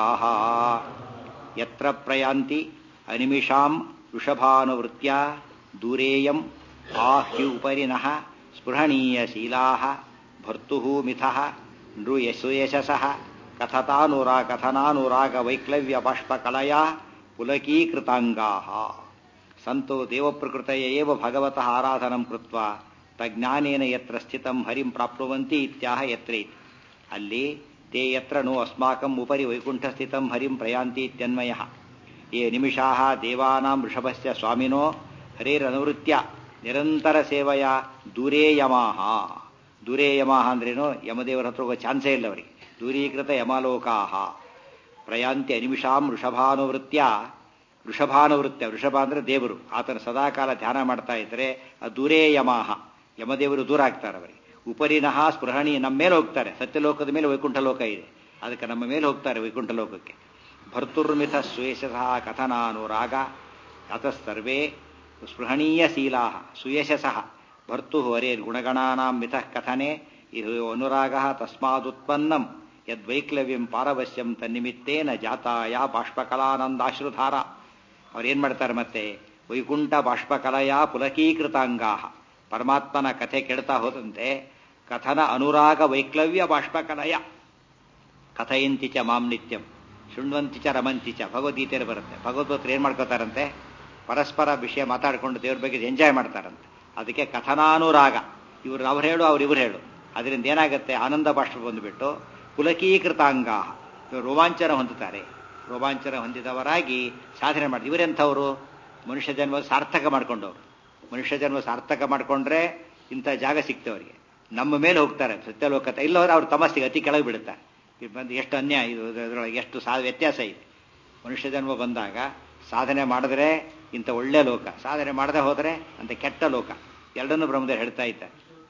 ಯತ್ರ ಪ್ರಯಾಂತಿ ಅನಿಮಿಷಾಂ ವೃಷಭಾನುವೃತ್ಯ ದೂರೇಯಂ ಆಹ್ಯುಪರಿನಃ ಸ್ಪೃಹಣೀಯಶೀಲಾ ಭರ್ತು ಮಿಥಃ ನೃಯಸುಯಶಸಃ ಕಥತಾನುರಾ ಕಥನಾನುರಾಗ ವೈಕ್ಲವ್ಯ ಬಾಷ್ಪಕಲಯ ಪುಲಕೀಕೃತಾಂಗಾ ಸಂತೋ ದೇವಪ್ರಕೃತಯ ಏವ ಭಗವತಃ ಆರಾಧನಂ ಕೃತ್ವ ತಜ್ಞಾನೇನ ಯತ್ರ ಸ್ಥಿತಂ ಹರಿಂ ಪ್ರಾಪ್ನುವಂತಿ ಇತ್ಯಾಹ ಯತ್ರೇತ್ ಅಲ್ಲಿ ತೇ ಯತ್ರ ನೋ ಅಸ್ಮಾಕಂ ಉಪರಿ ವೈಕುಂಠ ಸ್ಥಿತಂ ಹರಿಂ ಪ್ರಯಾಂತಿ ಇತ್ಯನ್ವಯ ಯೇ ನಿಮಿಷಾ ದೇವಾನಾಂ ವೃಷಭಸ್ಯ ಸ್ವಾಮಿನೋ ಹರೇರನುವೃತ್ಯ ನಿರಂತರ ಸೇವೆಯ ದೂರೇ ಯಮಾಹ ದೂರೇ ಯಮಾಹ ಅಂದ್ರೇನು ಯಮದೇವರ ಹತ್ರ ಹೋಗೋ ಚಾನ್ಸೇ ಇಲ್ಲ ಅವರಿಗೆ ದೂರೀಕೃತ ಯಮಲೋಕಾಹ ಪ್ರಯಾಂತಿ ಅನಿಮಿಷಾಂ ವೃಷಭಾನುವೃತ್ಯ ವೃಷಭಾನುವೃತ್ಯ ವೃಷಭ ಅಂದ್ರೆ ದೇವರು ಆತನ ಸದಾಕಾಲ ಧ್ಯಾನ ಮಾಡ್ತಾ ಇದ್ರೆ ಅದು ದೂರೇ ಯಮಾಹ ಯಮದೇವರು ದೂರ ಆಗ್ತಾರೆ ಅವರಿಗೆ ಉಪರಿನಃ ಸ್ಪೃಹಣಿ ನಮ್ಮ ಮೇಲೆ ಹೋಗ್ತಾರೆ ಸತ್ಯಲೋಕದ ಮೇಲೆ ವೈಕುಂಠ ಲೋಕ ಇದೆ ಅದಕ್ಕೆ ನಮ್ಮ ಮೇಲೆ ಹೋಗ್ತಾರೆ ವೈಕುಂಠ ಲೋಕಕ್ಕೆ ಭರ್ತುರ್ಮಿತ ಶ್ವೇಷಃ ಕಥನಾನುರಾಗ ಅತಃಸರ್ವೇ ಸ್ಪೃಹಣೀಯಶೀಲಾ ಸುಯಶಸಃ ಭರ್ತು ಹರೇ ಗುಣಗಣಾನಾಂ ಮಿತಃ ಕಥನೆ ಇದು ಅನುರಾಗ ತಸ್ಮಾದುತ್ಪನ್ನಂ ಯದ್ವೈಕ್ಲವ್ಯಂ ಪಾರವಶ್ಯಂ ತನ್ನಿಮಿತ್ತೇನ ಜಾತಾಯ ಬಾಷ್ಪಕಲಾನಂದಾಶ್ರುಧಾರ ಅವ್ರೇನ್ ಮಾಡ್ತಾರೆ ಮತ್ತೆ ವೈಕುಂಠ ಬಾಷ್ಪಕಲಯ ಪುಲಕೀಕೃತಾಂಗಾ ಪರಮಾತ್ಮನ ಕಥೆ ಕೆಡ್ತಾ ಹೋದಂತೆ ಕಥನ ಅನುರಾಗ ವೈಕ್ಲವ್ಯ ಬಾಷ್ಪಕಲಯ ಕಥಯಂತಿ ಚ ಮಾಂ ನಿತ್ಯಂ ಶೃಣ್ವಂತಿ ಚ ರಮಂತಿ ಚ ಭಗವದ್ಗೀತೆಯಲ್ಲಿ ಬರುತ್ತೆ ಭಗವದ್ಭಕ್ತರು ಏನು ಮಾಡ್ಕೋತಾರಂತೆ ಪರಸ್ಪರ ವಿಷಯ ಮಾತಾಡಿಕೊಂಡು ದೇವ್ರ ಬಗ್ಗೆ ಎಂಜಾಯ್ ಮಾಡ್ತಾರಂತೆ ಅದಕ್ಕೆ ಕಥನಾನುರಾಗ ಇವ್ರು ಅವ್ರು ಹೇಳು ಅವ್ರು ಇವ್ರು ಹೇಳು ಅದರಿಂದ ಏನಾಗುತ್ತೆ ಆನಂದ ಬಾಷ್ಪ ಬಂದುಬಿಟ್ಟು ಪುಲಕೀಕೃತಾಂಗ ಇವರು ರೋಮಾಂಚನ ಹೊಂದುತ್ತಾರೆ ರೋಮಾಂಚನ ಹೊಂದಿದವರಾಗಿ ಸಾಧನೆ ಮಾಡಿ ಇವರೆಂಥವರು ಮನುಷ್ಯ ಜನ್ಮ ಸಾರ್ಥಕ ಮಾಡ್ಕೊಂಡವ್ರು ಮನುಷ್ಯ ಜನ್ಮ ಸಾರ್ಥಕ ಮಾಡಿಕೊಂಡ್ರೆ ಇಂಥ ಜಾಗ ಸಿಗ್ತವರಿಗೆ ನಮ್ಮ ಮೇಲೆ ಹೋಗ್ತಾರೆ ಸತ್ಯಲೋಕತ ಇಲ್ಲವರೆ ಅವ್ರು ತಮಸ್ಸಿಗೆ ಅತಿ ಕೆಳಗೆ ಬೀಳುತ್ತಾರೆ ಇದು ಬಂದು ಎಷ್ಟು ಅನ್ಯಾಯ ಇದು ಇದರೊಳಗೆ ಎಷ್ಟು ಸಾ ವ್ಯತ್ಯಾಸ ಇದೆ ಮನುಷ್ಯ ಜನ್ಮ ಬಂದಾಗ ಸಾಧನೆ ಮಾಡಿದ್ರೆ ಇಂಥ ಒಳ್ಳೆ ಲೋಕ ಸಾಧನೆ ಮಾಡದೆ ಹೋದರೆ ಅಂತ ಕೆಟ್ಟ ಲೋಕ ಎರಡನ್ನೂ ಬ್ರಹ್ಮದೇವರು ಹೇಳ್ತಾ ಇದ್ದಾರೆ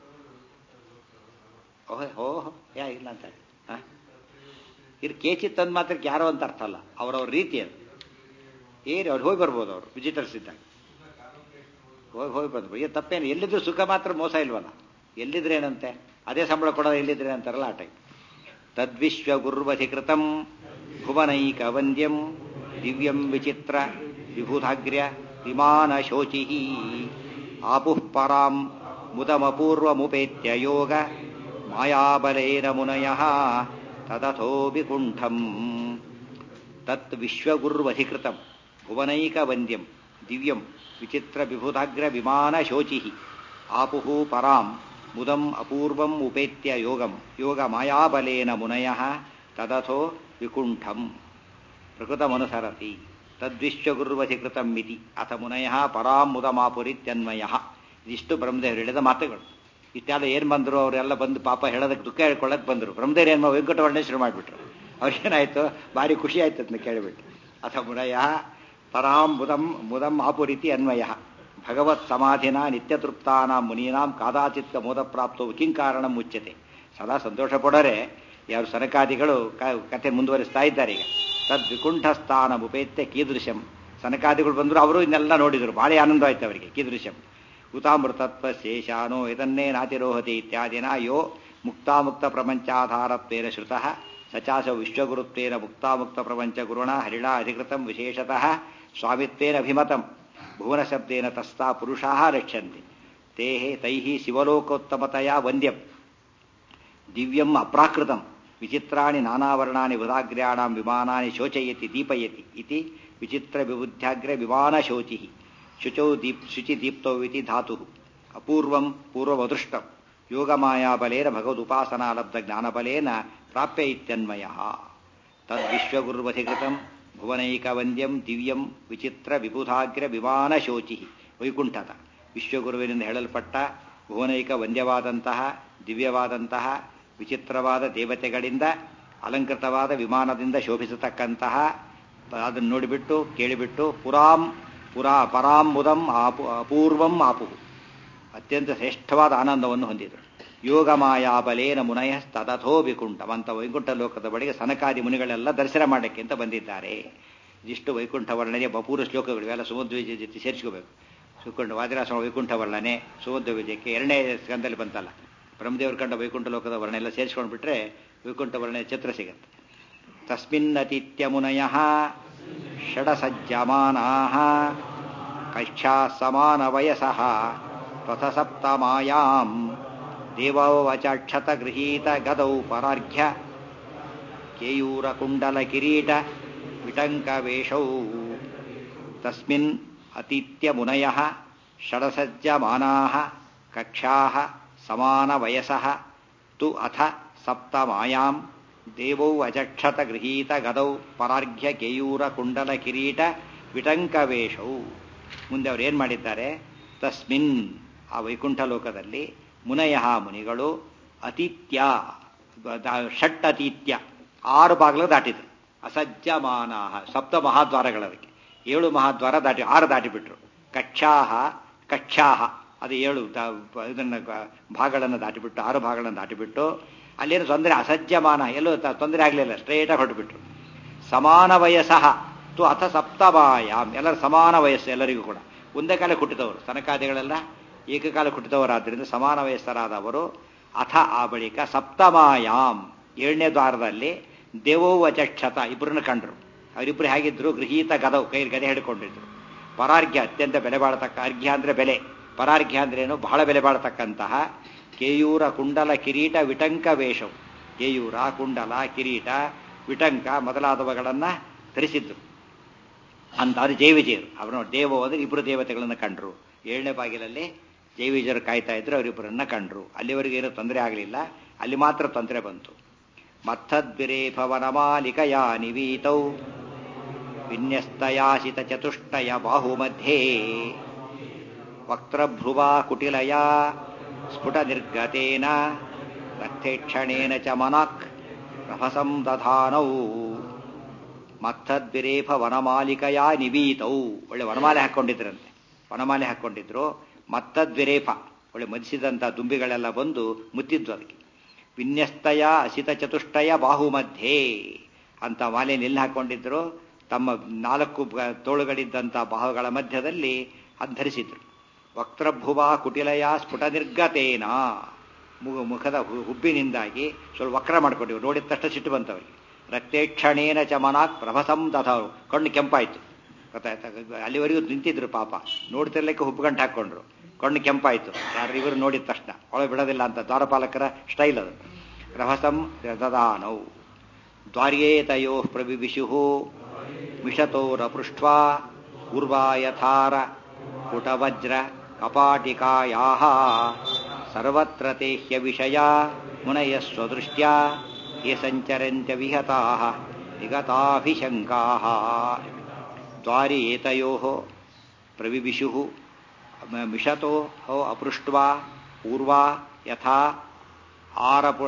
ಓಹ್ ಓಹ್ ಯಾ ಇಲ್ಲ ಅಂತ ಹಾಂ ಇದು ಕೇಚಿತ್ ಅಂದ್ ಮಾತ್ರಕ್ಕೆ ಯಾರೋ ಅಂತ ಅರ್ಥ ಅಲ್ಲ ಅವರವ್ರ ರೀತಿ ಅದು ಏರಿ ಅವ್ರು ಹೋಗಿ ಬರ್ಬೋದು ಅವರು ವಿಸಿಟರ್ಸ್ ಇದ್ದಾಗ ಹೋಗಿ ಹೋಗಿ ಬಂದ್ರು ಏನು ತಪ್ಪೇನು ಎಲ್ಲಿದ್ರು ಸುಖ ಮಾತ್ರ ಮೋಸ ಇಲ್ವಲ್ಲ ಎಲ್ಲಿದ್ರೇನಂತೆ ಅದೇ ಸಂಬಳ ಕೊಡೋದು ಎಲ್ಲಿದ್ರೆ ಅಂತಾರಲ್ಲ ಆ ಟೈಪ್ ತದ್ವಿಶ್ವ ಗುರ್ವಧಿಕೃತಂ ಭುವನೈಕ ವಂದ್ಯಂ ದಿವ್ಯಂ ವಿಚಿತ್ರ ವಿಭುಧಾಗ್ರ್ಯ ವಿಮಾನ ಶೋಚಿ ಆಪುಃ ಪರಾಂ ಮುದಮಪೂರ್ವಮುಪೇತ್ಯ ಯೋಗ ಮಾಯಾಬಲೇನ ಮುನಯ ತದಥೋ ವಿಕುಂಠಂ ತತ್ ವಿಶ್ವಗುರ್ವಧಿಕೃತಂ ಭುವನೈಕ ವಂದ್ಯಂ ದಿವ್ಯಂ ವಿಚಿತ್ರ ವಿಭುಧಾಗ್ರ ವಿಮಾನ ಶೋಚಿ ಆಪುಃ ಪರಾಂ ಮುದಂ ಅಪೂರ್ವಂ ಉಪೇತ್ಯ ಯೋಗಂ ಯೋಗ ಮಾಯಾಬಲೇನ ಮುನಯ ತದಥೋ ವಿಕುಂಠಂ ಪ್ರಕೃತಮನುಸರತಿ ತದ್ವಿಶ್ವಗುರ್ವಧಿಕೃತಂ ಇತಿ ಅಥ ಮುನಯ ಪರಾಂ ಮುದಮಾಪುರಿತ್ಯನ್ವಯ ಇದಿಷ್ಟು ಬ್ರಹ್ಮದೇವರು ಹೇಳಿದ ಮಾತುಗಳು ಇಷ್ಟೆಲ್ಲ ಏನು ಬಂದರು ಅವರೆಲ್ಲ ಬಂದು ಪಾಪ ಹೇಳೋದಕ್ಕೆ ದುಃಖ ಹೇಳ್ಕೊಳ್ಳೋಕೆ ಬಂದರು ಬ್ರಹ್ಮದೇವರು ಏನು ವೆಂಕಟವರ್ಣೆ ಶುರು ಮಾಡಿಬಿಟ್ರು ಅವ್ರಿಗೇನಾಯ್ತು ಭಾರಿ ಖುಷಿ ಆಯ್ತು ಅದನ್ನ ಕೇಳಿಬಿಟ್ಟು ಅಥ ಮುನಯ ಪರಾಂ ಮುದಂ ಮುದಂ ಆಪುರಿತಿ ಅನ್ವಯ ಭಗವತ್ ಸಮಾಧಿನ ನಿತ್ಯತೃಪ್ತಾನ ಮುನೀನಾಂ ಕಾದಾಚಿತ್ಕ ಮೋದ ಪ್ರಾಪ್ತವು ಕಿಂಕಾರಣ ಮುಚ್ಚತೆ ಸದಾ ಸಂತೋಷ ಪಡೋರೆ ಯಾರು ಸನಕಾದಿಗಳು ಕತೆ ಮುಂದುವರಿಸ್ತಾ ಇದ್ದಾರೆ ಈಗ ತದ್ ವಿಕುಂಠಸ್ಥಾನ ಉಪೇತ್ಯ ಕೀದೃಶಂ ಸನಕಾದಿಗಳು ಬಂದರು ಅವರು ಇನ್ನೆಲ್ಲ ನೋಡಿದರು ಭಾಳ ಆನಂದ ಆಯ್ತು ಅವರಿಗೆ ಕೀದೃಶಂ ಹುತಾಮೃತತ್ವ ಶೇಷಾನೋ ಇದನ್ನೇ ನಾತಿರೋಹತಿ ಇತ್ಯಾದಿನ ಯೋ ಮುಕ್ತಾಮುಕ್ತ ಪ್ರಪಂಚಾಧಾರತ್ವೇನ ಶ್ರುತಃ ಸಚಾಸ ವಿಶ್ವಗುರುತ್ವೇನ ಮುಕ್ತಾಮುಕ್ತ ಪ್ರಪಂಚ ಗುರುಣ ಹರಿಣ ಅಧಿಕೃತಂ ವಿಶೇಷತಃ ಸ್ವಾಮಿತ್ವೇನ ಅಭಿಮತಂ ಭುವನಶಬ್ದೇನ ತಸ್ತಾ ಪುರುಷಾ ರಕ್ಷಂತೆ ತೇ ತೈ ಶಿವಲೋಕೋತ್ತಮತೆಯ ವಂದ್ಯಂ ದಿವ್ಯಂ ಅಪ್ರಾಕೃತಂ ವಿಚಿತ್ರಾಣಿ ನಾನಾವರ್ಣಾನಿ ಬುಧಾಗ್ರ್ಯಾಣಾಂ ವಿಮಾನಾನಿ ಶೋಚಯತಿ ದೀಪಯತಿ ಇತಿ ವಿಚಿತ್ರ ವಿಬುದ್ಧ್ಯಾಗ್ರ ವಿಮಾನ ಶೋಚಿ ಶುಚೌ ದೀಪ್ ಶುಚಿ ದೀಪ್ತೌ ಇತಿ ಧಾತು ಅಪೂರ್ವಂ ಪೂರ್ವಮದೃಷ್ಟಂ ಯೋಗಮಾಯಾಬಲೇನ ಭಗವದುಪಾಸನಾ ಲಬ್ಧ ಜ್ಞಾನಬಲೇನ ಪ್ರಾಪ್ಯ ಇತ್ಯನ್ವಯ ತದ್ವಿಶ್ವಗುರ್ವಧಿಕೃತಂ ಭುವನೈಕವಂದ್ಯಂ ದಿವ್ಯಂ ವಿಚಿತ್ರ ವಿಬುಧಾಗ್ರ ವಿಮಾನ ಶೋಚಿ ವೈಕುಂಠದ ವಿಶ್ವಗುರುವಿನಿಂದ ಹೇಳಲ್ಪಟ್ಟ ಭುವನೈಕ ವಂದ್ಯವಾದಂತಹ ದಿವ್ಯವಾದಂತಹ ವಿಚಿತ್ರವಾದ ದೇವತೆಗಳಿಂದ ಅಲಂಕೃತವಾದ ವಿಮಾನದಿಂದ ಶೋಭಿಸತಕ್ಕಂತಹ ಅದನ್ನು ನೋಡಿಬಿಟ್ಟು ಕೇಳಿಬಿಟ್ಟು ಪುರಾಂ ಪುರಾ ಪರಾಂಬುದಂ ಆಪು ಅಪೂರ್ವಂ ಆಪು ಅತ್ಯಂತ ಶ್ರೇಷ್ಠವಾದ ಆನಂದವನ್ನು ಹೊಂದಿದರು ಯೋಗ ಮಾಯಾಬಲೇನ ಮುನಯ ತದಥೋ ವಿಕುಂಠವಂತ ವೈಕುಂಠ ಲೋಕದ ಬಳಿಗೆ ಸನಕಾದಿ ಮುನಿಗಳೆಲ್ಲ ದರ್ಶನ ಮಾಡಕ್ಕೆ ಅಂತ ಬಂದಿದ್ದಾರೆ ಇದಿಷ್ಟು ವೈಕುಂಠ ವರ್ಣನೆ ಬಪೂರ ಶ್ಲೋಕಗಳು ಇವೆಲ್ಲ ಸುಮಧ್ವ ವಿಜಯ ಜೊತೆ ಸೇರಿಸ್ಕೋಬೇಕು ಸುಕುಂಠ ವಾದಿರಾಸ ವೈಕುಂಠ ವರ್ಣನೆ ಸುಮಧ್ವ ವಿಜಯಕ್ಕೆ ಎರಡನೇ ಸ್ಕಂದಲ್ಲಿ ಬಂತಲ್ಲ ಬ್ರಹ್ಮದೇವರು ಕಂಡ ವೈಕುಂಠ ಲೋಕದ ವರ್ಣ ಎಲ್ಲ ಸೇರಿಸ್ಕೊಂಡು ಬಿಟ್ರೆ ವೈಕುಂಠ ವರ್ಣನೆ ಚಿತ್ರ ಸಿಗತ್ತೆ ತಸ್ಮಿನ್ನತೀತ್ಯ ಮುನಯ ಷಡಸಜ್ಜಮಾನಾ ಕಕ್ಷಾ ಸಮಾನ ವಯಸಃ ರಥಸಪ್ತಮಾಯಾಂ ದೇವವಚಾಕ್ಷತ ಗೃಹೀತ ಗದೌ ಪರಾರ್ಘ್ಯ ಕೇಯೂರಕುಂಡಲ ಕಿರೀಟ ವಿಟಂಕವೇಷೌ ತಸ್ಮಿನ್ ಅತೀತ್ಯ ಮುನಯ ಷಡಸಜ್ಜಮಾನಾ ಕಕ್ಷಾ ಸಮಾನವಯಸಃ ತು ಅಥ ಸಪ್ತಮಾಯಾಂ ದೇವೌ ಅಜಕ್ಷತ ಗೃಹೀತ ಗದೌ ಪರಾರ್ಘ್ಯ ಕೇಯೂರ ಕುಂಡಲ ಕಿರೀಟ ವಿಟಂಕವೇಷೌ ಮುಂದೆ ಅವ್ರು ಏನು ಮಾಡಿದ್ದಾರೆ ತಸ್ಮಿನ್ ಆ ವೈಕುಂಠ ಲೋಕದಲ್ಲಿ ಮುನಯ ಮುನಿಗಳು ಅತಿಥ್ಯ ಷಟ್ ಅತೀತ್ಯ ಆರು ಬಾಗಿಲು ದಾಟಿದ್ರು ಅಸಜ್ಜಮಾನ ಸಪ್ತ ಮಹಾದ್ವಾರಗಳದಕ್ಕೆ ಏಳು ಮಹಾದ್ವಾರ ದಾಟಿ ಆರು ದಾಟಿಬಿಟ್ರು ಕಕ್ಷಾಹ ಕಕ್ಷಾಹ ಅದು ಏಳು ಇದನ್ನು ಭಾಗಗಳನ್ನು ದಾಟಿಬಿಟ್ಟು ಆರು ಭಾಗಗಳನ್ನು ದಾಟಿಬಿಟ್ಟು ಅಲ್ಲೇನು ತೊಂದರೆ ಅಸಜ್ಜಮಾನ ಎಲ್ಲೂ ತೊಂದರೆ ಆಗಲಿಲ್ಲ ಸ್ಟ್ರೇಟಾಗಿ ಹೊರಟುಬಿಟ್ರು ಸಮಾನ ವಯಸ್ಸಹ ತು ಅಥ ಸಪ್ತಮಾಯಾಮ್ ಎಲ್ಲರೂ ಸಮಾನ ವಯಸ್ಸು ಎಲ್ಲರಿಗೂ ಕೂಡ ಒಂದೇ ಕಾಲ ಹುಟ್ಟಿದವರು ಸನಕಾದಿಗಳೆಲ್ಲ ಏಕಕಾಲ ಹುಟ್ಟಿದವರಾದ್ದರಿಂದ ಸಮಾನ ವಯಸ್ಸರಾದವರು ಅಥ ಆ ಬಳಿಕ ಸಪ್ತಮಾಯಾಮ್ ಏಳನೇ ದ್ವಾರದಲ್ಲಿ ದೇವೋವಚಕ್ಷತ ಇಬ್ಬರನ್ನ ಕಂಡ್ರು ಅವರಿಬ್ಬರು ಹೇಗಿದ್ರು ಗೃಹೀತ ಗದವು ಕೈಲಿ ಗದೆ ಹಿಡ್ಕೊಂಡಿದ್ರು ಪರಾರ್ಘ್ಯ ಅತ್ಯಂತ ಬೆಲೆ ಬಾಳತಕ್ಕ ಅರ್ಘ್ಯ ಅಂದರೆ ಬೆಲೆ ಪರಾರ್ಘ್ಯ ಅಂದ್ರೇನು ಬಹಳ ಬೆಲೆ ಬಾಳತಕ್ಕಂತಹ ಕೇಯೂರ ಕುಂಡಲ ಕಿರೀಟ ವಿಟಂಕ ವೇಷವು ಕೇಯೂರ ಕುಂಡಲ ಕಿರೀಟ ವಿಟಂಕ ಮೊದಲಾದವುಗಳನ್ನು ಧರಿಸಿದ್ರು ಅಂತ ಅದು ಜೈವಿಜಯರು ಅವರ ದೇವ ಅಂದರೆ ಇಬ್ಬರು ದೇವತೆಗಳನ್ನು ಕಂಡ್ರು ಏಳನೇ ಬಾಗಿಲಲ್ಲಿ ಜೈವಿಜಯರು ಕಾಯ್ತಾ ಇದ್ರು ಅವರಿಬ್ಬರನ್ನ ಕಂಡ್ರು ಅಲ್ಲಿವರೆಗೆ ಏನೂ ತೊಂದರೆ ಆಗಲಿಲ್ಲ ಅಲ್ಲಿ ಮಾತ್ರ ತೊಂದರೆ ಬಂತು ಮತ್ತದ್ವಿರೇಫವನಮಾಲಿಕಯಾ ನಿವೀತೌ ವಿನ್ಯಸ್ತಯಾಸಿತ ಚತುಷ್ಟಯ ಬಾಹುಮಧ್ಯೆ ವಕ್ತ್ರಭ್ರುವಾ ಕುಟಿಲಯ ಸ್ಫುಟ ನಿರ್ಗತೇನ ರಥೇಕ್ಷಣೇನ ಚ ಮನಾಕ್ ರಭಸಂ ದಧಾನೌ ಮತ್ತದ್ವಿರೇಫ ವನಮಾಲಿಕಯ ನಿವೀತೌ ಒಳ್ಳೆ ವನಮಾಲೆ ಹಾಕ್ಕೊಂಡಿದ್ರಂತೆ ವನಮಾಲೆ ಹಾಕ್ಕೊಂಡಿದ್ರು ಮತ್ತದ್ವಿರೇಫ ಒಳ್ಳೆ ಮದಿಸಿದಂಥ ದುಂಬಿಗಳೆಲ್ಲ ಬಂದು ಮುತ್ತಿದ್ವು ಅದಕ್ಕೆ ವಿನ್ಯಸ್ತಯ ಅಸಿತ ಚತುಷ್ಟಯ ಬಾಹು ಮಧ್ಯೆ ಅಂತ ಮಾಲೆ ಎಲ್ಲಿ ಹಾಕೊಂಡಿದ್ರು ತಮ್ಮ ನಾಲ್ಕು ತೋಳುಗಳಿದ್ದಂಥ ಬಾಹುಗಳ ಮಧ್ಯದಲ್ಲಿ ಅದು ಧರಿಸಿದ್ರು ವಕ್ತ್ರಭುವ ಕುಟಿಲಯ ಸ್ಫುಟ ನಿರ್ಗತೇನ ಮುಖದ ಹುಬ್ಬಿನಿಂದಾಗಿ ಸ್ವಲ್ಪ ವಕ್ರ ಮಾಡ್ಕೊಂಡಿವ್ರು ನೋಡಿದ ತಕ್ಷಣ ಸಿಟ್ಟು ಬಂತವ್ರಿಗೆ ರಕ್ತೇಕ್ಷಣೇನ ಚಮನಾಕ್ ಪ್ರಭಸಂ ದಥರು ಕಣ್ಣು ಕೆಂಪಾಯ್ತು ಗೊತ್ತಾಯ್ತಾ ಅಲ್ಲಿವರೆಗೂ ನಿಂತಿದ್ರು ಪಾಪ ನೋಡ್ತಿರ್ಲಿಕ್ಕೆ ಹುಬ್ಬುಗಂಟು ಹಾಕೊಂಡ್ರು ಕಣ್ಣು ಕೆಂಪಾಯ್ತು ಯಾರು ಇವರು ನೋಡಿದ ತಕ್ಷಣ ಒಳಗೆ ಬಿಡೋದಿಲ್ಲ ಅಂತ ದ್ವಾರಪಾಲಕರ ಸ್ಟೈಲ್ ಅದು ರಭಸಂ ದದಾನೌ ದ್ವಾರ್ಯೇತಯೋ ಪ್ರವಿವಿಶು ಮಿಷತೋರಪೃಷ್ಟ್ವಾ ಊರ್ವಾಯಥಾರ ಪುಟವಜ್ರ ಕಪಾಟಿಕಾಯಾ ಸರ್ವತ್ರ ತೇಹ್ಯ ವಿಷಯ ಮುನಯ ಸ್ವದೃಷ್ಟ್ಯಾ ये सञ्चरन्त्य विहताः विगताभिशङ्काः द्वारि एतयोः प्रविविशुः मिषतोः अपृष्ट्वा पूर्वा यथा आरपु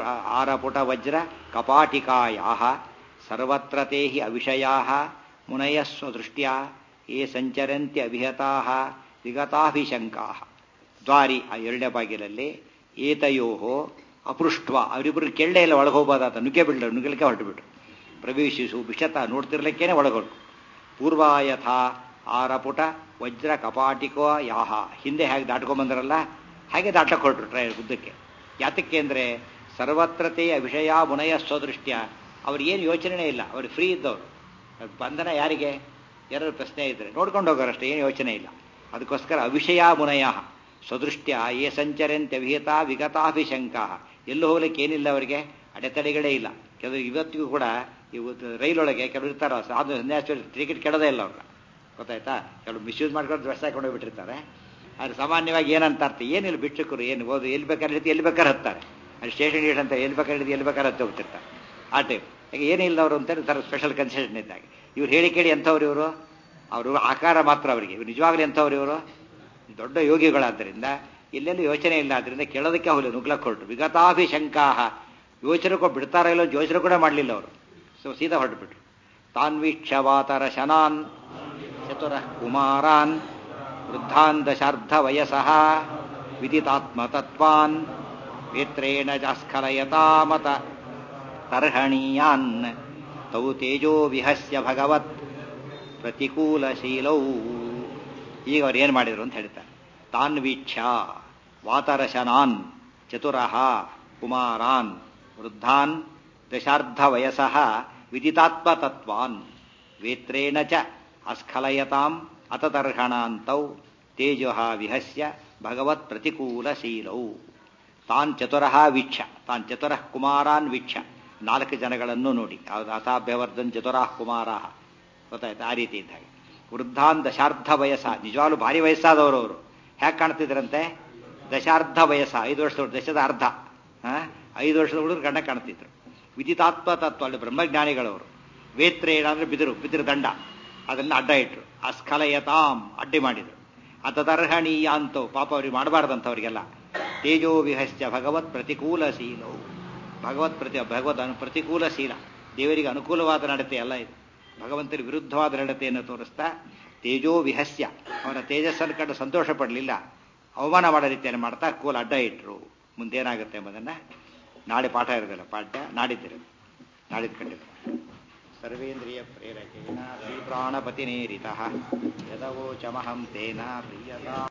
आरपुटवज्रकपाटिकायाः सर्वत्र ते हि अविषयाः मुनयः स्वदृष्ट्या ये सञ्चरन्त्य विहताः विगताभिशङ्काः ದ್ವಾರಿ ಆ ಎರಡನೇ ಬಾಗಿಲಲ್ಲಿ ಏತಯೋಹ ಅಪೃಷ್ಟ್ವ ಅವರಿಬ್ಬರು ಕೆಳ್ಳೆ ಇಲ್ಲ ಒಳಗೆ ಹೋಗ್ಬೋದಾತ ನುಗ್ಗೆ ಬಿಡ್ಲು ನುಗ್ಗಲಿಕ್ಕೆ ಹೊರಟು ಬಿಟ್ರು ಪ್ರವೇಶಿಸು ಬಿಷತ ನೋಡ್ತಿರ್ಲಿಕ್ಕೇನೆ ಒಳಗೊಟ್ಟು ಪೂರ್ವಾಯಥ ಆರಪುಟ ವಜ್ರ ಕಪಾಟಿಕೋ ಯಾಹ ಹಿಂದೆ ಹೇಗೆ ದಾಟ್ಕೊಂಬಂದ್ರಲ್ಲ ಹಾಗೆ ದಾಟಕ್ಕೆ ಹೊರಟ್ರು ಟ್ರೈ ಉದ್ದಕ್ಕೆ ಯಾತಕ್ಕೆ ಅಂದರೆ ಸರ್ವತ್ರತೆಯ ವಿಷಯ ಮುನಯ ಸ್ವದೃಷ್ಟ್ಯ ಅವ್ರಿಗೇನು ಯೋಚನೆ ಇಲ್ಲ ಅವ್ರಿಗೆ ಫ್ರೀ ಇದ್ದವರು ಬಂಧನ ಯಾರಿಗೆ ಯಾರು ಪ್ರಶ್ನೆ ಇದ್ರೆ ನೋಡ್ಕೊಂಡು ಹೋಗೋರಷ್ಟೇ ಏನು ಯೋಚನೆ ಇಲ್ಲ ಅದಕ್ಕೋಸ್ಕರ ಅವಿಷಯ ಮುನಯ ಸ್ವದೃಷ್ಟ್ಯ ಏ ಸಂಚರಂತ್ಯ ವಿಹಿತ ವಿಗತಾಭಿಶಂಕ ಎಲ್ಲೂ ಹೋಗ್ಲಿಕ್ಕೆ ಏನಿಲ್ಲ ಅವರಿಗೆ ಅಡೆತಡೆಗಳೇ ಇಲ್ಲ ಕೆಲವು ಇವತ್ತಿಗೂ ಕೂಡ ಇವತ್ತು ರೈಲೊಳಗೆ ಕೆಲವರು ಇರ್ತಾರ ಅದು ನ್ಯಾಚುರಲ್ ಟಿಕೆಟ್ ಕೆಡೋದೇ ಇಲ್ಲ ಅವ್ರನ್ನ ಗೊತ್ತಾಯ್ತಾ ಕೆಲವು ಮಿಸ್ಯೂಸ್ ಮಾಡ್ಕೊಂಡು ಡ್ರೆಸ್ ಹಾಕೊಂಡು ಹೋಗ್ಬಿಟ್ಟಿರ್ತಾರೆ ಆದ್ರೆ ಸಾಮಾನ್ಯವಾಗಿ ಏನಂತ ಅರ್ಥ ಏನಿಲ್ಲ ಬಿಟ್ಟಕ್ಕರು ಏನು ಓದು ಎಲ್ಲಿ ಬೇಕಾದ್ರೆ ರೀತಿ ಎಲ್ಲಿ ಬೇಕಾದ್ರೆ ಹತ್ತಾರೆ ಅಲ್ಲಿ ಸ್ಟೇಷನ್ ಇಡ್ ಅಂತ ಎಲ್ಲಿ ಬೇಕಾದ್ರೆ ಹಿಡಿದು ಎಲ್ಲಿ ಬೇಕಾದ್ರೆ ಹತ್ತಿ ಹೋಗ್ತಿರ್ತಾರೆ ಆ ಟೈಪ್ ಈಗ ಏನಿಲ್ಲ ಅವರು ಅಂತ ಥರ ಸ್ಪೆಷಲ್ ಕನ್ಸೆಷನ್ ಇದ್ದಾಗ ಇವ್ರು ಹೇಳಿ ಕೇಳಿ ಎಂಥವ್ರು ಇವರು ಅವರು ಆಕಾರ ಮಾತ್ರ ಅವರಿಗೆ ಇವ್ರು ನಿಜವಾಗ್ಲೂ ಎಂಥವ್ರು ಇವರು ದೊಡ್ಡ ಯೋಗಿಗಳಾದ್ದರಿಂದ ಎಲ್ಲೆಲ್ಲೂ ಯೋಚನೆ ಇಲ್ಲ ಆದ್ರಿಂದ ಕೇಳೋದಕ್ಕೆ ಹೋಗಲಿ ನುಗ್ಲಕ್ಕೆ ಹೊರಟು ವಿಗತಾಭಿಶಂಕಾಹ ಯೋಚನೆ ಕೂಡ ಬಿಡ್ತಾರ ಇಲ್ಲೋ ಯೋಚನೆ ಕೂಡ ಮಾಡಲಿಲ್ಲ ಅವರು ಸೊ ಸೀದಾ ಹೊರಟುಬಿಟ್ರು ತಾನ್ವೀಕ್ಷವಾತರ ಶನಾನ್ ಚತುರ ಕುಮಾರಾನ್ ವೃದ್ಧಾನ್ ದಶಾರ್ಧ ವಯಸ್ಸಃ ವಿದಿತಾತ್ಮತತ್ವಾನ್ ವೇತ್ರೇಣ ಜಾಸ್ಖಲಯತಾಮತ ತರ್ಹಣೀಯಾನ್ ತೌ ತೇಜೋ ವಿಹಸ್ಯ ಭಗವತ್ ಪ್ರತಿಕೂಲಶೀಲೌ ಈಗ ಅವ್ರು ಏನು ಮಾಡಿದ್ರು ಅಂತ ಹೇಳ್ತಾರೆ ತಾನ್ ವೀಕ್ಷ ವಾತರಶನಾನ್ ಚತುರಃ ಕುಮಾರಾನ್ ವೃದ್ಧಾನ್ ದಶಾರ್ಧ ವಯಸ್ಸಃ ವಿದಿತಾತ್ಮತತ್ವಾನ್ ವೇತ್ರೇಣ ಚ ಅಸ್ಖಲಯತಾಂ ಅತತರ್ಹಣಾಂತೌ ತೇಜೋ ವಿಹಸ್ಯ ಭಗವತ್ ಪ್ರತಿಕೂಲಶೀಲೌ ತಾನ್ ಚತುರಃ ವೀಕ್ಷ ತಾನ್ ಚತುರಃ ಕುಮಾರಾನ್ ವೀಕ್ಷ ನಾಲ್ಕು ಜನಗಳನ್ನು ನೋಡಿ ಅತಾಭ್ಯವರ್ಧನ್ ಚತುರಃ ಕುಮಾರ ಗೊತ್ತಾಯ್ತು ಆ ರೀತಿ ಇದ್ದಾಗ ವೃದ್ಧಾನ್ ದಶಾರ್ಧ ವಯಸ್ಸ ನಿಜವಾಗ್ಲೂ ಭಾರಿ ವಯಸ್ಸಾದವರು ಅವರು ಹ್ಯಾಕೆ ಕಾಣ್ತಿದ್ರಂತೆ ದಶಾರ್ಧ ವಯಸ್ಸ ಐದು ವರ್ಷದ ದಶದ ಅರ್ಧ ಐದು ವರ್ಷದ ಹುಡುಗರು ಗಂಡ ಕಾಣ್ತಿದ್ರು ವಿದಿತಾತ್ಮ ತತ್ವ ಅಲ್ಲಿ ಬ್ರಹ್ಮಜ್ಞಾನಿಗಳವರು ವೇತ್ರ ಏನಾದ್ರೆ ಬಿದಿರು ಬಿದಿರು ದಂಡ ಅದನ್ನು ಅಡ್ಡ ಇಟ್ರು ಅಸ್ಖಲಯತಾಂ ಅಡ್ಡಿ ಮಾಡಿದ್ರು ಅತದರ್ಹಣೀಯ ಅಂತೋ ಪಾಪ ಅವ್ರಿಗೆ ಮಾಡಬಾರ್ದಂಥವ್ರಿಗೆಲ್ಲ ತೇಜೋ ವಿಹಸ್ಯ ಭಗವತ್ ಪ್ರತಿಕೂಲಶೀಲವು ಭಗವತ್ ಪ್ರತಿ ಭಗವತ್ ಅನು ಪ್ರತಿಕೂಲಶೀಲ ದೇವರಿಗೆ ಅನುಕೂಲವಾದ ನಡತೆ ಅಲ್ಲ ಇದು ಭಗವಂತನ ವಿರುದ್ಧವಾದ ನಡತೆಯನ್ನು ತೋರಿಸ್ತಾ ತೇಜೋ ವಿಹಸ್ಯ ಅವನ ತೇಜಸ್ಸನ್ನು ಕಂಡು ಸಂತೋಷ ಪಡಲಿಲ್ಲ ಅವಮಾನ ಮಾಡೋ ರೀತಿಯನ್ನು ಮಾಡ್ತಾ ಕೋಲ್ ಅಡ್ಡ ಇಟ್ಟರು ಮುಂದೇನಾಗುತ್ತೆ ಎಂಬುದನ್ನು ನಾಳೆ ಪಾಠ ಇರೋದಿಲ್ಲ ಪಾಠ ನಾಡಿದ್ದಿರ ನಾಡಿದ್ದು ಕಂಡಿಲ್ಲ ಸರ್ವೇಂದ್ರಿಯ ಪ್ರೇರಕೇನ ಶ್ರೀ ಪ್ರಾಣಪತಿನೇರಿತ ಯದವೋಚಮಹಂ ತೇನ ಪ್ರಿಯತಾ